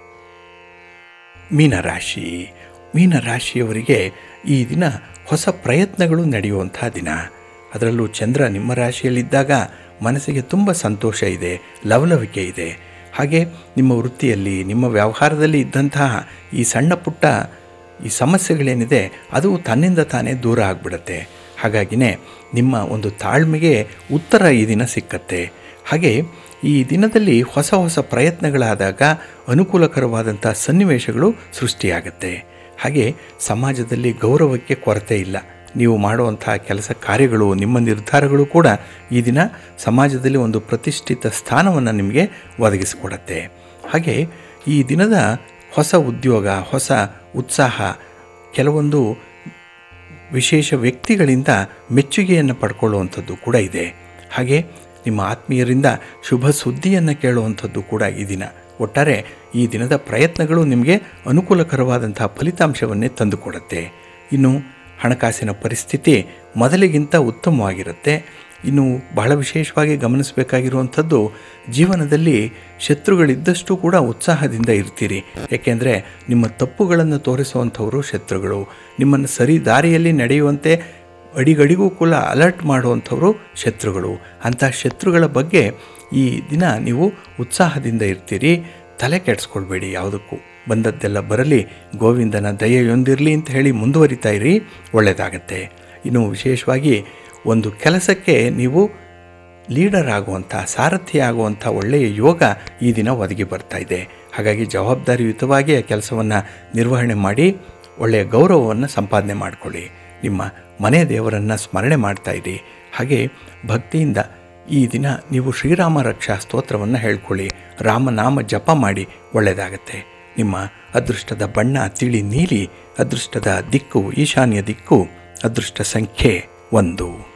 ಮೀನರಾಶಿ ಮೀನರಾಶಿಯವರಿಗೆ ಈ ದಿನ ಹೊಸ ಪ್ರಯತ್ನಗಳು ನಡೆಯುವಂಥ ದಿನ ಅದರಲ್ಲೂ ಚಂದ್ರ ನಿಮ್ಮ ರಾಶಿಯಲ್ಲಿದ್ದಾಗ ಮನಸ್ಸಿಗೆ ತುಂಬ ಸಂತೋಷ ಇದೆ ಲವಲವಿಕೆ ಇದೆ ಹಾಗೆ ನಿಮ್ಮ ವೃತ್ತಿಯಲ್ಲಿ ನಿಮ್ಮ ವ್ಯವಹಾರದಲ್ಲಿ ಇದ್ದಂತಹ ಈ ಸಣ್ಣ ಪುಟ್ಟ ಈ ಸಮಸ್ಯೆಗಳೇನಿದೆ ಅದು ತನ್ನಿಂದ ತಾನೇ ದೂರ ಆಗಿಬಿಡುತ್ತೆ ಹಾಗಾಗಿನೇ ನಿಮ್ಮ ಒಂದು ತಾಳ್ಮೆಗೆ ಉತ್ತರ ಈ ದಿನ ಸಿಕ್ಕತ್ತೆ ಹಾಗೆ ಈ ದಿನದಲ್ಲಿ ಹೊಸ ಹೊಸ ಪ್ರಯತ್ನಗಳಾದಾಗ ಅನುಕೂಲಕರವಾದಂಥ ಸನ್ನಿವೇಶಗಳು ಸೃಷ್ಟಿಯಾಗುತ್ತೆ ಹಾಗೆ ಸಮಾಜದಲ್ಲಿ ಗೌರವಕ್ಕೆ ಕೊರತೆ ಇಲ್ಲ ನೀವು ಮಾಡುವಂಥ ಕೆಲಸ ಕಾರ್ಯಗಳು ನಿಮ್ಮ ನಿರ್ಧಾರಗಳು ಕೂಡ ಈ ದಿನ ಸಮಾಜದಲ್ಲಿ ಒಂದು ಪ್ರತಿಷ್ಠಿತ ಸ್ಥಾನವನ್ನು ನಿಮಗೆ ಒದಗಿಸಿಕೊಡತ್ತೆ ಹಾಗೆ ಈ ದಿನದ ಹೊಸ ಉದ್ಯೋಗ ಹೊಸ ಉತ್ಸಾಹ ಕೆಲವೊಂದು ವಿಶೇಷ ವ್ಯಕ್ತಿಗಳಿಂದ ಮೆಚ್ಚುಗೆಯನ್ನು ಪಡ್ಕೊಳ್ಳುವಂಥದ್ದು ಕೂಡ ಇದೆ ಹಾಗೆ ನಿಮ್ಮ ಆತ್ಮೀಯರಿಂದ ಶುಭ ಸುದ್ದಿಯನ್ನು ಕೇಳುವಂಥದ್ದು ಕೂಡ ಈ ದಿನ ಒಟ್ಟಾರೆ ಈ ದಿನದ ಪ್ರಯತ್ನಗಳು ನಿಮಗೆ ಅನುಕೂಲಕರವಾದಂತಹ ಫಲಿತಾಂಶವನ್ನೇ ತಂದುಕೊಡುತ್ತೆ ಇನ್ನು ಹಣಕಾಸಿನ ಪರಿಸ್ಥಿತಿ ಮೊದಲಿಗಿಂತ ಉತ್ತಮವಾಗಿರುತ್ತೆ ಇನ್ನು ಬಹಳ ವಿಶೇಷವಾಗಿ ಗಮನಿಸಬೇಕಾಗಿರುವಂಥದ್ದು ಜೀವನದಲ್ಲಿ ಶತ್ರುಗಳಿದ್ದಷ್ಟು ಕೂಡ ಉತ್ಸಾಹದಿಂದ ಇರ್ತೀರಿ ಏಕೆಂದರೆ ನಿಮ್ಮ ತಪ್ಪುಗಳನ್ನು ತೋರಿಸುವಂಥವರು ಶತ್ರುಗಳು ನಿಮ್ಮನ್ನು ಸರಿ ದಾರಿಯಲ್ಲಿ ನಡೆಯುವಂತೆ ಅಡಿಗಡಿಗೂ ಕೂಡ ಅಲರ್ಟ್ ಮಾಡುವಂಥವರು ಶತ್ರುಗಳು ಅಂಥ ಶತ್ರುಗಳ ಬಗ್ಗೆ ಈ ದಿನ ನೀವು ಉತ್ಸಾಹದಿಂದ ಇರ್ತೀರಿ ತಲೆ ಕೆಡಿಸ್ಕೊಳ್ಬೇಡಿ ಯಾವುದಕ್ಕೂ ಬಂದದ್ದೆಲ್ಲ ಬರಲಿ ಗೋವಿಂದನ ದಯೆಯೊಂದಿರಲಿ ಅಂತ ಹೇಳಿ ಮುಂದುವರಿತಾ ಇರಿ ಒಳ್ಳೆಯದಾಗತ್ತೆ ಇನ್ನು ವಿಶೇಷವಾಗಿ ಒಂದು ಕೆಲಸಕ್ಕೆ ನೀವು ಲೀಡರ್ ಆಗುವಂಥ ಸಾರಥಿ ಆಗುವಂಥ ಒಳ್ಳೆಯ ಯೋಗ ಈ ದಿನ ಒದಗಿ ಬರ್ತಾ ಇದೆ ಹಾಗಾಗಿ ಜವಾಬ್ದಾರಿಯುತವಾಗಿ ಆ ಕೆಲಸವನ್ನು ನಿರ್ವಹಣೆ ಮಾಡಿ ಒಳ್ಳೆಯ ಗೌರವವನ್ನು ಸಂಪಾದನೆ ಮಾಡಿಕೊಳ್ಳಿ ನಿಮ್ಮ ಮನೆ ದೇವರನ್ನು ಸ್ಮರಣೆ ಮಾಡ್ತಾ ಇರಿ ಹಾಗೆ ಭಕ್ತಿಯಿಂದ ಈ ದಿನ ನೀವು ಶ್ರೀರಾಮ ರಕ್ಷಾ ಸ್ತೋತ್ರವನ್ನು ಹೇಳ್ಕೊಳ್ಳಿ ರಾಮನಾಮ ಜಪ ಮಾಡಿ ಒಳ್ಳೆಯದಾಗತ್ತೆ ನಿಮ್ಮ ಅದೃಷ್ಟದ ಬಣ್ಣ ತಿಳಿ ನೀಲಿ ಅದೃಷ್ಟದ ದಿಕ್ಕು ಈಶಾನ್ಯ ದಿಕ್ಕು ಅದೃಷ್ಟ ಸಂಖ್ಯೆ ಒಂದು